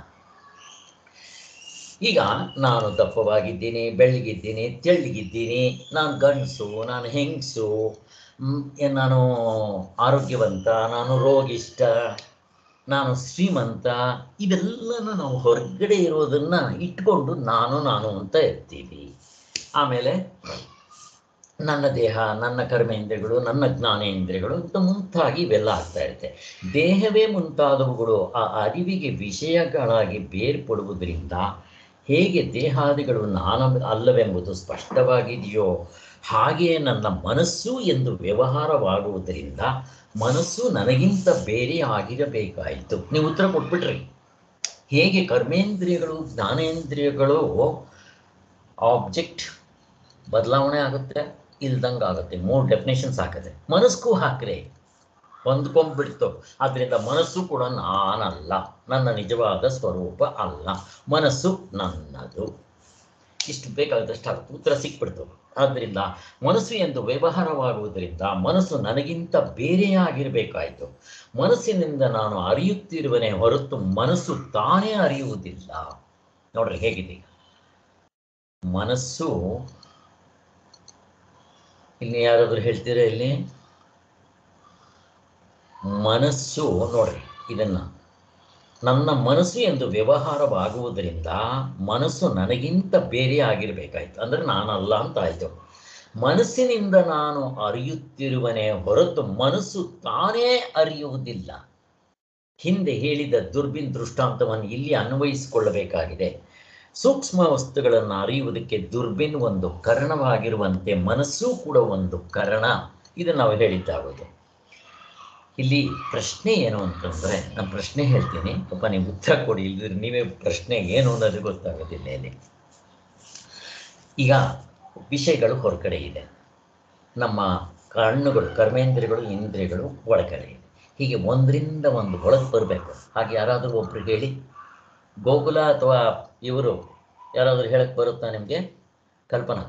ಈಗ ನಾನು ದಪ್ಪವಾಗಿದ್ದೀನಿ ಬೆಳ್ಳಗಿದ್ದೀನಿ ತೆಳ್ಳಗಿದ್ದೀನಿ ನಾನು ಗಂಡಸು ನಾನು ಹೆಂಗಸು ನಾನು ಆರೋಗ್ಯವಂತ ನಾನು ರೋಗಿಷ್ಟ ನಾನು ಶ್ರೀಮಂತ ಇವೆಲ್ಲನೂ ನಾವು ಹೊರಗಡೆ ಇರೋದನ್ನ ಇಟ್ಕೊಂಡು ನಾನು ನಾನು ಅಂತ ಇರ್ತೀವಿ ಆಮೇಲೆ ನನ್ನ ದೇಹ ನನ್ನ ಕರ್ಮೇಂದ್ರಿಯಗಳು ನನ್ನ ಜ್ಞಾನೇಂದ್ರಿಯಗಳು ಅಂತ ಮುಂತಾಗಿ ಇವೆಲ್ಲ ಆಗ್ತಾ ಇರುತ್ತೆ ದೇಹವೇ ಮುಂತಾದವುಗಳು ಆ ಅರಿವಿಗೆ ವಿಷಯಗಳಾಗಿ ಬೇರ್ಪಡುವುದರಿಂದ ಹೇಗೆ ದೇಹಾದಿಗಳು ನಾನು ಅಲ್ಲವೆಂಬುದು ಸ್ಪಷ್ಟವಾಗಿದೆಯೋ ಹಾಗೆಯೇ ನನ್ನ ಮನಸ್ಸು ಎಂದು ವ್ಯವಹಾರವಾಗುವುದರಿಂದ ಮನಸ್ಸು ನನಗಿಂತ ಬೇರೆ ಆಗಿರಬೇಕಾಯಿತು ನೀವು ಉತ್ತರ ಕೊಟ್ಬಿಟ್ರಿ ಹೇಗೆ ಕರ್ಮೇಂದ್ರಿಯಗಳು ಜ್ಞಾನೇಂದ್ರಿಯಗಳು ಆಬ್ಜೆಕ್ಟ್ ಬದಲಾವಣೆ ಆಗುತ್ತೆ ಇಲ್ದಂಗೆ ಆಗುತ್ತೆ ಮೂರು ಡೆಫಿನೇಷನ್ಸ್ ಹಾಕಿದೆ ಮನಸ್ಗೂ ಹಾಕ್ರೆ ಹೊಂದ್ಕೊಂಡ್ಬಿಡ್ತು ಆದ್ದರಿಂದ ಮನಸ್ಸು ಕೂಡ ನಾನಲ್ಲ ನನ್ನ ನಿಜವಾದ ಸ್ವರೂಪ ಅಲ್ಲ ಮನಸ್ಸು ನನ್ನದು ಇಷ್ಟು ಬೇಕಾದಷ್ಟು ಆಗುತ್ತೆ ಉತ್ತರ ಸಿಕ್ಬಿಡ್ತು ಆದ್ದರಿಂದ ಮನಸ್ಸು ಎಂದು ವ್ಯವಹಾರವಾಗುವುದರಿಂದ ಮನಸ್ಸು ನನಗಿಂತ ಬೇರೆಯಾಗಿರಬೇಕಾಯಿತು ಮನಸ್ಸಿನಿಂದ ನಾನು ಅರಿಯುತ್ತಿರುವನೇ ಹೊರತು ಮನಸ್ಸು ತಾನೇ ಅರಿಯುವುದಿಲ್ಲ ನೋಡ್ರಿ ಹೇಗಿದೆ ಮನಸ್ಸು ಇಲ್ಲಿ ಯಾರಾದರೂ ಹೇಳ್ತೀರಾ ಇಲ್ಲಿ ಮನಸ್ಸು ನೋಡ್ರಿ ಇದನ್ನ ನನ್ನ ಮನಸ್ಸು ಎಂದು ವ್ಯವಹಾರವಾಗುವುದರಿಂದ ಮನಸ್ಸು ನನಗಿಂತ ಬೇರೆ ಆಗಿರಬೇಕಾಯ್ತು ಅಂದ್ರೆ ನಾನಲ್ಲ ಅಂತ ಆಯ್ತು ಮನಸ್ಸಿನಿಂದ ನಾನು ಅರಿಯುತ್ತಿರುವನೇ ಹೊರತು ಮನಸ್ಸು ತಾನೇ ಅರಿಯುವುದಿಲ್ಲ ಹಿಂದೆ ಹೇಳಿದ ದುರ್ಬಿನ್ ದೃಷ್ಟಾಂತವನ್ನು ಇಲ್ಲಿ ಅನ್ವಯಿಸಿಕೊಳ್ಳಬೇಕಾಗಿದೆ ಸೂಕ್ಷ್ಮ ವಸ್ತುಗಳನ್ನು ಅರಿಯುವುದಕ್ಕೆ ದುರ್ಬಿನ್ ಒಂದು ಕರಣವಾಗಿರುವಂತೆ ಮನಸ್ಸು ಕೂಡ ಒಂದು ಕರಣ ಇದನ್ನು ನಾವು ಹೇಳಿದ್ದಾಗೋದು ಇಲ್ಲಿ ಪ್ರಶ್ನೆ ಏನು ಅಂತಂದ್ರೆ ನಾನು ಪ್ರಶ್ನೆ ಹೇಳ್ತೀನಿ ಪಾಪ ನೀವು ಉತ್ತರ ಕೊಡಿ ಇಲ್ದಿದ್ರೆ ನೀವೇ ಪ್ರಶ್ನೆ ಏನು ಅನ್ನೋದು ಗೊತ್ತಾಗೋದಿಲ್ಲ ಇಲ್ಲಿ ಈಗ ವಿಷಯಗಳು ಹೊರಗಡೆ ಇದೆ ನಮ್ಮ ಕಣ್ಣುಗಳು ಕರ್ಮೇಂದ್ರಿಯಗಳು ಇಂದ್ರಿಯಗಳು ಒಳಗಡೆ ಇದೆ ಹೀಗೆ ಒಂದರಿಂದ ಒಂದು ಒಳಗೆ ಬರಬೇಕು ಹಾಗೆ ಯಾರಾದರೂ ಒಬ್ರು ಹೇಳಿ ಗೋಕುಲ ಅಥವಾ ಇವರು ಯಾರಾದರೂ ಹೇಳಕ್ ಬರುತ್ತಾ ನಿಮಗೆ ಕಲ್ಪನಾ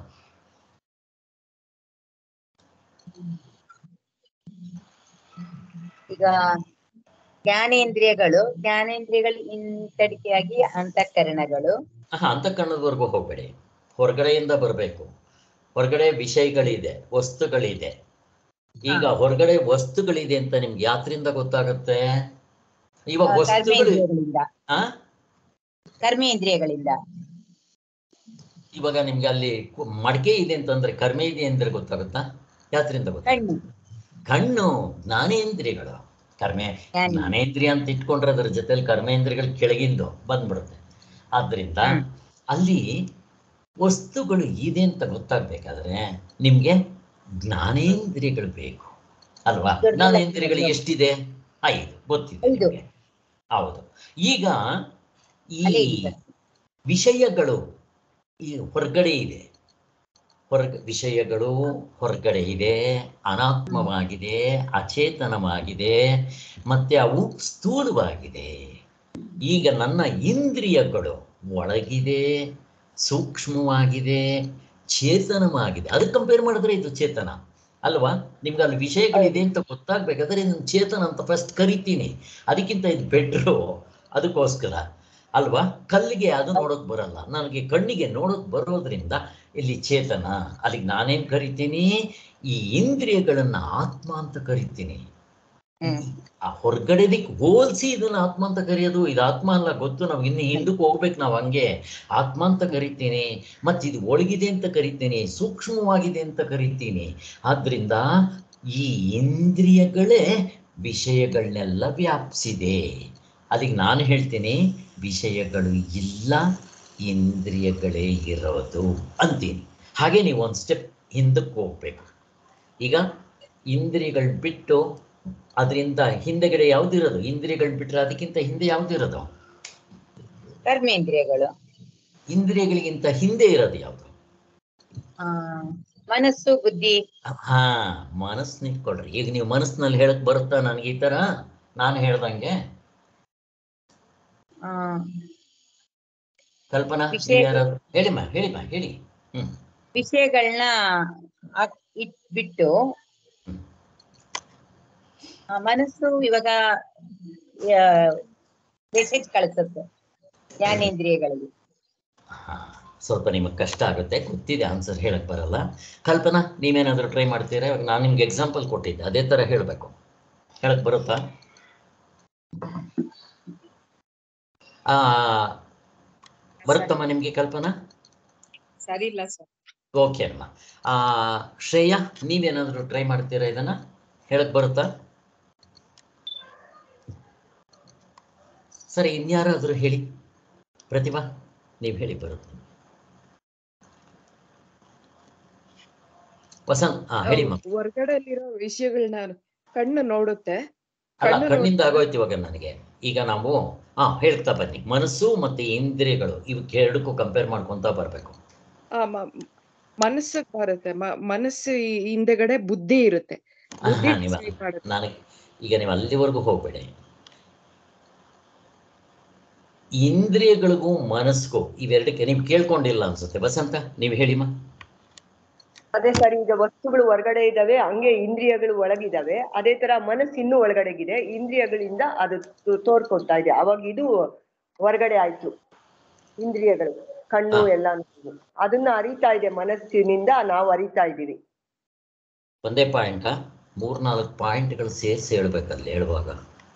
ಈಗ ಜ್ಞಾನೇಂದ್ರಿಯಗಳು ಜ್ಞಾನೇಂದ್ರಿಯಗಳು ಹಿಂತಡಿಕೆಯಾಗಿ ಅಂತಃಕರಣಗಳು ಹಾ ಅಂತಃಕರಣದವರೆಗೂ ಹೋಗಬೇಡಿ ಹೊರಗಡೆಯಿಂದ ಬರಬೇಕು ಹೊರಗಡೆ ವಿಷಯಗಳಿದೆ ವಸ್ತುಗಳಿದೆ ಈಗ ಹೊರಗಡೆ ವಸ್ತುಗಳಿದೆ ಅಂತ ನಿಮ್ಗೆ ಯಾತ್ರಿಂದ ಗೊತ್ತಾಗುತ್ತೆ ಇವಾಗ ಆ, ವಸ್ತುಗಳು ಕರ್ಮೇಂದ್ರಿಯಗಳಿಂದ ಆ ಕರ್ಮೇಂದ್ರಿಯಗಳಿಂದ ಇವಾಗ ನಿಮ್ಗೆ ಅಲ್ಲಿ ಕು- ಮಡಿಕೆ ಇದೆ ಅಂತಂದ್ರೆ ಕರ್ಮೆ ಇದೆ ಅಂದ್ರೆ ಗೊತ್ತಾಗುತ್ತಾ ಯಾತ್ರಿಂದ ಗೊತ್ತಾಗುತ್ತೆ ಕಣ್ಣು ಕಣ್ಣು ಜ್ಞಾನೇಂದ್ರಿಯಗಳು ಕರ್ಮೆ ಜ್ಞಾನ ಜ್ಞಾನೇಂದ್ರಿಯ ಅಂತ ಇಟ್ಕೊಂಡ್ರೆ ಅದರ ಜೊತೆಲಿ ಕರ್ಮೇಂದ್ರಿಯಗಳು ಕೆಳಗಿಂದು ಬಂದ್ಬಿಡುತ್ತೆ ಆದ್ರಿಂದ ಹ್ಮ್. ಅಲ್ಲಿ ವಸ್ತುಗಳು ಇದೆ ಅಂತ ಗೊತ್ತಾಗ್ಬೇಕಾದ್ರೆ ನಿಮ್ಗೆ ಜ್ಞಾನೇಂದ್ರಿಯಗಳು ಬೇಕು ಅಲ್ವಾ ದೊಡ್ಡ ಜ್ಞಾನೇಂದ್ರಿಯಗಳು ಲಕ್ಷಣ. ಎಷ್ಟಿದೆ ಐದು ಗೊತ್ತಿದೆ ಐದು. ನಿಮ್ಗೆ. ಹೌದು ಈಗ ಈ ಅದೇ ಈಗ. ವಿಷಯಗಳು ಈ ಹೊರಗಡೆ ಇದೆ ಹೊರಗ ವಿಷಯಗಳು ಹೊರಗಡೆ ಇದೆ ಅನಾತ್ಮವಾಗಿದೆ ಅಚೇತನವಾಗಿದೆ ಮತ್ತೆ ಅವು ಸ್ಥೂಲವಾಗಿದೆ ಈಗ ನನ್ನ ಇಂದ್ರಿಯಗಳು ಒಳಗಿದೆ ಸೂಕ್ಷ್ಮವಾಗಿದೆ ಚೇತನವಾಗಿದೆ ಅದಕ್ಕೆ ಕಂಪೇರ್ ಮಾಡಿದ್ರೆ ಇದು ಚೇತನ ಅಲ್ವಾ ನಿಮ್ಗೆ ಅಲ್ಲಿ ವಿಷಯಗಳಿದೆ ಅಂತ ಗೊತ್ತಾಗ್ಬೇಕಾದ್ರೆ ಇದನ್ನ ಚೇತನ ಅಂತ ಫಸ್ಟ್ ಕರಿತೀನಿ ಅದಕ್ಕಿಂತ ಇದು ಬೆಟ್ರು ಅದಕ್ಕೋಸ್ಕರ ಅಲ್ವಾ ಕಲ್ಲಿಗೆ ಅದು ನೋಡೋಕ್ ಬರಲ್ಲ ನನಗೆ ಕಣ್ಣಿಗೆ ನೋಡೋಕ್ ಬರೋದ್ರಿಂದ ಇಲ್ಲಿ ಚೇತನ ಅಲ್ಲಿಗೆ ನಾನೇನ್ ಕರಿತೀನಿ ಈ ಇಂದ್ರಿಯಗಳನ್ನ ಆತ್ಮ ಅಂತ ಕರಿತೀನಿ ಹ್ಮ್ ಆ ಹೊರಗಡೆದಿಕ್ ಹೋಲ್ಸಿ ಇದನ್ನ ಆತ್ಮ ಅಂತ ಕರೆಯೋದು ಇದು ಆತ್ಮ ಅಲ್ಲ ಗೊತ್ತು ನಾವು ಇನ್ನು ಹಿಂದಕ್ಕೆ ಹೋಗ್ಬೇಕು ನಾವು ಹಂಗೆ ಆತ್ಮ ಅಂತ ಕರಿತೀನಿ ಮತ್ತೆ ಇದು ಒಳಗಿದೆ ಅಂತ ಕರಿತೀನಿ ಸೂಕ್ಷ್ಮವಾಗಿದೆ ಅಂತ ಕರಿತೀನಿ ಆದ್ರಿಂದ ಈ ಇಂದ್ರಿಯಗಳೇ ವಿಷಯಗಳನ್ನೆಲ್ಲ ವ್ಯಾಪಿಸಿದೆ ಅಲ್ಲಿಗೆ ನಾನು ಹೇಳ್ತೀನಿ ವಿಷಯಗಳು ಇಲ್ಲ ಇಂದ್ರಿಯಗಳೇ ಇರೋದು ಅಂತೀನಿ ಹಾಗೆ ನೀವು ಒಂದು ಸ್ಟೆಪ್ ಹಿಂದಕ್ಕೆ ಹೋಗ್ಬೇಕು ಈಗ ಇಂದ್ರಿಯಗಳು ಬಿಟ್ಟು ಅದರಿಂದ ಹಿಂದೆಗಡೆ ಯಾವ್ದಿರೋದು ಇಂದ್ರಿಯಗಳು ಬಿಟ್ರೆ ಅದಕ್ಕಿಂತ ಹಿಂದೆ ಯಾವ್ದಿರೋದು ಕರ್ಮೇಂದ್ರಿಯಗಳು ಇಂದ್ರಿಯಗಳಿಗಿಂತ ಹಿಂದೆ ಇರೋದು ಯಾವುದು ಆ ಮನಸ್ಸು ಬುದ್ಧಿ ಹಾ ಮನಸ್ಸನ್ನ ಇಟ್ಕೊಳ್ರಿ ಈಗ ನೀವು ಮನಸ್ಸಿನಲ್ಲಿ ಹೇಳಕ್ ಬರುತ್ತಾ ನನಗೆ ಈ ತರ ನಾನು ಹೇಳ್ದಂಗೆ ಆ ಕಲ್ಪನಾ ವಿಷಯ- ನೀವ್ ಯಾರಾದ್ರು ಹೇಳಿಮ್ಮ ಹೇಳಿಮ್ಮ ಹೇಳಿ ಹ್ಮ್ ವಿಷಯಗಳನ್ನ ಇಟ್ಬಿಟ್ಟು ಹ್ಮ್. ಆ, ಮನಸ್ಸು ಇವಾಗ ಮೆಸೇಜ್ ಕಳಿಸುತ್ತೆ ಜ್ಞಾನೇಂದ್ರಿಯಗಳಿಗೆ ಹಾ ಸ್ವಲ್ಪ ನಿಮಗೆ ಕಷ್ಟ ಆಗುತ್ತೆ ಗೊತ್ತಿದೆ ಆನ್ಸರ್ ಹೇಳಕ್ ಬರಲ್ಲ ಕಲ್ಪನಾ ನೀವೇನಾದ್ರೂ ಟ್ರೈ ಮಾಡ್ತೀರಾ ಇವಾಗ ನಾನು ನಿಮ್ಗೆ ಎಕ್ಸಾಂಪಲ್ ಕೊಟ್ಟಿದ್ದೆ ಅದೇ ತರ ಹೇಳ್ಬೇಕು ಹೇಳಕ್ ಬರುತ್ತಾ ಆ ಬರುತ್ತಮ್ಮ ನಿಮ್ಗೆ ಕಲ್ಪನಾ ಸರಿ ಇಲ್ಲ ಸರ್ ಓಕೆ ಅಮ್ಮ ಆ ಶ್ರೇಯಾ ನೀವೇನಾದ್ರೂ ಟ್ರೈ ಮಾಡ್ತೀರಾ ಇದನ್ನ ಹೇಳಕ್ ಬರುತ್ತಾ ಸರಿ ಇನ್ಯಾರಾದ್ರೂ ಹೇಳಿ ಪ್ರತಿಭಾ ನೀವು ಹೇಳಿ ಬರುತ್ತೆ ವಸಂತ್ ಹಾ ಹೇಳಿಮ್ಮ ಹೊರಗಡೆಲಿರೋ ವಿಷಯಗಳನ್ನ ಕಣ್ಣು ನೋಡುತ್ತೆ ಅಲ್ಲ ಕಣ್ಣು ಕಣ್ಣಿಂದ ಆಗೋಯ್ತು ಇವಾಗ ನನಗೆ ಈಗ ನಾವು ಹಾ ಹೇಳ್ತಾ ಬನ್ನಿ ಮನಸ್ಸು ಮತ್ತೆ ಇಂದ್ರಿಯಗಳು ಇವಕ್ಕೆ ಎರಡಕ್ಕೂ ಕಂಪೇರ್ ಮಾಡ್ಕೊಂತ ಬರ್ಬೇಕು ಆ ಮ- ಮನಸ್ಸಿಗೆ ಬರುತ್ತೆ ಮ- ಮನಸ್ಸು ಈ- ಹಿಂದೆಗಡೆ ಬುದ್ಧಿ ಇರುತ್ತೆ ಬುದ್ಧಿ ಆಹಾ, ನೀವ- decide ಮಾಡುತ್ತೆ. ನನಗೆ ಈಗ ನೀವು ಅಲ್ಲಿವರೆಗೂ ಹೋಗ್ಬೇಡಿ ಇಂದ್ರಿಯಗಳಿಗೂ ಮನಸ್ಸಿಗೂ ಇವೆರಡಕ್ಕೆ ನೀವು ಕೇಳ್ಕೊಂಡಿಲ್ಲ ಅನ್ಸುತ್ತೆ ವಸಂತ ನೀವು ಹೇಳಿಮ್ಮ ಅದೇ ಸರ್ ಈಗ ವಸ್ತುಗಳು ಹೊರಗಡೆ ಇದಾವೆ ಹಂಗೆ ಇಂದ್ರಿಯಗಳು ಒಳಗಿದಾವೆ ಅದೇ ತರ ಮನಸ್ಸು ಇನ್ನೂ ಒಳಗಡೆಗಿದೆ ಇಂದ್ರಿಯಗಳಿಂದ ಅದು ತೋ- ತೋರ್ಕೊಡ್ತಾ ಇದೆ ಅವಾಗ ಇದು ಹೊರಗಡೆ ಆಯ್ತು ಇಂದ್ರಿಯಗಳು ಕಣ್ಣು ಹಾ. ಎಲ್ಲ ಅದನ್ನ ಅರಿತಾ ಇದೆ ಮನಸ್ಸಿನಿಂದ ನಾವು ಅರಿತಾ ಇದೀವಿ ಒಂದೇ ಪಾಯಿಂಟ ಮೂರ್ನಾಲ್ಕು ಪಾಯಿಂಟ್ಗಳು ಸೇರಿಸಿ ಹೇಳ್ಬೇಕಲ್ಲಿ ಹೇಳುವಾಗ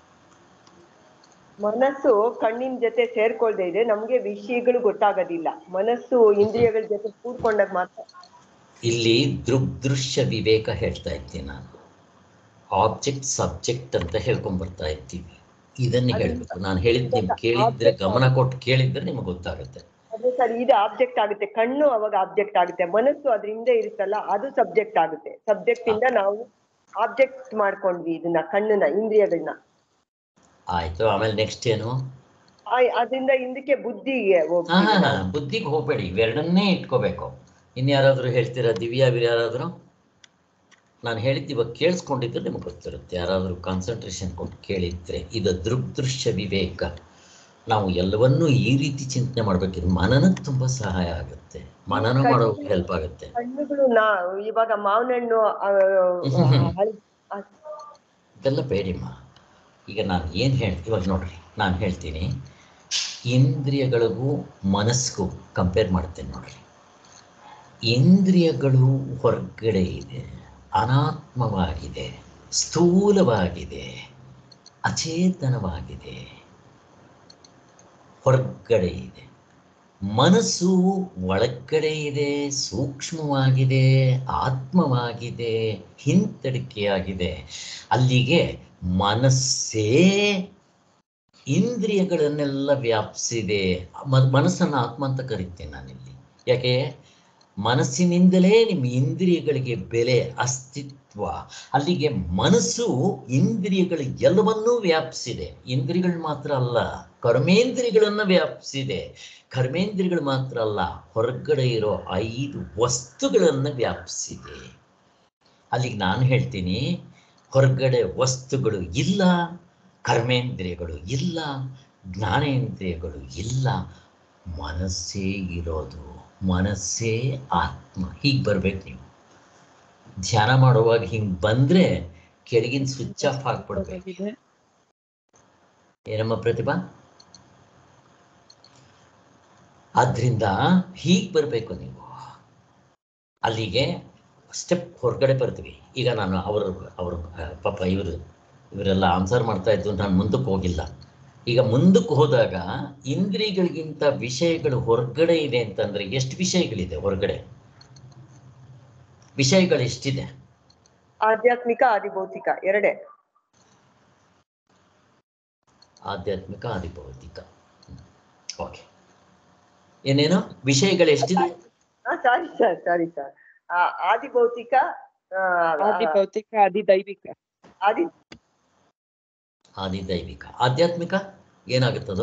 ಮನಸ್ಸು ಕಣ್ಣಿನ ಜೊತೆ ಸೇರ್ಕೊಳ್ದೇ ಇದೆ ನಮ್ಗೆ ವಿಷಯಗಳು ಗೊತ್ತಾಗೋದಿಲ್ಲ ಮನಸ್ಸು ಇಂದ್ರಿಯಗಳ ಜೊತೆ ಕೂಡ್ಕೊಂಡಾಗ ಮಾತ್ರ ಇಲ್ಲಿ ದೃಗ್ದೃಶ್ಯ ವಿವೇಕ ಹೇಳ್ತಾ ಇದ್ದೀನಿ ನಾನು ಆಬ್ಜೆಕ್ಟ್ ಸಬ್ಜೆಕ್ಟ್ ಅಂತ ಹೇಳ್ಕೊಂಡ್ ಬರ್ತಾ ಇರ್ತೀವಿ ಇದನ್ನೇ ಅದು- ಹೇಳ್ಬೇಕು ನಾನು ಹೇಳಿದ್ ನಿಮ್ಗೆ ಕೇಳಿದ್ರೆ ಗಮನ ಕೊಟ್ಟು ಕೇಳಿದ್ರೆ ನಿಮ್ಗೆ ಗೊತ್ತಾಗುತ್ತೆ ಅದೇ ಸರ್ ಇದು ಆಬ್ಜೆಕ್ಟ್ ಆಗುತ್ತೆ ಕಣ್ಣು ಅವಾಗ ಆಬ್ಜೆಕ್ಟ್ ಆಗುತ್ತೆ ಮನಸ್ಸು ಅದ್ರ ಹಿಂದೆ ಇರುತ್ತಲ್ಲ ಅದು ಸಬ್ಜೆಕ್ಟ್ ಆಗುತ್ತೆ ಸಬ್ಜೆಕ್ಟ್ ಇಂದ ನಾವು ಆಬ್ಜೆಕ್ಟ್ ಮಾಡ್ಕೊಂಡ್ವಿ ಇದನ್ನ ಕಣ್ಣನ್ನ ಇಂದ್ರಿಯಗಳನ್ನ ಆಯ್ತು ಆಮೇಲೆ ನೆಕ್ಸ್ಟ್ ಏನು ಆ- ಅದರಿಂದ ಹಿಂದಕ್ಕೆ ಬುದ್ಧಿಗೆ ಹಾ ಹೋಗ್ತೀವಿ ಹಾ ನಾವು. ಬುದ್ಧಿಗೆ ಹೋಗ್ಬೇಡಿ ಇವೆರಡನ್ನೇ ಇಟ್ಕೋಬೇಕು ಇನ್ಯಾರಾದ್ರೂ ಹೇಳ್ತೀರಾ ದಿವ್ಯಾ ಯಾರಾದ್ರೂ ನಾನು ಹೇಳಿದ್ದು ಇವಾಗ ಕೇಳಿಸ್ಕೊಂಡಿದ್ರೆ ನಿಮ್ಗೆ ಗೊತ್ತಿರುತ್ತೆ ಯಾರಾದ್ರೂ ಕಾನ್ಸಂಟ್ರೇಷನ್ ಕೊಟ್ಟು ಕೇಳಿದ್ರೆ ಇದು ದೃಗ್ದೃಶ್ಯ ವಿವೇಕ ನಾವು ಎಲ್ಲವನ್ನೂ ಈ ರೀತಿ ಚಿಂತನೆ ಮಾಡ್ಬೇಕಿದ್ರೆ ಮನನಕ್ಕೆ ತುಂಬಾ ಸಹಾಯ ಆಗುತ್ತೆ ಮನನ ಮಾಡೋಕೆ ಹೆಲ್ಪ್ ಆಗುತ್ತೆ ಕಣ್ಣುಗಳು ನಾ ಇವಾಗ ಮಾವಿನ ಹಣ್ಣು ಆ, ಹಳ್- ಆ, ಇದೆಲ್ಲ ಬೇಡಿಮ್ಮ ಈಗ ನಾನು ಏನು ಹೇಳಿ ಇವಾಗ ನೋಡ್ರಿ ನಾನು ಹೇಳ್ತೀನಿ ಇಂದ್ರಿಯಗಳಿಗೂ ಮನಸ್ಸಿಗೂ ಕಂಪೇರ್ ಮಾಡ್ತೇನೆ ನೋಡ್ರಿ ಇಂದ್ರಿಯಗಳು ಹೊರಗಡೆ ಇದೆ ಅನಾತ್ಮವಾಗಿದೆ ಸ್ಥೂಲವಾಗಿದೆ ಅಚೇತನವಾಗಿದೆ ಹೊರಗಡೆ ಇದೆ ಮನಸ್ಸು ಒಳಗಡೆ ಇದೆ ಸೂಕ್ಷ್ಮವಾಗಿದೆ ಆತ್ಮವಾಗಿದೆ ಹಿಂತಡಿಕೆಯಾಗಿದೆ ಅಲ್ಲಿಗೆ ಮನಸ್ಸೇ ಇಂದ್ರಿಯಗಳನ್ನೆಲ್ಲ ವ್ಯಾಪಿಸಿದೆ ಮ- ಮನಸ್ಸನ್ನು ಆತ್ಮ ಅಂತ ಕರಿತೀನಿ ನಾನಿಲ್ಲಿ ಯಾಕೆ ಮನಸ್ಸಿನಿಂದಲೇ ನಿಮ್ಮ ಇಂದ್ರಿಯಗಳಿಗೆ ಬೆಲೆ ಅಸ್ತಿತ್ವ ಅಲ್ಲಿಗೆ ಮನಸ್ಸು ಇಂದ್ರಿಯಗಳು ಎಲ್ಲವನ್ನೂ ವ್ಯಾಪಿಸಿದೆ ಇಂದ್ರಿಯಗಳು ಮಾತ್ರ ಅಲ್ಲ ಕರ್ಮೇಂದ್ರಿಯಗಳನ್ನ ವ್ಯಾಪಿಸಿದೆ ಕರ್ಮೇಂದ್ರಿಯಗಳು ಮಾತ್ರ ಅಲ್ಲ ಹೊರಗಡೆ ಇರೋ ಐದು ವಸ್ತುಗಳನ್ನು ವ್ಯಾಪಿಸಿದೆ ಅಲ್ಲಿಗೆ ನಾನು ಹೇಳ್ತೀನಿ ಹೊರಗಡೆ ವಸ್ತುಗಳು ಇಲ್ಲ ಕರ್ಮೇಂದ್ರಿಯಗಳು ಇಲ್ಲ ಜ್ಞಾನೇಂದ್ರಿಯಗಳು ಇಲ್ಲ ಮನಸ್ಸೇ ಇರೋದು ಮನಸ್ಸೇ ಆತ್ಮ ಹೀಗೆ ಬರ್ಬೇಕು ನೀವು ಧ್ಯಾನ ಮಾಡುವಾಗ ಹಿಂಗೆ ಬಂದ್ರೆ ಕೆಳಗಿನ ಸ್ವಿಚ್ ಆಫ್ ಹಾಕ್ಬಿಡ್ಬೇಕು ಇದೆ. ಏನಮ್ಮ ಪ್ರತಿಭಾ ಆದ್ರಿಂದ ಹೀಗೆ ಬರಬೇಕು ನೀವು ಅಲ್ಲಿಗೆ ಸ್ಟೆಪ್ ಹೊರಗಡೆ ಬರ್ತೀವಿ ಈಗ ನಾನು ಅವರು ಅವರು ಪಾಪ ಇವರು ಇವರೆಲ್ಲ ಆನ್ಸರ್ ಮಾಡ್ತಾ ಇದ್ದು ನಾನು ಮುಂದಕ್ಕೆ ಹೋಗಿಲ್ಲ ಈಗ ಮುಂದಕ್ಕೆ ಹೋದಾಗ ಇಂದ್ರಿಯಗಳಿಗಿಂತ ವಿಷಯಗಳು ಹೊರಗಡೆ ಇದೆ ಅಂತಂದ್ರೆ ಎಷ್ಟು ವಿಷಯಗಳಿದೆ ಹೊರಗಡೆ ವಿಷಯಗಳು ಎಷ್ಟಿದೆ ಆಧ್ಯಾತ್ಮಿಕ ಆದಿಭೌತಿಕ ಎರಡೇ ಆಧ್ಯಾತ್ಮಿಕ ಆದಿಭೌತಿಕ ಓಕೆ ಏನೇನು ವಿಷಯಗಳು ಎಷ್ಟಿದೆ ಸಾರಿ ಸರ್ ಸಾರಿ ಸರ್ ಆದಿಭೌತಿಕ ಆ, ಆದಿ ಭೌತಿಕ ಆದಿ ದೈವಿಕ ಆದಿ ಆದಿದೈವಿಕ ಆಧ್ಯಾತ್ಮಿಕ ಏನಾಗುತ್ತದು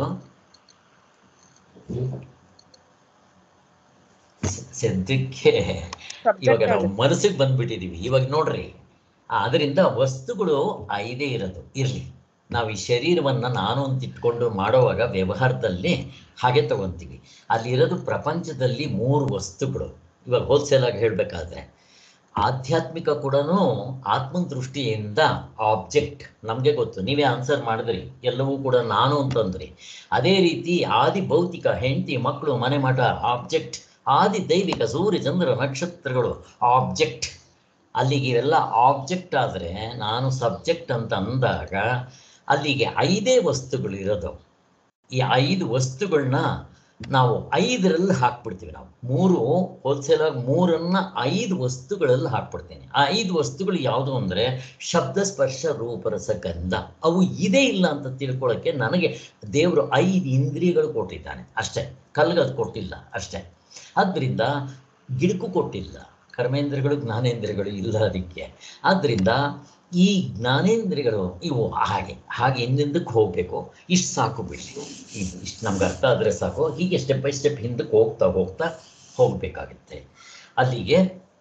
ಸದ್ಯಕ್ಕೆ ಇವಾಗ Subject ನಾವು ಆಗುತ್ತೆ. ಮನಸ್ಸಿಗೆ ಬಂದ್ಬಿಟ್ಟಿದೀವಿ ಇವಾಗ ನೋಡ್ರಿ ಅದರಿಂದ ವಸ್ತುಗಳು ಐದೇ ಇರೋದು ಇರ್ಲಿ ನಾವು ಈ ಶರೀರವನ್ನ ನಾನು ಅಂತ ಇಟ್ಕೊಂಡು ಮಾಡುವಾಗ ವ್ಯವಹಾರದಲ್ಲಿ ಹಾಗೆ ತಗೊಂತೀವಿ ಅಲ್ಲಿರೋದು ಪ್ರಪಂಚದಲ್ಲಿ ಮೂರು ವಸ್ತುಗಳು ಇವಾಗ ಹೋಲ್ಸೇಲ್ ಆಗಿ ಹೇಳ್ಬೇಕಾದ್ರೆ ಆಧ್ಯಾತ್ಮಿಕ ಕೂಡ ಆತ್ಮನ ದೃಷ್ಟಿಯಿಂದ ಆಬ್ಜೆಕ್ಟ್ ನಮಗೆ ಗೊತ್ತು ನೀವೇ ಆನ್ಸರ್ ಮಾಡಿದ್ರಿ ಎಲ್ಲವೂ ಕೂಡ ನಾನು ಅಂತಂದ್ರಿ ಅದೇ ರೀತಿ ಆದಿ ಭೌತಿಕ ಹೆಂಡತಿ ಮಕ್ಕಳು ಮನೆ ಮಠ ಆಬ್ಜೆಕ್ಟ್ ಆದಿ ದೈವಿಕ ಸೂರ್ಯ ಚಂದ್ರ ನಕ್ಷತ್ರಗಳು ಆಬ್ಜೆಕ್ಟ್ ಅಲ್ಲಿಗೆ ಇವೆಲ್ಲ ಆಬ್ಜೆಕ್ಟ್ ಆದರೆ ನಾನು ಸಬ್ಜೆಕ್ಟ್ ಅಂತ ಅಂದಾಗ ಅಲ್ಲಿಗೆ ಐದೇ ವಸ್ತುಗಳು ಇರೋದು ಈ ಐದು ವಸ್ತುಗಳನ್ನ ನಾವು ಐದರಲ್ಲಿ ಹಾಕ್ಬಿಡ್ತೀವಿ ನಾವು ಮೂರು ಹೋಲ್ಸೇಲ್ ಆಗಿ ಮೂರನ್ನ ಐದು ವಸ್ತುಗಳಲ್ಲಿ ಹಾಕ್ಬಿಡ್ತೀನಿ ಆ ಐದು ವಸ್ತುಗಳು ಯಾವುದು ಅಂದರೆ ಶಬ್ದ ಸ್ಪರ್ಶ ರೂಪರಸ ಗಂಧ ಅವು ಇದೇ ಇಲ್ಲ ಅಂತ ತಿಳ್ಕೊಳ್ಳೋಕ್ಕೆ ನನಗೆ ದೇವರು ಐದು ಇಂದ್ರಿಯಗಳು ಕೊಟ್ಟಿದ್ದಾನೆ ಅಷ್ಟೇ ಕಲ್ಗೆ ಅದು ಕೊಟ್ಟಿಲ್ಲ ಅಷ್ಟೇ ಆದ್ದರಿಂದ ಗಿಡಕ್ಕೂ ಕೊಟ್ಟಿಲ್ಲ ಕರ್ಮೇಂದ್ರಿಯಗಳು ಜ್ಞಾನೇಂದ್ರಿಯಗಳು ಇಲ್ಲ ಅದಕ್ಕೆ ಆದ್ದರಿಂದ ಈ ಜ್ಞಾನೇಂದ್ರಿಯಗಳು ಇವು ಹಾಗೆ ಹಾಗೆ ಹಿಂದಿಂದಕ್ಕೆ ಹೋಗಬೇಕು ಇಷ್ಟು ಸಾಕು ಬಿಡಿ ಇದು ಇಷ್ಟು ನಮ್ಗೆ ಅರ್ಥ ಆದರೆ ಸಾಕು ಹೀಗೆ ಸ್ಟೆಪ್ ಬೈ ಸ್ಟೆಪ್ ಹಿಂದಕ್ಕೆ ಹೋಗ್ತಾ ಹೋಗ್ತಾ ಹೋಗಬೇಕಾಗುತ್ತೆ ಅಲ್ಲಿಗೆ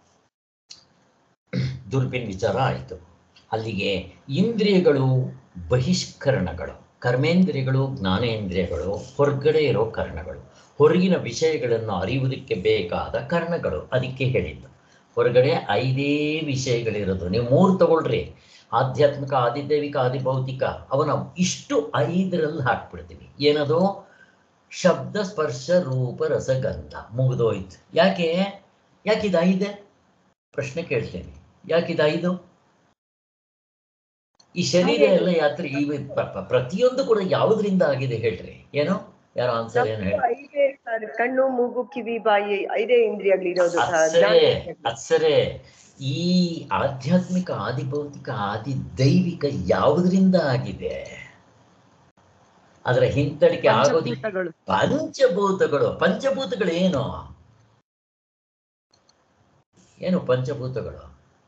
ದುರ್ಬಿನ್ ವಿಚಾರ ಆಯಿತು ಅಲ್ಲಿಗೆ ಇಂದ್ರಿಯಗಳು ಬಹಿಷ್ಕರಣಗಳು ಕರ್ಮೇಂದ್ರಿಯಗಳು ಜ್ಞಾನೇಂದ್ರಿಯಗಳು ಹೊರಗಡೆ ಇರೋ ಕರ್ಣಗಳು ಹೊರಗಿನ ವಿಷಯಗಳನ್ನು ಅರಿಯುವುದಕ್ಕೆ ಬೇಕಾದ ಕರ್ಣಗಳು ಅದಕ್ಕೆ ಹೇಳಿದ್ದು ಹೊರಗಡೆ ಐದೇ ವಿಷಯಗಳಿರೋದು ನೀವು ಮೂರು ತಗೊಳ್ರಿ ಆಧ್ಯಾತ್ಮಿಕ ಆದಿದೈವಿಕ ಆದಿಭೌತಿಕ ಅವನ ಇಷ್ಟು ಐದರಲ್ಲಿ ಹಾಕ್ಬಿಡ್ತೀವಿ ಏನದು ಶಬ್ದ ಸ್ಪರ್ಶ ರೂಪ ರಸಗಂಧ ಮುಗಿದೋಯ್ತು ಯಾಕೆ ಯಾಕಿದು ಐದೆ ಪ್ರಶ್ನೆ ಕೇಳ್ತೇನೆ ಯಾಕಿದು ಐದು ಈ ಶರೀರ ಎಲ್ಲ ಯಾತ್ರೆ ಈ ಪ್ರ- ಪ್ರ- ಪ್ರತಿಯೊಂದು ಕೂಡ ಯಾವುದರಿಂದ ಆಗಿದೆ ಹೇಳ್ರಿ ಏನೋ ಯಾರೋ ಆನ್ಸರ್ ಏನು ಹೇಳಿ ಐದೇ ಸರ್ ಕಣ್ಣು ಮೂಗು ಕಿವಿ ಬಾಯಿ ಐದೇ ಇಂದ್ರಿಯಗಳಿರೋದು ಸರ್. ಅತ್ಸರೆ ಜ್ಞಾನ- ಅತ್ಸರೆ ಈ ಆಧ್ಯಾತ್ಮಿಕ ಆದಿಭೌತಿಕ ಆದಿ ದೈವಿಕ ಯಾವುದರಿಂದ ಆಗಿದೆ ಅದರ ಹಿಂತಳಿಕೆ ಆಗೋದಿ ಪಂಚಭೂತಗಳು ಪಂಚಭೂತಗಳು ಪಂಚಭೂತಗಳು ಏನು ಏನು ಪಂಚಭೂತಗಳು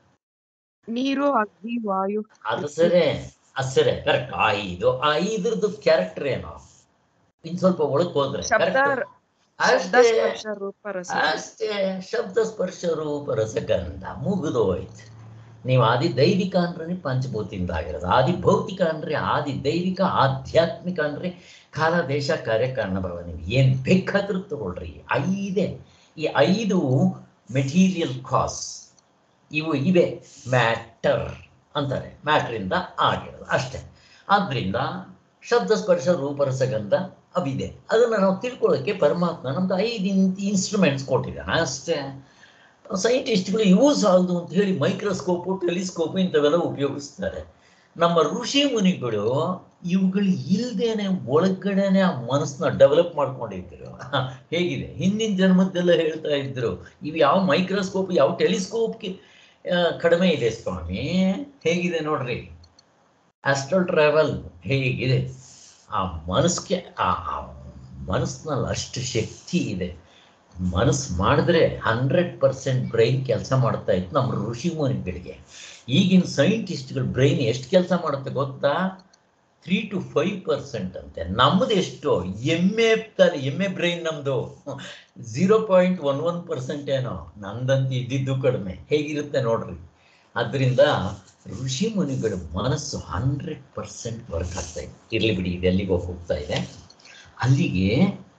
ನೀರು ಅಗ್ನಿ ವಾಯು ಅದು ಸರಿ ಅದು ಸರಿ ಕರೆಕ್ಟ್ ಐದು ಆ ಐದ್ರದ್ದು ಕ್ಯಾರೆಕ್ಟರ್ ಏನು ಇನ್ ಸ್ವಲ್ಪ ಒಳಕ್ ಹೋದ್ರೆ ಶಬ್ದ correct. ಶಬ್ದ ಅಷ್ಟೇ ಸ್ಪರ್ಶ ರೂಪ ರಸ ಅಷ್ಟೇ ಶಬ್ದ ಸ್ಪರ್ಶ ರೂಪ ರಸಗಂಧ ಮುಗಿದೋಯ್ತು ನೀವು ಆದಿ ದೈವಿಕ ಅಂದ್ರೆ ಪಂಚಭೂತಿಯಿಂದ ಆಗಿರೋದು ಆದಿ ಭೌತಿಕ ಅಂದ್ರೆ ಆದಿ ದೈವಿಕ ಆಧ್ಯಾತ್ಮಿಕ ಅಂದ್ರೆ ಕಾಲ ದೇಶ ಕಾರ್ಯಕಾರಣ ಭಾವ ನೀವು ಏನ್ ಬೇಕಾದ್ರೂ ತಗೊಳ್ರಿ ಐದೇ ಈ ಐದು ಮೆಟೀರಿಯಲ್ ಕಾಸ್ ಇವು ಇವೆ ಮ್ಯಾಟರ್ ಅಂತಾರೆ ಮ್ಯಾಟ್ರಿಂದ ಆಗಿರೋದು ಅಷ್ಟೇ ಆದ್ರಿಂದ ಶಬ್ದ ಸ್ಪರ್ಶ ರೂಪರಸಗಂಧ ಅವಿದೆ ಅದನ್ನ ನಾವು ತಿಳ್ಕೊಳ್ಳೋಕೆ ಪರಮಾತ್ಮ ನಮ್ದು ಐದು ಇನ್ಸ್ಟ್ರೂಮೆಂಟ್ಸ್ ಕೊಟ್ಟಿದ್ದಾನೆ ಅಷ್ಟೇ ಸೈಂಟಿಸ್ಟ್ಗಳು ಇವು ಸಾಲದು ಅಂತ ಹೇಳಿ ಮೈಕ್ರೋಸ್ಕೋಪು ಟೆಲಿಸ್ಕೋಪು ಇಂಥವೆಲ್ಲ ಉಪಯೋಗಿಸ್ತಾರೆ ನಮ್ಮ ಋಷಿ ಮುನಿಗಳು ಇವುಗಳು ಇಲ್ದೇನೆ ಒಳಗಡೆನೆ ಆ ಮನಸ್ಸನ್ನ ಡೆವಲಪ್ ಮಾಡ್ಕೊಂಡಿದ್ರು ಹೇಗಿದೆ ಹಿಂದಿನ ಜನ್ಮದ್ದೆಲ್ಲ ಹೇಳ್ತಾ ಇದ್ರು ಇವು ಯಾವ ಮೈಕ್ರೋಸ್ಕೋಪ್ ಯಾವ ಟೆಲಿಸ್ಕೋಪ್ಗೆ ಕಡಿಮೆ ಇದೆ ಸ್ವಾಮಿ ಹೇಗಿದೆ ನೋಡ್ರಿ ಆಸ್ಟ್ರಲ್ ಟ್ರಾವೆಲ್ ಹೇಗಿದೆ ಆ ಮನಸ್ಸಿಗೆ ಆ ಆ ಮನಸ್ಸಿನಲ್ಲಿ ಅಷ್ಟು ಶಕ್ತಿ ಇದೆ ಮನಸ್ಸು ಮಾಡಿದ್ರೆ ಹಂಡ್ರೆಡ್ ಪರ್ಸೆಂಟ್ ಬ್ರೈನ್ ಕೆಲಸ ಮಾಡ್ತಾ ಇತ್ತು ನಮ್ಮ ಋಷಿ ಮುನಿಗಳಿಗೆ ಈಗಿನ ಸೈಂಟಿಸ್ಟ್ಗಳ ಬ್ರೈನ್ ಎಷ್ಟು ಕೆಲಸ ಮಾಡುತ್ತೆ ಗೊತ್ತಾ ತ್ರೀ ಟು ಫೈವ್ ಪರ್ಸೆಂಟ್ ಅಂತೆ ನಮ್ಮದು ಎಷ್ಟು ಎಮ್ಮೆ ತಾನೆ ಎಮ್ಮೆ ಬ್ರೈನ್ ನಮ್ಮದು zero point one one percent ಏನೋ ನಂದಂತ ಇದ್ದಿದ್ದು ಕಡಿಮೆ ಹೇಗಿರುತ್ತೆ ನೋಡ್ರಿ ಅದರಿಂದ ಋಷಿ ಮುನಿಗಳ ಮನಸ್ಸು ಹಂಡ್ರೆಡ್ ಪರ್ಸೆಂಟ್ ವರ್ಕ್ ಆಗ್ತಾ ಇದೆ ಇರ್ಲಿ ಬಿಡಿ ಇದೆಲ್ಲಿಗೋ ಹೋಗ್ತಾ ಇದೆ ಅಲ್ಲಿಗೆ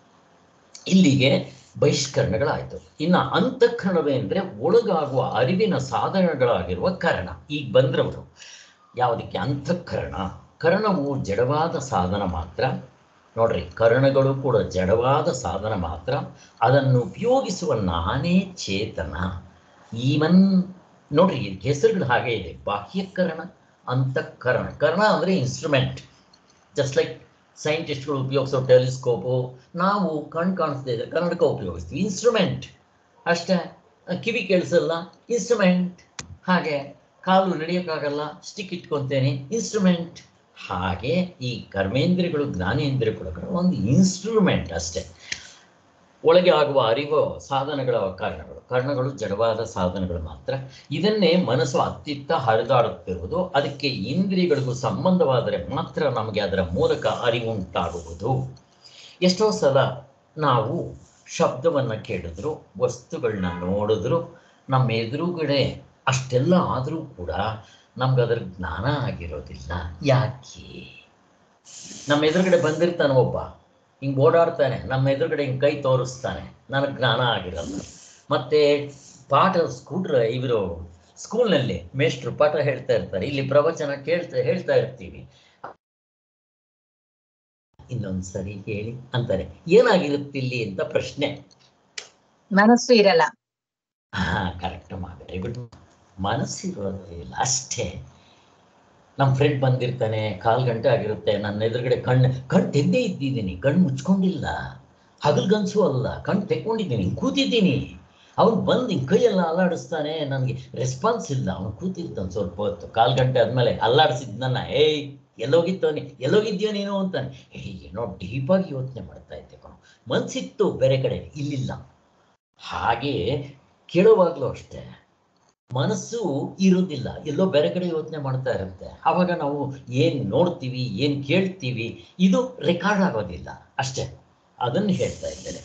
ಇಲ್ಲಿಗೆ ಬಹಿಷ್ಕರಣಗಳಾಯಿತು ಇನ್ನು ಅಂತಃಕರಣವೇ ಅಂದರೆ ಒಳಗಾಗುವ ಅರಿವಿನ ಸಾಧನಗಳಾಗಿರುವ ಕರಣ ಈಗ ಬಂದ್ರವರು ಯಾವುದಕ್ಕೆ ಅಂತಃಕರಣ ಕರ್ಣವು ಜಡವಾದ ಸಾಧನ ಮಾತ್ರ ನೋಡ್ರಿ ಕರ್ಣಗಳು ಕೂಡ ಜಡವಾದ ಸಾಧನ ಮಾತ್ರ ಅದನ್ನು ಉಪಯೋಗಿಸುವ ನಾನೇ ಚೇತನ ಈವನ್ ನೋಡ್ರಿ ಇದಕ್ಕೆ ಹೆಸರುಗಳು ಹಾಗೆ ಇದೆ ಬಾಹ್ಯಕರಣ ಅಂತಃಕರಣ ಕರ್ಣ ಅಂದರೆ ಇನ್ಸ್ಟ್ರೂಮೆಂಟ್ ಜಸ್ಟ್ ಲೈಕ್ ಸೈಂಟಿಸ್ಟ್ಗಳು ಉಪಯೋಗಿಸೋ ಟೆಲಿಸ್ಕೋಪು ನಾವು ಕಣ್ ಕಾಣಿಸ್ತಾ ಇದೆ ಕನ್ನಡಕ ಉಪಯೋಗಿಸ್ತೀವಿ ಇನ್ಸ್ಟ್ರೂಮೆಂಟ್ ಅಷ್ಟೇ ಕಿವಿ ಕೇಳಿಸಲ್ಲ ಇನ್ಸ್ಟ್ರೂಮೆಂಟ್ ಹಾಗೆ ಕಾಲು ನಡೆಯೋಕ್ಕಾಗಲ್ಲ ಸ್ಟಿಕ್ ಇಟ್ಕೊತೇನೆ ಇನ್ಸ್ಟ್ರೂಮೆಂಟ್ ಹಾಗೆ ಈ ಕರ್ಮೇಂದ್ರಿಯಗಳು ಜ್ಞಾನೇಂದ್ರಿಯಗಳು ಕೂಡ ಒಂದು ಇನ್ಸ್ಟ್ರೂಮೆಂಟ್ ಅಷ್ಟೇ ಒಳಗೆ ಆಗುವ ಅರಿವು ಸಾಧನಗಳ ಕಾರಣಗಳು ಕಾರಣಗಳು ಜಡವಾದ ಸಾಧನಗಳು ಮಾತ್ರ ಇದನ್ನೇ ಮನಸ್ಸು ಅತ್ತಿತ್ತ ಹರಿದಾಡುತ್ತಿರುವುದು ಅದಕ್ಕೆ ಇಂದ್ರಿಯಗಳಿಗೂ ಸಂಬಂಧವಾದರೆ ಮಾತ್ರ ನಮಗೆ ಅದರ ಮೂಲಕ ಅರಿವುಂಟಾಗುವುದು ಎಷ್ಟೋ ಸಲ ನಾವು ಶಬ್ದವನ್ನು ಕೇಳಿದ್ರು ವಸ್ತುಗಳನ್ನ ನೋಡಿದ್ರು ನಮ್ಮ ಎದುರುಗಡೆ ಅಷ್ಟೆಲ್ಲ ಆದರೂ ಕೂಡ ನಮ್ಗೆ ಅದರ ಜ್ಞಾನ ಆಗಿರೋದಿಲ್ಲ ಯಾಕೆ ನಮ್ಮ ಎದುರುಗಡೆ ಬಂದಿರ್ತಾನೆ ಒಬ್ಬ ಹಿಂಗೆ ಓಡಾಡ್ತಾನೆ ನಮ್ಮ ಎದುರುಗಡೆ ಹಿಂಗೆ ಕೈ ತೋರಿಸ್ತಾನೆ ನನಗೆ ಜ್ಞಾನ ಆಗಿರಲ್ಲ ಮತ್ತೆ ಪಾಠ ಸ್ಕೂಟ್ರ್ ಇವರು ಸ್ಕೂಲ್ನಲ್ಲಿ ಮೇಷ್ಟ್ರು ಪಾಠ ಹೇಳ್ತಾ ಇರ್ತಾರೆ ಇಲ್ಲಿ ಪ್ರವಚನ ಕೇಳ್ತಾ ಹೇಳ್ತಾ ಇರ್ತೀವಿ ಇನ್ನೊಂದ್ಸರಿ ಹೇಳಿ ಅಂತಾರೆ ಏನಾಗಿರುತ್ತೆ ಇಲ್ಲಿ ಅಂತ ಪ್ರಶ್ನೆ ಮನಸ್ಸು ಇರಲ್ಲ ಹಾ ಕರೆಕ್ಟ್ ವೆರಿ ಗುಡ್ ಮನಸ್ಸಿರೋದಿಲ್ಲ ಅಷ್ಟೇ ನಮ್ಮ ಫ್ರೆಂಡ್ ಬಂದಿರ್ತಾನೆ ಕಾಲು ಗಂಟೆ ಆಗಿರುತ್ತೆ ನನ್ನ ಎದುರುಗಡೆ ಕಣ್ಣು ಕಣ್ಣು ತೆಗ್ದೇ ಇದ್ದಿದ್ದೀನಿ ಕಣ್ಣು ಮುಚ್ಕೊಂಡಿಲ್ಲ ಹಗಲ್ಗನ್ಸು ಅಲ್ಲ ಕಣ್ಣು ತೆಕ್ಕೊಂಡಿದ್ದೀನಿ ಕೂತಿದ್ದೀನಿ ಅವ್ನು ಬಂದು ಹಿಂಗೆ ಕೈಯೆಲ್ಲ ಅಲ್ಲಾಡಿಸ್ತಾನೆ ನನಗೆ ರೆಸ್ಪಾನ್ಸ್ ಇಲ್ಲ ಅವ್ನು ಕೂತಿರ್ತಾನೆ ಸ್ವಲ್ಪ ಹೊತ್ತು ಕಾಲು ಗಂಟೆ ಆದಮೇಲೆ ಅಲ್ಲಾಡಿಸಿದ್ನನ್ನ ಏಯ್ ಎಲ್ಲೋಗಿತ್ತು ನೀ ಎಲ್ಲೋಗಿದ್ಯೋ ನೀನು ಅಂತಾನೆ ಏಯ್ ಏನೋ ಡೀಪಾಗಿ ಯೋಚನೆ ಮಾಡ್ತಾ ಇದ್ದೆ ಕಣೋ ಮನ್ಸಿತ್ತು ಬೇರೆ ಕಡೆ ಇಲ್ಲಿಲ್ಲ ಹಾಗೆ ಕೇಳುವಾಗಲೂ ಅಷ್ಟೇ ಮನಸ್ಸು ಇರುವುದಿಲ್ಲ ಎಲ್ಲೋ ಬೇರೆ ಕಡೆ ಯೋಚನೆ ಮಾಡ್ತಾ ಇರುತ್ತೆ ಆವಾಗ ನಾವು ಏನು ನೋಡ್ತೀವಿ ಏನು ಕೇಳ್ತೀವಿ ಇದು ರೆಕಾರ್ಡ್ ಆಗೋದಿಲ್ಲ ಅಷ್ಟೇ ಅದನ್ನು ಹೇಳ್ತಾ ಇದ್ದೇನೆ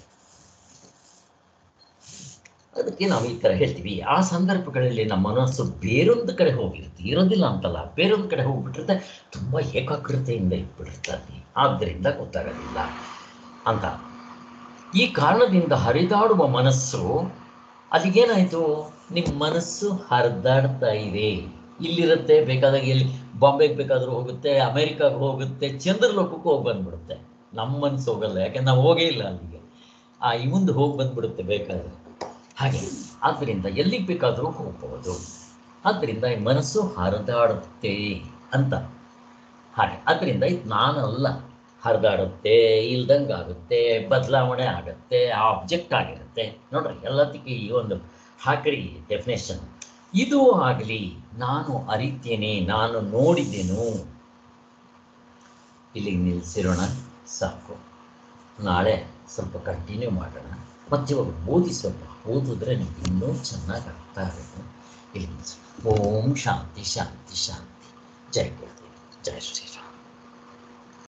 ಅದಕ್ಕೆ ನಾವು ಈ ಥರ ಹೇಳ್ತೀವಿ ಆ ಸಂದರ್ಭಗಳಲ್ಲಿ ನಮ್ಮ ಮನಸ್ಸು ಬೇರೊಂದು ಕಡೆ ಹೋಗಿರುತ್ತೆ ಇರೋದಿಲ್ಲ ಅಂತಲ್ಲ ಬೇರೊಂದು ಕಡೆ ಹೋಗ್ಬಿಟ್ಟಿರುತ್ತೆ ತುಂಬ ಏಕಾಗ್ರತೆಯಿಂದ ಇಟ್ಬಿಟ್ಟಿರ್ತಾರೆ ಆದ್ದರಿಂದ ಗೊತ್ತಾಗೋದಿಲ್ಲ ಅಂತ ಈ ಕಾರಣದಿಂದ ಹರಿದಾಡುವ ಮನಸ್ಸು ಅದಕ್ಕೇನಾಯ್ತು ನಿಮ್ಮ ಮನಸ್ಸು ಹರಿದಾಡ್ತಾ ಇದೆ ಇಲ್ಲಿರುತ್ತೆ ಬೇಕಾದಾಗ ಎಲ್ಲಿ ಬಾಂಬೆಗೆ ಬೇಕಾದ್ರೂ ಹೋಗುತ್ತೆ ಅಮೆರಿಕಾಗೆ ಹೋಗುತ್ತೆ ಚಂದ್ರಲೋಕಕ್ಕೂ ಹೋಗಿ ಬಂದ್ಬಿಡುತ್ತೆ ನಮ್ಮ ಮನಸ್ಸು ಹೋಗಲ್ಲ ಯಾಕೆಂದ್ರೆ ನಾವು ಹೋಗೇ ಇಲ್ಲ ಅಲ್ಲಿಗೆ ಆ ಇವಂದು ಹೋಗಿ ಬಂದ್ಬಿಡುತ್ತೆ ಬೇಕಾದ್ರೆ ಹಾಗೆ ಆದ್ದರಿಂದ ಎಲ್ಲಿಗೆ ಬೇಕಾದರೂ ಹೋಗ್ಬೋದು ಆದ್ದರಿಂದ ಈ ಮನಸ್ಸು ಹರಿದಾಡುತ್ತೆ ಅಂತ ಹಾಗೆ ಅದರಿಂದ ಇದು ನಾನಲ್ಲ ಹರಿದಾಡುತ್ತೆ ಇಲ್ದಂಗೆ ಆಗುತ್ತೆ ಬದಲಾವಣೆ ಆಗುತ್ತೆ ಆಬ್ಜೆಕ್ಟ್ ಆಗಿರುತ್ತೆ ನೋಡ್ರಿ ಎಲ್ಲದಕ್ಕೆ ಈ ಒಂದು ಹಾಕ್ರಿ ಡೆಫಿನೇಷನ್ ಇದು ಆಗಲಿ ನಾನು ಅರಿತೇನೆ ನಾನು ನೋಡಿದೆನು ಇಲ್ಲಿಗೆ ನಿಲ್ಲಿಸಿರೋಣ ಸಾಕು ನಾಳೆ ಸ್ವಲ್ಪ ಕಂಟಿನ್ಯೂ ಮಾಡೋಣ ಮತ್ತೆ ಇವಾಗ ಓದಿ ಸ್ವಲ್ಪ ಓದಿದ್ರೆ ನಿಮ್ಗೆ ಇನ್ನೂ ಚೆನ್ನಾಗಿ ಅರ್ಥ ಆಗುತ್ತೆ ಇಲ್ಲಿ ನಿಲ್ಲಿಸು. ಓಂ ಶಾಂತಿ ಶಾಂತಿ ಶಾಂತಿ ಜೈ ಗುರುದೇವ್ ಜೈ ಶ್ರೀರಾಮ್